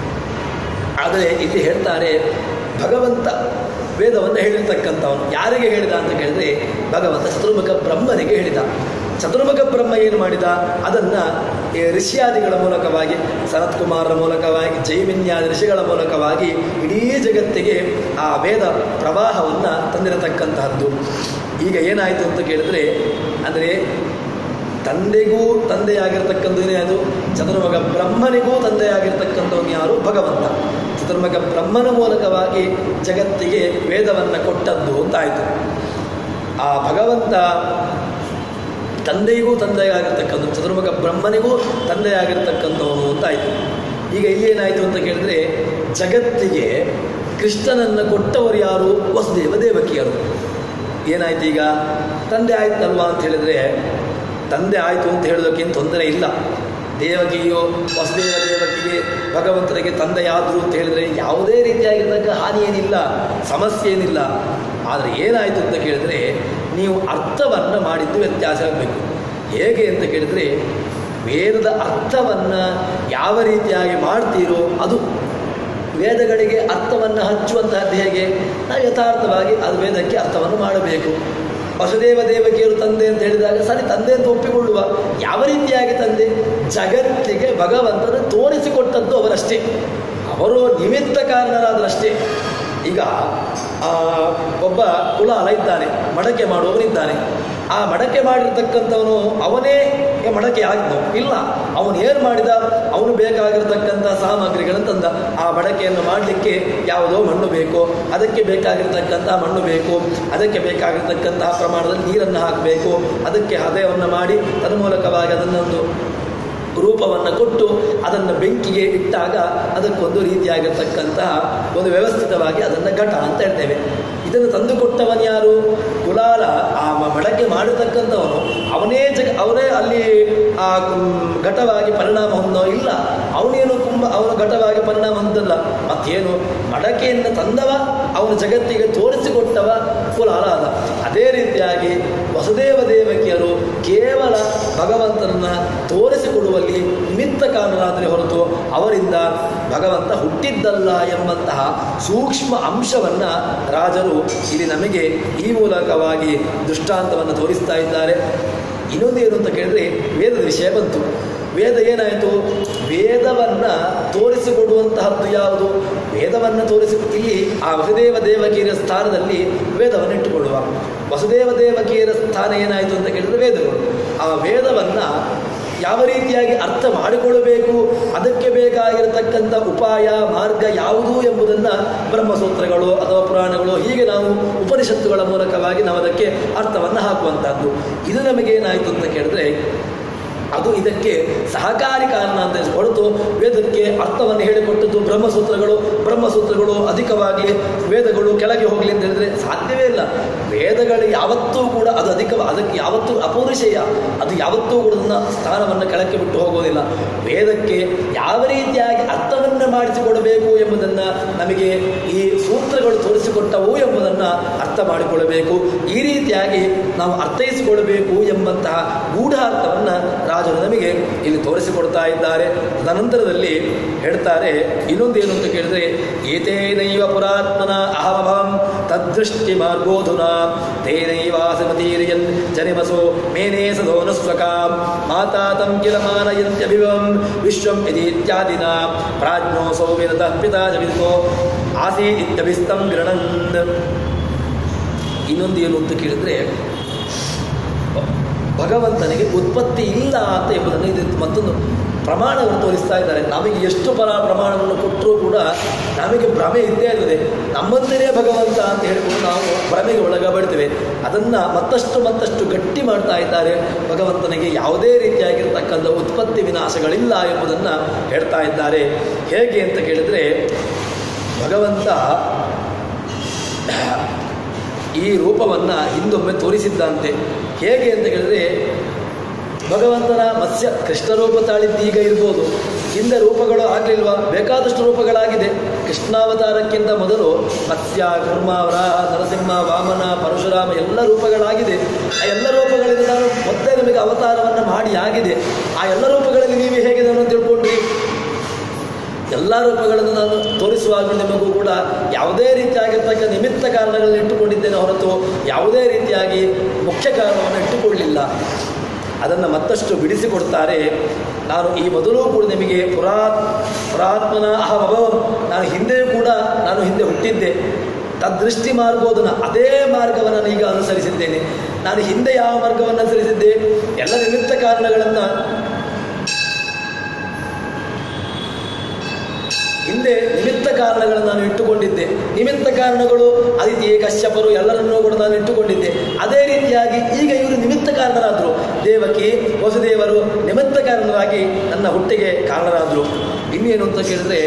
ಆದರೆ ಇಲ್ಲಿ ಹೇಳ್ತಾರೆ ಭಗವಂತ ವೇದವನ್ನು ಹೇಳಿರ್ತಕ್ಕಂಥವನು ಯಾರಿಗೆ ಹೇಳಿದ ಅಂತ ಕೇಳಿದ್ರೆ ಭಗವಂತ ಚತುರ್ಮುಖ ಬ್ರಹ್ಮನಿಗೆ ಹೇಳಿದ ಚತುರ್ಮುಖ ಬ್ರಹ್ಮ ಏನು ಮಾಡಿದ ಅದನ್ನು ಋಷಿಯಾದಿಗಳ ಮೂಲಕವಾಗಿ ಸನತ್ಕುಮಾರರ ಮೂಲಕವಾಗಿ ಜೈಮಿನ್ಯಾದಿ ಋಷಿಗಳ ಮೂಲಕವಾಗಿ ಇಡೀ ಜಗತ್ತಿಗೆ ಆ ವೇದ ಪ್ರವಾಹವನ್ನು ತಂದಿರತಕ್ಕಂತಹದ್ದು ಈಗ ಏನಾಯಿತು ಅಂತ ಕೇಳಿದ್ರೆ ಅಂದರೆ ತಂದೆಗೂ ತಂದೆಯಾಗಿರ್ತಕ್ಕಂಥವನೇ ಅದು ಚತುರ್ಮುಖ ಬ್ರಹ್ಮನಿಗೂ ತಂದೆಯಾಗಿರ್ತಕ್ಕಂಥವನು ಯಾರು ಭಗವಂತ ಚತುರ್ಮುಖ ಬ್ರಹ್ಮನ ಮೂಲಕವಾಗಿ ಜಗತ್ತಿಗೆ ವೇದವನ್ನು ಕೊಟ್ಟದ್ದು ಅಂತಾಯಿತು ಆ ಭಗವಂತ ತಂದೆಗೂ ತಂದೆಯಾಗಿರ್ತಕ್ಕಂಥ ಚತುರ್ಮುಖ ಬ್ರಹ್ಮನಿಗೂ ತಂದೆಯಾಗಿರ್ತಕ್ಕಂಥವನು ಅಂತಾಯಿತು ಈಗ ಇಲ್ಲೇನಾಯಿತು ಅಂತ ಕೇಳಿದ್ರೆ ಜಗತ್ತಿಗೆ ಕೃಷ್ಣನನ್ನು ಕೊಟ್ಟವರು ಯಾರು ವಸುದೇವ ದೇವಕಿಯರು ಏನಾಯ್ತು ಈಗ ತಂದೆ ಆಯ್ತಲ್ವಾ ಅಂತ ಹೇಳಿದ್ರೆ ತಂದೆ ಆಯಿತು ಅಂತ ಹೇಳೋದಕ್ಕೇನು ತೊಂದರೆ ಇಲ್ಲ ದೇವಕಿಯೋ ವಸುದೇವ ದೇವಕಿಗೆ ಭಗವಂತನಿಗೆ ತಂದೆಯಾದರು ಅಂತ ಹೇಳಿದ್ರೆ ಯಾವುದೇ ರೀತಿಯಾಗಿರ್ತಕ್ಕ ಹಾನಿ ಏನಿಲ್ಲ ಸಮಸ್ಯೆ ಏನಿಲ್ಲ ಆದರೆ ಏನಾಯಿತು ಅಂತ ಕೇಳಿದ್ರೆ ನೀವು ಅರ್ಥವನ್ನು ಮಾಡಿದ್ದು ವ್ಯತ್ಯಾಸ ಆಗಬೇಕು ಹೇಗೆ ಅಂತ ಕೇಳಿದ್ರೆ ವೇದದ ಅರ್ಥವನ್ನು ಯಾವ ರೀತಿಯಾಗಿ ಮಾಡ್ತೀರೋ ಅದು ವೇದಗಳಿಗೆ ಅರ್ಥವನ್ನು ಹಚ್ಚುವಂತಹದ್ದು ಹೇಗೆ ನಾವು ಯಥಾರ್ಥವಾಗಿ ಅದು ವೇದಕ್ಕೆ ಅರ್ಥವನ್ನು ಮಾಡಬೇಕು ವಸುದೇವ ದೇವಕಿಯರು ತಂದೆ ಅಂತ ಹೇಳಿದಾಗ ಸರಿ ತಂದೆ ಅಂತ ಒಪ್ಪಿಕೊಳ್ಳುವ ಯಾವ ರೀತಿಯಾಗಿ ತಂದೆ ಜಗತ್ತಿಗೆ ಭಗವಂತನ ತೋರಿಸಿಕೊಟ್ಟದ್ದು ಅವರಷ್ಟೇ ಅವರು ನಿಮಿತ್ತ ಕಾರಣರಾದರಷ್ಟೇ ಈಗ ಆ, ಒಬ್ಬ ಕುಲಾಲ ಇದ್ದಾನೆ ಮಡಕೆ ಮಾಡುವವನಿದ್ದಾನೆ ಆ ಮಡಕೆ ಮಾಡಿರ್ತಕ್ಕಂಥವನು ಅವನೇ ಮಡಕೆ ಆಗಿದ್ನು ಇಲ್ಲ ಅವನು ಏನು ಮಾಡಿದ ಅವನು ಬೇಕಾಗಿರ್ತಕ್ಕಂಥ ಸಾಮಗ್ರಿಗಳನ್ನು ತಂದ ಆ ಮಡಕೆಯನ್ನು ಮಾಡಲಿಕ್ಕೆ ಯಾವುದೋ ಮಣ್ಣು ಬೇಕು ಅದಕ್ಕೆ ಬೇಕಾಗಿರ್ತಕ್ಕಂಥ ಮಣ್ಣು ಬೇಕು ಅದಕ್ಕೆ ಬೇಕಾಗಿರ್ತಕ್ಕಂತಹ ಪ್ರಮಾಣದಲ್ಲಿ ನೀರನ್ನು ಹಾಕಬೇಕು ಅದಕ್ಕೆ ಹದೆಯನ್ನು ಮಾಡಿ ತನ್ಮೂಲಕವಾಗಿ ಅದನ್ನೊಂದು ರೂಪವನ್ನು ಕೊಟ್ಟು ಅದನ್ನು ಬೆಂಕಿಗೆ ಇಟ್ಟಾಗ ಅದಕ್ಕೊಂದು ರೀತಿಯಾಗಿರ್ತಕ್ಕಂತಹ ಒಂದು ವ್ಯವಸ್ಥಿತವಾಗಿ ಅದನ್ನು ಘಟ ಅಂತ ಹೇಳ್ತೇವೆ ಇದನ್ನು ತಂದುಕೊಟ್ಟವನು ಯಾರು ಕುಲಾಲ ಆ ಮ- ಮಡಕೆ ಮಾಡಿರ್ತಕ್ಕಂಥವನು ಅವನೇ ಜಗ ಅವನೇ ಅಲ್ಲಿ ಆ ಮ್, ಘಟವಾಗಿ ಪರಿಣಾಮ ಹೊಂದೋ ಇಲ್ಲ ಅವನೇನು ತುಂಬ ಅವನು ಘಟವಾಗಿ ಪರಿಣಾಮ ಹೊಂದಲ್ಲ ಮತ್ತೇನು ಮಡಕೆಯನ್ನು ತಂದವ ಅವನು ಜಗತ್ತಿಗೆ ತೋರಿಸಿಕೊಟ್ಟವ ಕುಲಾಲ ಅದ ಅದೇ ರೀತಿಯಾಗಿ ವಸುದೇವ ದೇವಕಿಯರು ಕೇವಲ ಭಗವಂತನನ್ನ ತೋರಿಸಿಕೊಡುವಲ್ಲಿ ನಿಮಿತ್ತ ಕಾರಣರಾದರೆ ಹೊರತು ಅವರಿಂದ ಭಗವಂತ ಹುಟ್ಟಿದ್ದಲ್ಲ ಎಂಬಂತಹ ಸೂಕ್ಷ್ಮ ಅಂಶವನ್ನ ರಾಜರು ಇಲ್ಲಿ ನಮಗೆ ಈ ಮೂಲಕವಾಗಿ ದೃಷ್ಟಾಂತವನ್ನು ತೋರಿಸ್ತಾ ಇದ್ದಾರೆ ಇನ್ನೊಂದೇನು ಅಂತ ಕೇಳಿದ್ರೆ ವೇದದ ವಿಷಯ ಬಂತು ವೇದ ಏನಾಯಿತು ವೇದವನ್ನ ತೋರಿಸಿಕೊಡುವಂತಹದ್ದು ಯಾವುದು ವೇದವನ್ನು ತೋರಿಸಿ ಇಲ್ಲಿ ಆ ವಸುದೇವ ದೇವಕಿಯರ ಸ್ಥಾನದಲ್ಲಿ ವೇದವನ್ನು ಇಟ್ಟುಕೊಳ್ಳುವ ವಸುದೇವ ದೇವಕಿಯರ ಸ್ಥಾನ ಏನಾಯಿತು ಅಂತ ಕೇಳಿದ್ರೆ ವೇದಗಳು ಆ ವೇದವನ್ನ ಯಾವ ರೀತಿಯಾಗಿ ಅರ್ಥ ಮಾಡಿಕೊಳ್ಳಬೇಕು ಅದಕ್ಕೆ ಬೇಕಾಗಿರತಕ್ಕಂಥ ಉಪಾಯ ಮಾರ್ಗ ಯಾವುದು ಎಂಬುದನ್ನು ಬ್ರಹ್ಮಸೂತ್ರಗಳು ಅಥವಾ ಪುರಾಣಗಳು ಹೀಗೆ ನಾವು ಉಪನಿಷತ್ತುಗಳ ಮೂಲಕವಾಗಿ ನಾವು ಅದಕ್ಕೆ ಅರ್ಥವನ್ನು ಹಾಕುವಂಥದ್ದು ಇದು ನಮಗೇನಾಯಿತು ಅಂತ ಕೇಳಿದ್ರೆ ಅದು ಇದಕ್ಕೆ ಸಹಕಾರಿ ಕಾರಣ ಅಂತ ಹೇಳಿ ಹೊರತು ವೇದಕ್ಕೆ ಅರ್ಥವನ್ನು ಹೇಳಿಕೊಟ್ಟದ್ದು ಬ್ರಹ್ಮಸೂತ್ರಗಳು ಬ್ರಹ್ಮಸೂತ್ರಗಳು ಅಧಿಕವಾಗಲಿ ವೇದಗಳು ಕೆಳಗೆ ಹೋಗಲಿ ಅಂತ ಹೇಳಿದ್ರೆ ಸಾಧ್ಯವೇ ಇಲ್ಲ ವೇದಗಳು ಯಾವತ್ತೂ ಕೂಡ ಅದು ಅಧಿಕ ಅದಕ್ಕೆ ಯಾವತ್ತೂ ಅಪೌರುಷೇಯ ಅದು ಯಾವತ್ತೂ ಕೂಡ ಅದನ್ನ ಸ್ಥಾನವನ್ನು ಕೆಳಕ್ಕೆ ಬಿಟ್ಟು ಹೋಗೋದಿಲ್ಲ ವೇದಕ್ಕೆ ಯಾವ ರೀತಿಯಾಗಿ ಅರ್ಥವನ್ನು ಮಾಡಿಸಿಕೊಡಬೇಕು ಎಂಬುದನ್ನು ನಮಗೆ ಈ ಸೂತ್ರಗಳು ತೋರಿಸಿಕೊಟ್ಟವು ಎಂಬುದನ್ನು ಅರ್ಥ ಮಾಡಿಕೊಳ್ಳಬೇಕು ಈ ರೀತಿಯಾಗಿ ನಾವು ಅರ್ಥೈಸಿಕೊಳ್ಳಬೇಕು ಎಂಬಂತಹ ಗೂಢಾರ್ಥವನ್ನು ರಾಜರು ನಮಗೆ ಇಲ್ಲಿ ತೋರಿಸಿಕೊಡ್ತಾ ಇದ್ದಾರೆ ತದನಂತರದಲ್ಲಿ ಹೇಳ್ತಾರೆ ಇನ್ನೊಂದೇನು ಅಂತ ಕೇಳಿದ್ರೆ ಏತೇನೈವ ಪುರಾತ್ಮನ ಅಹಮಭಂ ತದ್ದೃಷ್ಟಿ ಮಾರ್ಗೋಧುನ ತೇನೈವಾಸಮತೀರ್ಯನ್ ಜನಿಮಸೋ ಮೇನೇ ಸದೋನಸ್ವಕಾಂ ಮಾತಾ ತಂ ಕಿಲ ಮಾನಯಂತ್ಯಭಿವಂ ವಿಶ್ವಂ ಇದೀತ್ಯಾದಿನ ಪ್ರಾಜ್ಞೋಸೌ ವಿರತಃ ಪಿತಾ ಜವಿತೋ ಆಸೀದಿತ್ಯಭಿಸ್ತಂ ಗೃಣನ್ ಇನ್ನೊಂದು ಏನು ಅಂತ ಕೇಳಿದ್ರೆ ಭಗವಂತನಿಗೆ ಉತ್ಪತ್ತಿ ಇಲ್ಲ ಅಂತ ಎಂಬುದನ್ನು ಇದು ಮತ್ತೊಂದು ಪ್ರಮಾಣವನ್ನು ತೋರಿಸ್ತಾ ಇದ್ದಾರೆ ನಮಗೆ ಎಷ್ಟು ಪರ ಪ್ರಮಾಣವನ್ನು ಕೊಟ್ಟರೂ ಕೂಡ ನಮಗೆ ಭ್ರಮೆ ಇದ್ದೇ ಇರ್ತದೆ ನಮ್ಮಂತೆಯೇ ಭಗವಂತ ಅಂತ ಹೇಳಿಕೊಂಡು ನಾವು ಭ್ರಮೆಗೆ ಒಳಗಬಡ್ತೇವೆ ಅದನ್ನು ಮತ್ತಷ್ಟು ಮತ್ತಷ್ಟು ಗಟ್ಟಿ ಮಾಡ್ತಾ ಇದ್ದಾರೆ ಭಗವಂತನಿಗೆ ಯಾವುದೇ ರೀತಿಯಾಗಿರ್ತಕ್ಕಂಥ ಉತ್ಪತ್ತಿ ವಿನಾಶಗಳಿಲ್ಲ ಎಂಬುದನ್ನು ಹೇಳ್ತಾ ಇದ್ದಾರೆ ಹೇಗೆ ಅಂತ ಕೇಳಿದರೆ ಭಗವಂತ ಈ ರೂಪವನ್ನು ಹಿಂದೊಮ್ಮೆ ತೋರಿಸಿದ್ದಂತೆ ಹೇಗೆ ಅಂತ ಕೇಳಿದ್ರೆ ಭಗವಂತನ ಮತ್ಸ್ಯ ಕೃಷ್ಣ ರೂಪ ತಾಳಿದ್ದೀಗ ಇರ್ಬೋದು ಹಿಂದೆ ರೂಪಗಳು ಆಗಲಿಲ್ವಾ ಬೇಕಾದಷ್ಟು ರೂಪಗಳಾಗಿದೆ ಕೃಷ್ಣಾವತಾರಕ್ಕಿಂತ ಮೊದಲು ಮತ್ಸ್ಯ ಕುರ್ಮ ವರಾಹ ನರಸಿಂಹ ವಾಮನ ಪರಶುರಾಮ ಎಲ್ಲ ರೂಪಗಳಾಗಿದೆ ಆ ಎಲ್ಲ ರೂಪಗಳಿಂದ ನಾನು ಮೊದಲೇ ನಮಗೆ ಅವತಾರವನ್ನು ಮಾಡಿ ಆಗಿದೆ ಆ ಎಲ್ಲ ರೂಪಗಳಲ್ಲಿ ನೀವು ಹೇಗೆ ನಾನು ತಿಳ್ಕೊಂಡ್ರಿ ಎಲ್ಲ ರೂಪಗಳನ್ನು ನಾನು ತೋರಿಸುವಾಗ ನಿಮಗೂ ಕೂಡ ಯಾವುದೇ ರೀತಿಯಾಗಿರ್ತಕ್ಕ ನಿಮಿತ್ತ ಕಾರಣಗಳನ್ನು ಇಟ್ಟುಕೊಂಡಿದ್ದೇನೆ ಹೊರತು ಯಾವುದೇ ರೀತಿಯಾಗಿ ಮುಖ್ಯ ಕಾರಣವನ್ನು ಇಟ್ಟುಕೊಳ್ಳಿಲ್ಲ ಅದನ್ನು ಮತ್ತಷ್ಟು ಬಿಡಿಸಿಕೊಡ್ತಾರೆ ನಾನು ಈ ಮೊದಲು ಕೂಡ ನಿಮಗೆ ಪುರಾತ್ ಪುರಾತ್ಮನ ಅಹಮಭವಂ ನಾನು ಹಿಂದೆಯೂ ಕೂಡ ನಾನು ಹಿಂದೆ ಹುಟ್ಟಿದ್ದೆ ತದ್ದೃಷ್ಟಿ ಮಾರ್ಗೋದನ ಅದೇ ಮಾರ್ಗವನ್ನು ನಾನು ಈಗ ಅನುಸರಿಸಿದ್ದೇನೆ ನಾನು ಹಿಂದೆ ಯಾವ ಮಾರ್ಗವನ್ನು ಅನುಸರಿಸಿದ್ದೆ ಎಲ್ಲ ನಿಮಿತ್ತ ಕಾರಣಗಳನ್ನು ಹಿಂದೆ ನಿಮಿತ್ತ ಕಾರಣಗಳನ್ನು ನಾನು ಇಟ್ಟುಕೊಂಡಿದ್ದೆ ನಿಮಿತ್ತ ಕಾರಣಗಳು ಅದಿತಿ ಕಶ್ಯಪರು ಎಲ್ಲರನ್ನೂ ಕೂಡ ನಾನು ಇಟ್ಟುಕೊಂಡಿದ್ದೆ ಅದೇ ರೀತಿಯಾಗಿ ಈಗ ಇವರು ನಿಮಿತ್ತ ಕಾರಣರಾದರು ದೇವಕಿ ವಸುದೇವರು ನಿಮಿತ್ತ ಕಾರಣರಾಗಿ ನನ್ನ ಹುಟ್ಟಿಗೆ ಕಾರಣರಾದರು ಇನ್ನೇನು ಅಂತ ಕೇಳಿದ್ರೆ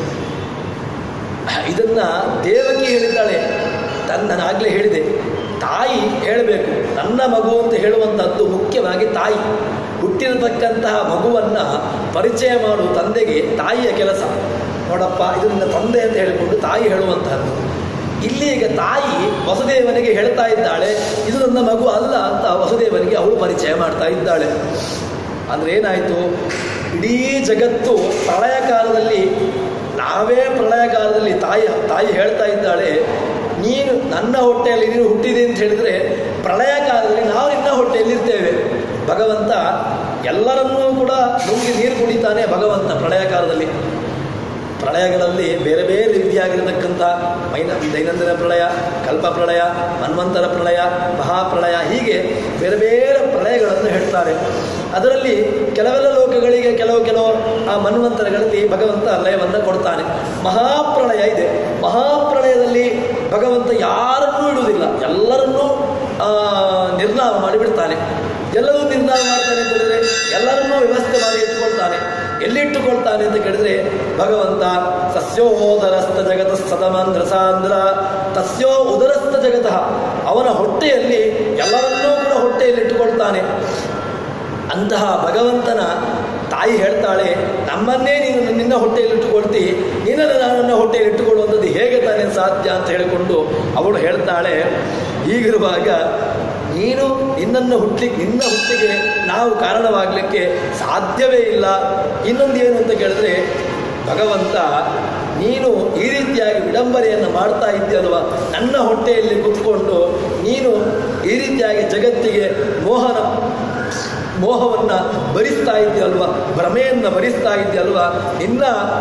ಇದನ್ನ ದೇವಕಿ ಹೇಳಿದ್ದಾಳೆ ತನ್ನ ನಾನು ಆಗಲೇ ಹೇಳಿದೆ ತಾಯಿ ಹೇಳಬೇಕು ನನ್ನ ಮಗು ಅಂತ ಹೇಳುವಂಥದ್ದು ಮುಖ್ಯವಾಗಿ ತಾಯಿ ಹುಟ್ಟಿರತಕ್ಕಂತಹ ಮಗುವನ್ನು ಪರಿಚಯ ಮಾಡುವ ತಂದೆಗೆ ತಾಯಿಯ ಕೆಲಸ ನೋಡಪ್ಪ ಇದು ನನ್ನ ತಂದೆ ಅಂತ ಹೇಳಿಕೊಂಡು ತಾಯಿ ಹೇಳುವಂತಹದ್ದು ಇಲ್ಲಿ ಈಗ ತಾಯಿ ವಸುದೇವನಿಗೆ ಹೇಳ್ತಾ ಇದ್ದಾಳೆ ಇದು ನನ್ನ ಮಗು ಅಲ್ಲ ಅಂತ ವಸುದೇವನಿಗೆ ಅವಳು ಪರಿಚಯ ಮಾಡ್ತಾ ಇದ್ದಾಳೆ ಅಂದರೆ ಏನಾಯಿತು ಇಡೀ ಜಗತ್ತು ಪ್ರಳಯ ಕಾಲದಲ್ಲಿ ನಾವೇ ಪ್ರಳಯ ಕಾಲದಲ್ಲಿ ತಾಯಿ ತಾಯಿ ಹೇಳ್ತಾ ಇದ್ದಾಳೆ ನೀನು ನನ್ನ ಹೊಟ್ಟೆಯಲ್ಲಿ ನೀನು ಹುಟ್ಟಿದೆ ಅಂತ ಹೇಳಿದರೆ ಪ್ರಳಯ ಕಾಲದಲ್ಲಿ ನಾವು ನಿನ್ನ ಹೊಟ್ಟೆಯಲ್ಲಿ ಇರ್ತೇವೆ ಭಗವಂತ ಎಲ್ಲರನ್ನೂ ಕೂಡ ನುಂಗಿ ನೀರು ಕುಡಿತಾನೆ ಭಗವಂತ ಪ್ರಳಯ ಕಾಲದಲ್ಲಿ ಪ್ರಳಯಗಳಲ್ಲಿ ಬೇರೆ ಬೇರೆ ರೀತಿಯಾಗಿರತಕ್ಕಂಥ ಮೈನ ದೈನಂದಿನ ಪ್ರಳಯ ಕಲ್ಪ ಪ್ರಳಯ ಮನ್ವಂತರ ಪ್ರಳಯ ಮಹಾಪ್ರಳಯ ಹೀಗೆ ಬೇರೆ ಬೇರೆ ಪ್ರಳಯಗಳನ್ನು ಹೇಳ್ತಾರೆ ಅದರಲ್ಲಿ ಕೆಲವೆಲ್ಲ ಲೋಕಗಳಿಗೆ ಕೆಲವು ಕೆಲವು ಆ ಮನ್ವಂತರಗಳಲ್ಲಿ ಭಗವಂತ ಲಯವನ್ನು ಕೊಡ್ತಾನೆ ಮಹಾಪ್ರಳಯ ಇದೆ ಮಹಾಪ್ರಳಯದಲ್ಲಿ ಭಗವಂತ ಯಾರನ್ನೂ ಇಡುವುದಿಲ್ಲ ಎಲ್ಲರನ್ನೂ ಆ, ನಿರ್ನಾಮ ಮಾಡಿಬಿಡ್ತಾನೆ ಎಲ್ಲವೂ ನಿರ್ನಾಮ ಮಾಡ್ತಾನೆ ಅಂತ ಹೇಳಿದ್ರೆ ಎಲ್ಲರನ್ನೂ ವ್ಯವಸ್ಥೆ ಮಾಡಿ ಇಟ್ಟುಕೊಳ್ತಾನೆ ಎಲ್ಲಿಟ್ಟುಕೊಳ್ತಾನೆ ಅಂತ ಕೇಳಿದ್ರೆ ಭಗವಂತ ಸಸ್ಯೋದರಸ್ಥ ಜಗತ ಸತಮಾಂಧ್ರ ಸಾಂದ್ರ ತಸ್ಯೋ ಉದರಸ್ಥ ಜಗತಃ ಅವನ ಹೊಟ್ಟೆಯಲ್ಲಿ ಎಲ್ಲರನ್ನೂ ಕೂಡ ಹೊಟ್ಟೆಯಲ್ಲಿ ಇಟ್ಟುಕೊಳ್ತಾನೆ ಅಂತಹ ಭಗವಂತನ ತಾಯಿ ಹೇಳ್ತಾಳೆ ನಮ್ಮನ್ನೇ ನೀನು ನಿನ್ನ ಹೊಟ್ಟೆಯಲ್ಲಿ ಇಟ್ಟುಕೊಳ್ತಿ ನಿನ್ನನ್ನು ನಾನು ನನ್ನ ಹೊಟ್ಟೆಯಲ್ಲಿ ಇಟ್ಟುಕೊಳ್ಳುವಂಥದ್ದು ಹೇಗೆ ತಾನೇ ಸಾಧ್ಯ ಅಂತ ಹೇಳಿಕೊಂಡು ಅವಳು ಹೇಳ್ತಾಳೆ ಹೀಗಿರುವಾಗ ನೀನು ನಿನ್ನನ್ನು ಹುಟ್ಟಲಿಕ್ಕೆ ನಿನ್ನ ಹುಟ್ಟಿಗೆ ನಾವು ಕಾರಣವಾಗಲಿಕ್ಕೆ ಸಾಧ್ಯವೇ ಇಲ್ಲ ಇನ್ನೊಂದು ಏನು ಅಂತ ಕೇಳಿದ್ರೆ ಭಗವಂತ ನೀನು ಈ ರೀತಿಯಾಗಿ ವಿಡಂಬನೆಯನ್ನು ಮಾಡ್ತಾ ಇದ್ದೀಯಲ್ವ ನನ್ನ ಹೊಟ್ಟೆಯಲ್ಲಿ ಕುತ್ಕೊಂಡು ನೀನು ಈ ರೀತಿಯಾಗಿ ಜಗತ್ತಿಗೆ ಮೋಹನ ಮೋಹವನ್ನು ಭರಿಸ್ತಾ ಇದೆಯಲ್ವ ಭ್ರಮೆಯನ್ನು ಭರಿಸ್ತಾ ಇದೆಯಲ್ವ ನಿನ್ನ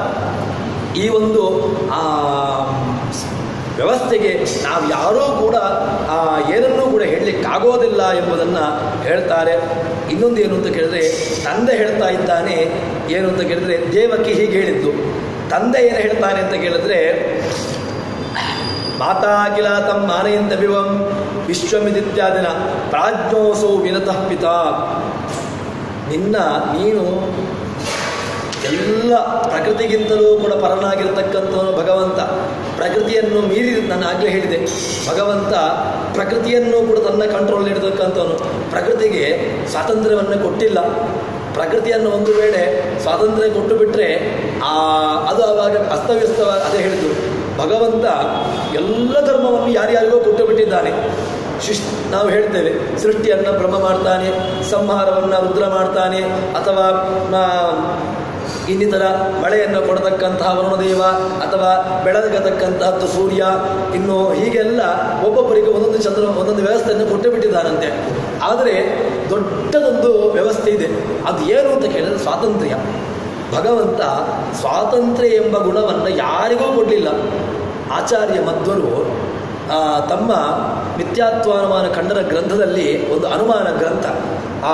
ಈ ಒಂದು ಆ, ವ್ಯವಸ್ಥೆಗೆ ನಾವು ಯಾರೂ ಕೂಡ ಆ, ಏನನ್ನೂ ಕೂಡ ಹೇಳಲಿಕ್ಕಾಗೋದಿಲ್ಲ ಎಂಬುದನ್ನು ಹೇಳ್ತಾರೆ ಇನ್ನೊಂದು ಏನು ಅಂತ ಕೇಳಿದ್ರೆ ತಂದೆ ಹೇಳ್ತಾ ಇದ್ದಾನೆ ಏನು ಅಂತ ಕೇಳಿದ್ರೆ ದೇವಕ್ಕೆ ಹೀಗೆ ಹೇಳಿದ್ದು ತಂದೆ ಏನು ಹೇಳ್ತಾನೆ ಅಂತ ಕೇಳಿದ್ರೆ ಮಾತಾ ಕಿಲ ತಮ್ಮ ಮಾನಯಂತ ವಿವಂ ವಿಶ್ವಮಿದಿತ್ಯಾದಿನ ಪ್ರಾಜ್ಞೋಸೌ ವಿನತಃ ಪಿತಾ ನಿನ್ನ ನೀನು ಎಲ್ಲ ಪ್ರಕೃತಿಗಿಂತಲೂ ಕೂಡ ಪರನಾಗಿರ್ತಕ್ಕಂಥವನು ಭಗವಂತ ಪ್ರಕೃತಿಯನ್ನು ಮೀರಿ ನಾನು ಆಗಲೇ ಹೇಳಿದೆ ಭಗವಂತ ಪ್ರಕೃತಿಯನ್ನು ಕೂಡ ತನ್ನ ಕಂಟ್ರೋಲ್ ಇಡತಕ್ಕಂಥವನು ಪ್ರಕೃತಿಗೆ ಸ್ವಾತಂತ್ರ್ಯವನ್ನು ಕೊಟ್ಟಿಲ್ಲ ಪ್ರಕೃತಿಯನ್ನು ಒಂದು ವೇಳೆ ಸ್ವಾತಂತ್ರ್ಯ ಕೊಟ್ಟು ಬಿಟ್ಟರೆ ಆ ಅದು ಆವಾಗ ಅಸ್ತವ್ಯಸ್ತವಾಗಿ ಅದೇ ಹೇಳಿದ್ದು ಭಗವಂತ ಎಲ್ಲ ಧರ್ಮವನ್ನು ಯಾರ್ಯಾರಿಗೋ ಕೊಟ್ಟು ಬಿಟ್ಟಿದ್ದಾನೆ ಶಿಶ್ ನಾವು ಹೇಳ್ತೇವೆ ಸೃಷ್ಟಿಯನ್ನು ಬ್ರಹ್ಮ ಮಾಡ್ತಾನೆ ಸಂಹಾರವನ್ನು ರುದ್ರ ಮಾಡ್ತಾನೆ ಅಥವಾ ಆ, ಇನ್ನಿತರ ಮಳೆಯನ್ನು ಕೊಡತಕ್ಕಂತಹ ವರುಣದೇವ ಅಥವಾ ಬೆಳಗತಕ್ಕಂತಹದ್ದು ಸೂರ್ಯ ಇನ್ನು ಹೀಗೆಲ್ಲ ಒಬ್ಬೊಬ್ಬರಿಗೆ ಒಂದೊಂದು ಚಂದ್ರ ಒಂದೊಂದು ವ್ಯವಸ್ಥೆಯನ್ನು ಕೊಟ್ಟು ಬಿಟ್ಟಿದ್ದಾರಂತೆ ಆದರೆ ದೊಡ್ಡದೊಂದು ವ್ಯವಸ್ಥೆ ಇದೆ ಅದು ಏನು ಅಂತ ಕೇಳಿದ್ರೆ ಸ್ವಾತಂತ್ರ್ಯ ಭಗವಂತ ಸ್ವಾತಂತ್ರ್ಯ ಎಂಬ ಗುಣವನ್ನು ಯಾರಿಗೂ ಕೊಡಲಿಲ್ಲ ಆಚಾರ್ಯ ಮಧ್ವರು ಆ, ತಮ್ಮ ಮಿಥ್ಯಾತ್ವಾನುಮಾನ ಖಂಡನ ಗ್ರಂಥದಲ್ಲಿ ಒಂದು ಅನುಮಾನ ಗ್ರಂಥ ಆ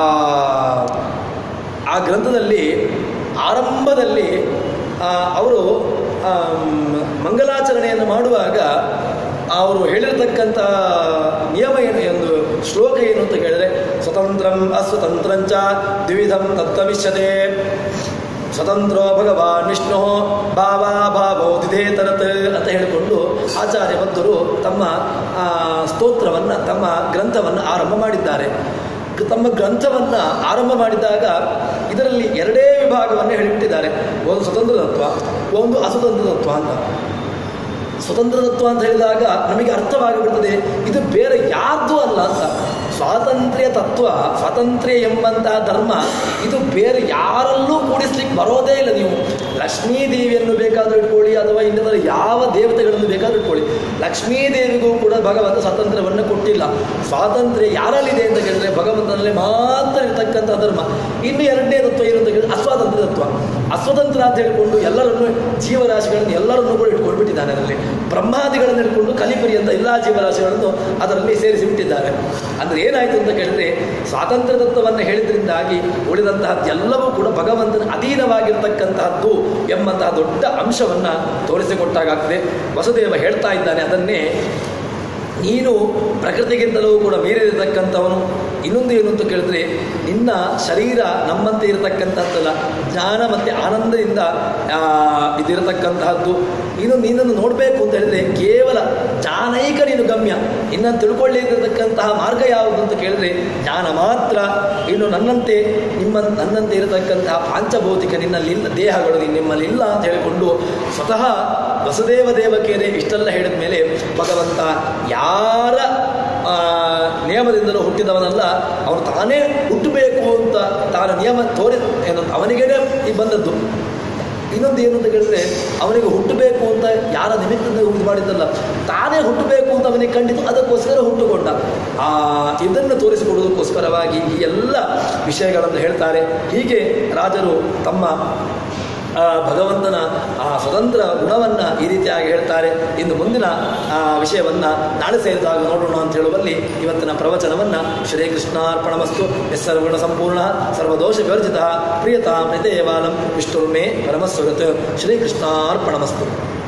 ಆ ಗ್ರಂಥದಲ್ಲಿ ಆರಂಭದಲ್ಲಿ ಆ, ಅವರು ಆಮ್, ಮಂಗಲಾಚರಣೆಯನ್ನು ಮಾಡುವಾಗ ಅವರು ಹೇಳಿರ್ತಕ್ಕಂಥ ನಿಯಮ ಏನು ಎಂದು ಶ್ಲೋಕ ಏನು ಅಂತ ಕೇಳಿದ್ರೆ ಸ್ವತಂತ್ರಂ ಅಸ್ವತಂತ್ರಂಚ ದ್ವಿಧಂ ತತ್ವವಿಷ್ಯತೆ ಸ್ವತಂತ್ರೋ ಭಗವಾನ್ ವಿಷ್ಣು ಭಾವ ಭಾವೋ ದಿಧೇತರತ್ ಅಂತ ಹೇಳಿಕೊಂಡು ಆಚಾರ್ಯ ಭಕ್ತರು ತಮ್ಮ ಆ, ಸ್ತೋತ್ರವನ್ನು ತಮ್ಮ ಗ್ರಂಥವನ್ನು ಆರಂಭ ಮಾಡಿದ್ದಾರೆ ಗ- ತಮ್ಮ ಗ್ರಂಥವನ್ನು ಆರಂಭ ಮಾಡಿದಾಗ ಇದರಲ್ಲಿ ಎರಡೇ ವಿಭಾಗವನ್ನು ಹೇಳಿಬಿಟ್ಟಿದ್ದಾರೆ ಒಂದು ಸ್ವತಂತ್ರ ತತ್ವ ಒಂದು ಅಸ್ವತಂತ್ರ ತತ್ವ ಅಂತ ಸ್ವತಂತ್ರ ತತ್ವ ಅಂತ ಹೇಳಿದಾಗ ನಮಗೆ ಅರ್ಥವಾಗಿಬಿಡ್ತದೆ ಇದು ಬೇರೆ ಯಾರ್ದು ಅಲ್ಲ ಅಂತ ಸ್ವಾತಂತ್ರ್ಯ ತತ್ವ ಸ್ವಾತಂತ್ರ್ಯ ಎಂಬಂತಹ ಧರ್ಮ ಇದು ಬೇರೆ ಯಾರಲ್ಲೂ ಕೂಡಿಸ್ಲಿಕ್ಕೆ ಬರೋದೇ ಇಲ್ಲ ನೀವು ಲಕ್ಷ್ಮೀ ದೇವಿಯನ್ನು ಬೇಕಾದರೂ ಇಟ್ಕೊಳ್ಳಿ ಅಥವಾ ಇನ್ನಿತರ ಯಾವ ದೇವತೆಗಳನ್ನು ಬೇಕಾದರೂ ಇಟ್ಕೊಳ್ಳಿ ಲಕ್ಷ್ಮೀ ದೇವಿಗೂ ಕೂಡ ಭಗವಂತ ಸ್ವಾತಂತ್ರ್ಯವನ್ನು ಕೊಟ್ಟಿಲ್ಲ ಸ್ವಾತಂತ್ರ್ಯ ಯಾರಲ್ಲಿದೆ ಅಂತ ಕೇಳಿದ್ರೆ ಭಗವಂತನಲ್ಲಿ ಮಾತ್ರ ಇರತಕ್ಕಂಥ ಧರ್ಮ ಇನ್ನು ಎರಡನೇ ತತ್ವ ಏನು ಅಂತ ಕೇಳಿದ್ರೆ ಅಸ್ವಾತಂತ್ರ್ಯ ತತ್ವ ಅಸ್ವತಂತ್ರ ಅಂತ ಹೇಳಿಕೊಂಡು ಎಲ್ಲರನ್ನು ಜೀವರಾಶಿಗಳನ್ನು ಎಲ್ಲರನ್ನೂ ಕೂಡ ಇಟ್ಕೊಂಡು ಬಿಟ್ಟಿದ್ದಾನೆ ಅದರಲ್ಲಿ ಬ್ರಹ್ಮಾದಿಗಳನ್ನು ಹಿಡ್ಕೊಂಡು ಕಲಿಪರಿ ಅಂತ ಎಲ್ಲ ಜೀವರಾಶಿಗಳನ್ನು ಅದರಲ್ಲಿ ಸೇರಿಸಿ ಬಿಟ್ಟಿದ್ದಾರೆ ಅಂದರೆ ಏನಾಯಿತು ಅಂತ ಕೇಳಿದ್ರೆ ಸ್ವಾತಂತ್ರ್ಯ ತತ್ವವನ್ನು ಹೇಳಿದ್ರಿಂದಾಗಿ ಉಳಿದಂತಹದ್ದೆಲ್ಲವೂ ಕೂಡ ಭಗವಂತನ ಅಧೀನವಾಗಿರ್ತಕ್ಕಂತಹದ್ದು ಎಂಬಂತಹ ದೊಡ್ಡ ಅಂಶವನ್ನು ತೋರಿಸಿಕೊಟ್ಟಾಗ್ತದೆ ವಸುದೇವ ಹೇಳ್ತಾ ಇದ್ದಾನೆ ಅದನ್ನೇ ನೀನು ಪ್ರಕೃತಿಗಿಂತಲೂ ಕೂಡ ಮೀರಿರತಕ್ಕಂಥವನು ಇನ್ನೊಂದು ಏನು ಅಂತ ಕೇಳಿದ್ರೆ ನಿನ್ನ ಶರೀರ ನಮ್ಮಂತೆ ಇರತಕ್ಕಂಥದ್ದಲ್ಲ ಜ್ಞಾನ ಮತ್ತು ಆನಂದದಿಂದ ಆ, ಇದಿರತಕ್ಕಂತಹದ್ದು ಇನ್ನು ನಿನ್ನನ್ನು ನೋಡಬೇಕು ಅಂತ ಹೇಳಿದ್ರೆ ಕೇವಲ ಜ್ಞಾನೈಕ ನೀನು ಗಮ್ಯ ಇನ್ನು ತಿಳ್ಕೊಳ್ಳಿರತಕ್ಕಂತಹ ಮಾರ್ಗ ಯಾವುದು ಅಂತ ಕೇಳಿದ್ರೆ ಜ್ಞಾನ ಮಾತ್ರ ಇನ್ನು ನನ್ನಂತೆ ನಿಮ್ಮ ನನ್ನಂತೆ ಇರತಕ್ಕಂತಹ ಪಾಂಚಭೌತಿಕ ನಿನ್ನಲ್ಲಿಲ್ಲ ದೇಹಗಳು ನಿಮ್ಮಲ್ಲಿಲ್ಲ ಅಂತ ಹೇಳಿಕೊಂಡು ಸ್ವತಃ ವಸುದೇವ ದೇವಕಿಯರೇ ಇಷ್ಟೆಲ್ಲ ಹೇಳಿದ ಮೇಲೆ ಭಗವಂತ ಯಾರ ಆ, ನಿಯಮದಿಂದಲೂ ಹುಟ್ಟಿದವನಲ್ಲ ಅವನು ತಾನೇ ಹುಟ್ಟಬೇಕು ಅಂತ ತಾನು ನಿಯಮ ತೋರಿ ಏನು ಅವನಿಗೇನೆ ಈ ಬಂದದ್ದು ಇನ್ನೊಂದು ಏನು ಅಂತ ಕೇಳಿದ್ರೆ ಅವನಿಗೆ ಹುಟ್ಟಬೇಕು ಅಂತ ಯಾರ ನಿಮಿತ್ತದಿಂದ ಇದು ಮಾಡಿದ್ದಲ್ಲ ತಾನೇ ಹುಟ್ಟಬೇಕು ಅಂತ ಅವನಿಗೆ ಕಂಡಿತು ಅದಕ್ಕೋಸ್ಕರ ಹುಟ್ಟುಕೊಂಡ ಆ ಇದನ್ನು ತೋರಿಸಿಕೊಡುವುದಕ್ಕೋಸ್ಕರವಾಗಿ ಈ ಎಲ್ಲ ವಿಷಯಗಳನ್ನು ಹೇಳ್ತಾರೆ ಹೀಗೆ ರಾಜರು ತಮ್ಮ ಆ ಭಗವಂತನ ಆ ಸ್ವತಂತ್ರ ಗುಣವನ್ನು ಈ ರೀತಿಯಾಗಿ ಹೇಳ್ತಾರೆ ಇನ್ನು ಮುಂದಿನ ಆ ವಿಷಯವನ್ನು ನಾಳೆ ಸೇರಿದಾಗ ನೋಡೋಣ ಅಂತ ಹೇಳುವಲ್ಲಿ ಇವತ್ತಿನ ಪ್ರವಚನವನ್ನು ಶ್ರೀಕೃಷ್ಣಾರ್ಪಣಮಸ್ತು ನಿಸ್ಸರ್ಗುಣ ಸಂಪೂರ್ಣ ಸರ್ವದೋಷ ವಿವರ್ಜಿತ ಪ್ರಿಯತಾ ಪ್ರಿತೇವಾಲಂ ವಿಷ್ಣುರ್ಮೇ ಪರಮಸ್ವರತ್ ಶ್ರೀಕೃಷ್ಣಾರ್ಪಣಮಸ್ತು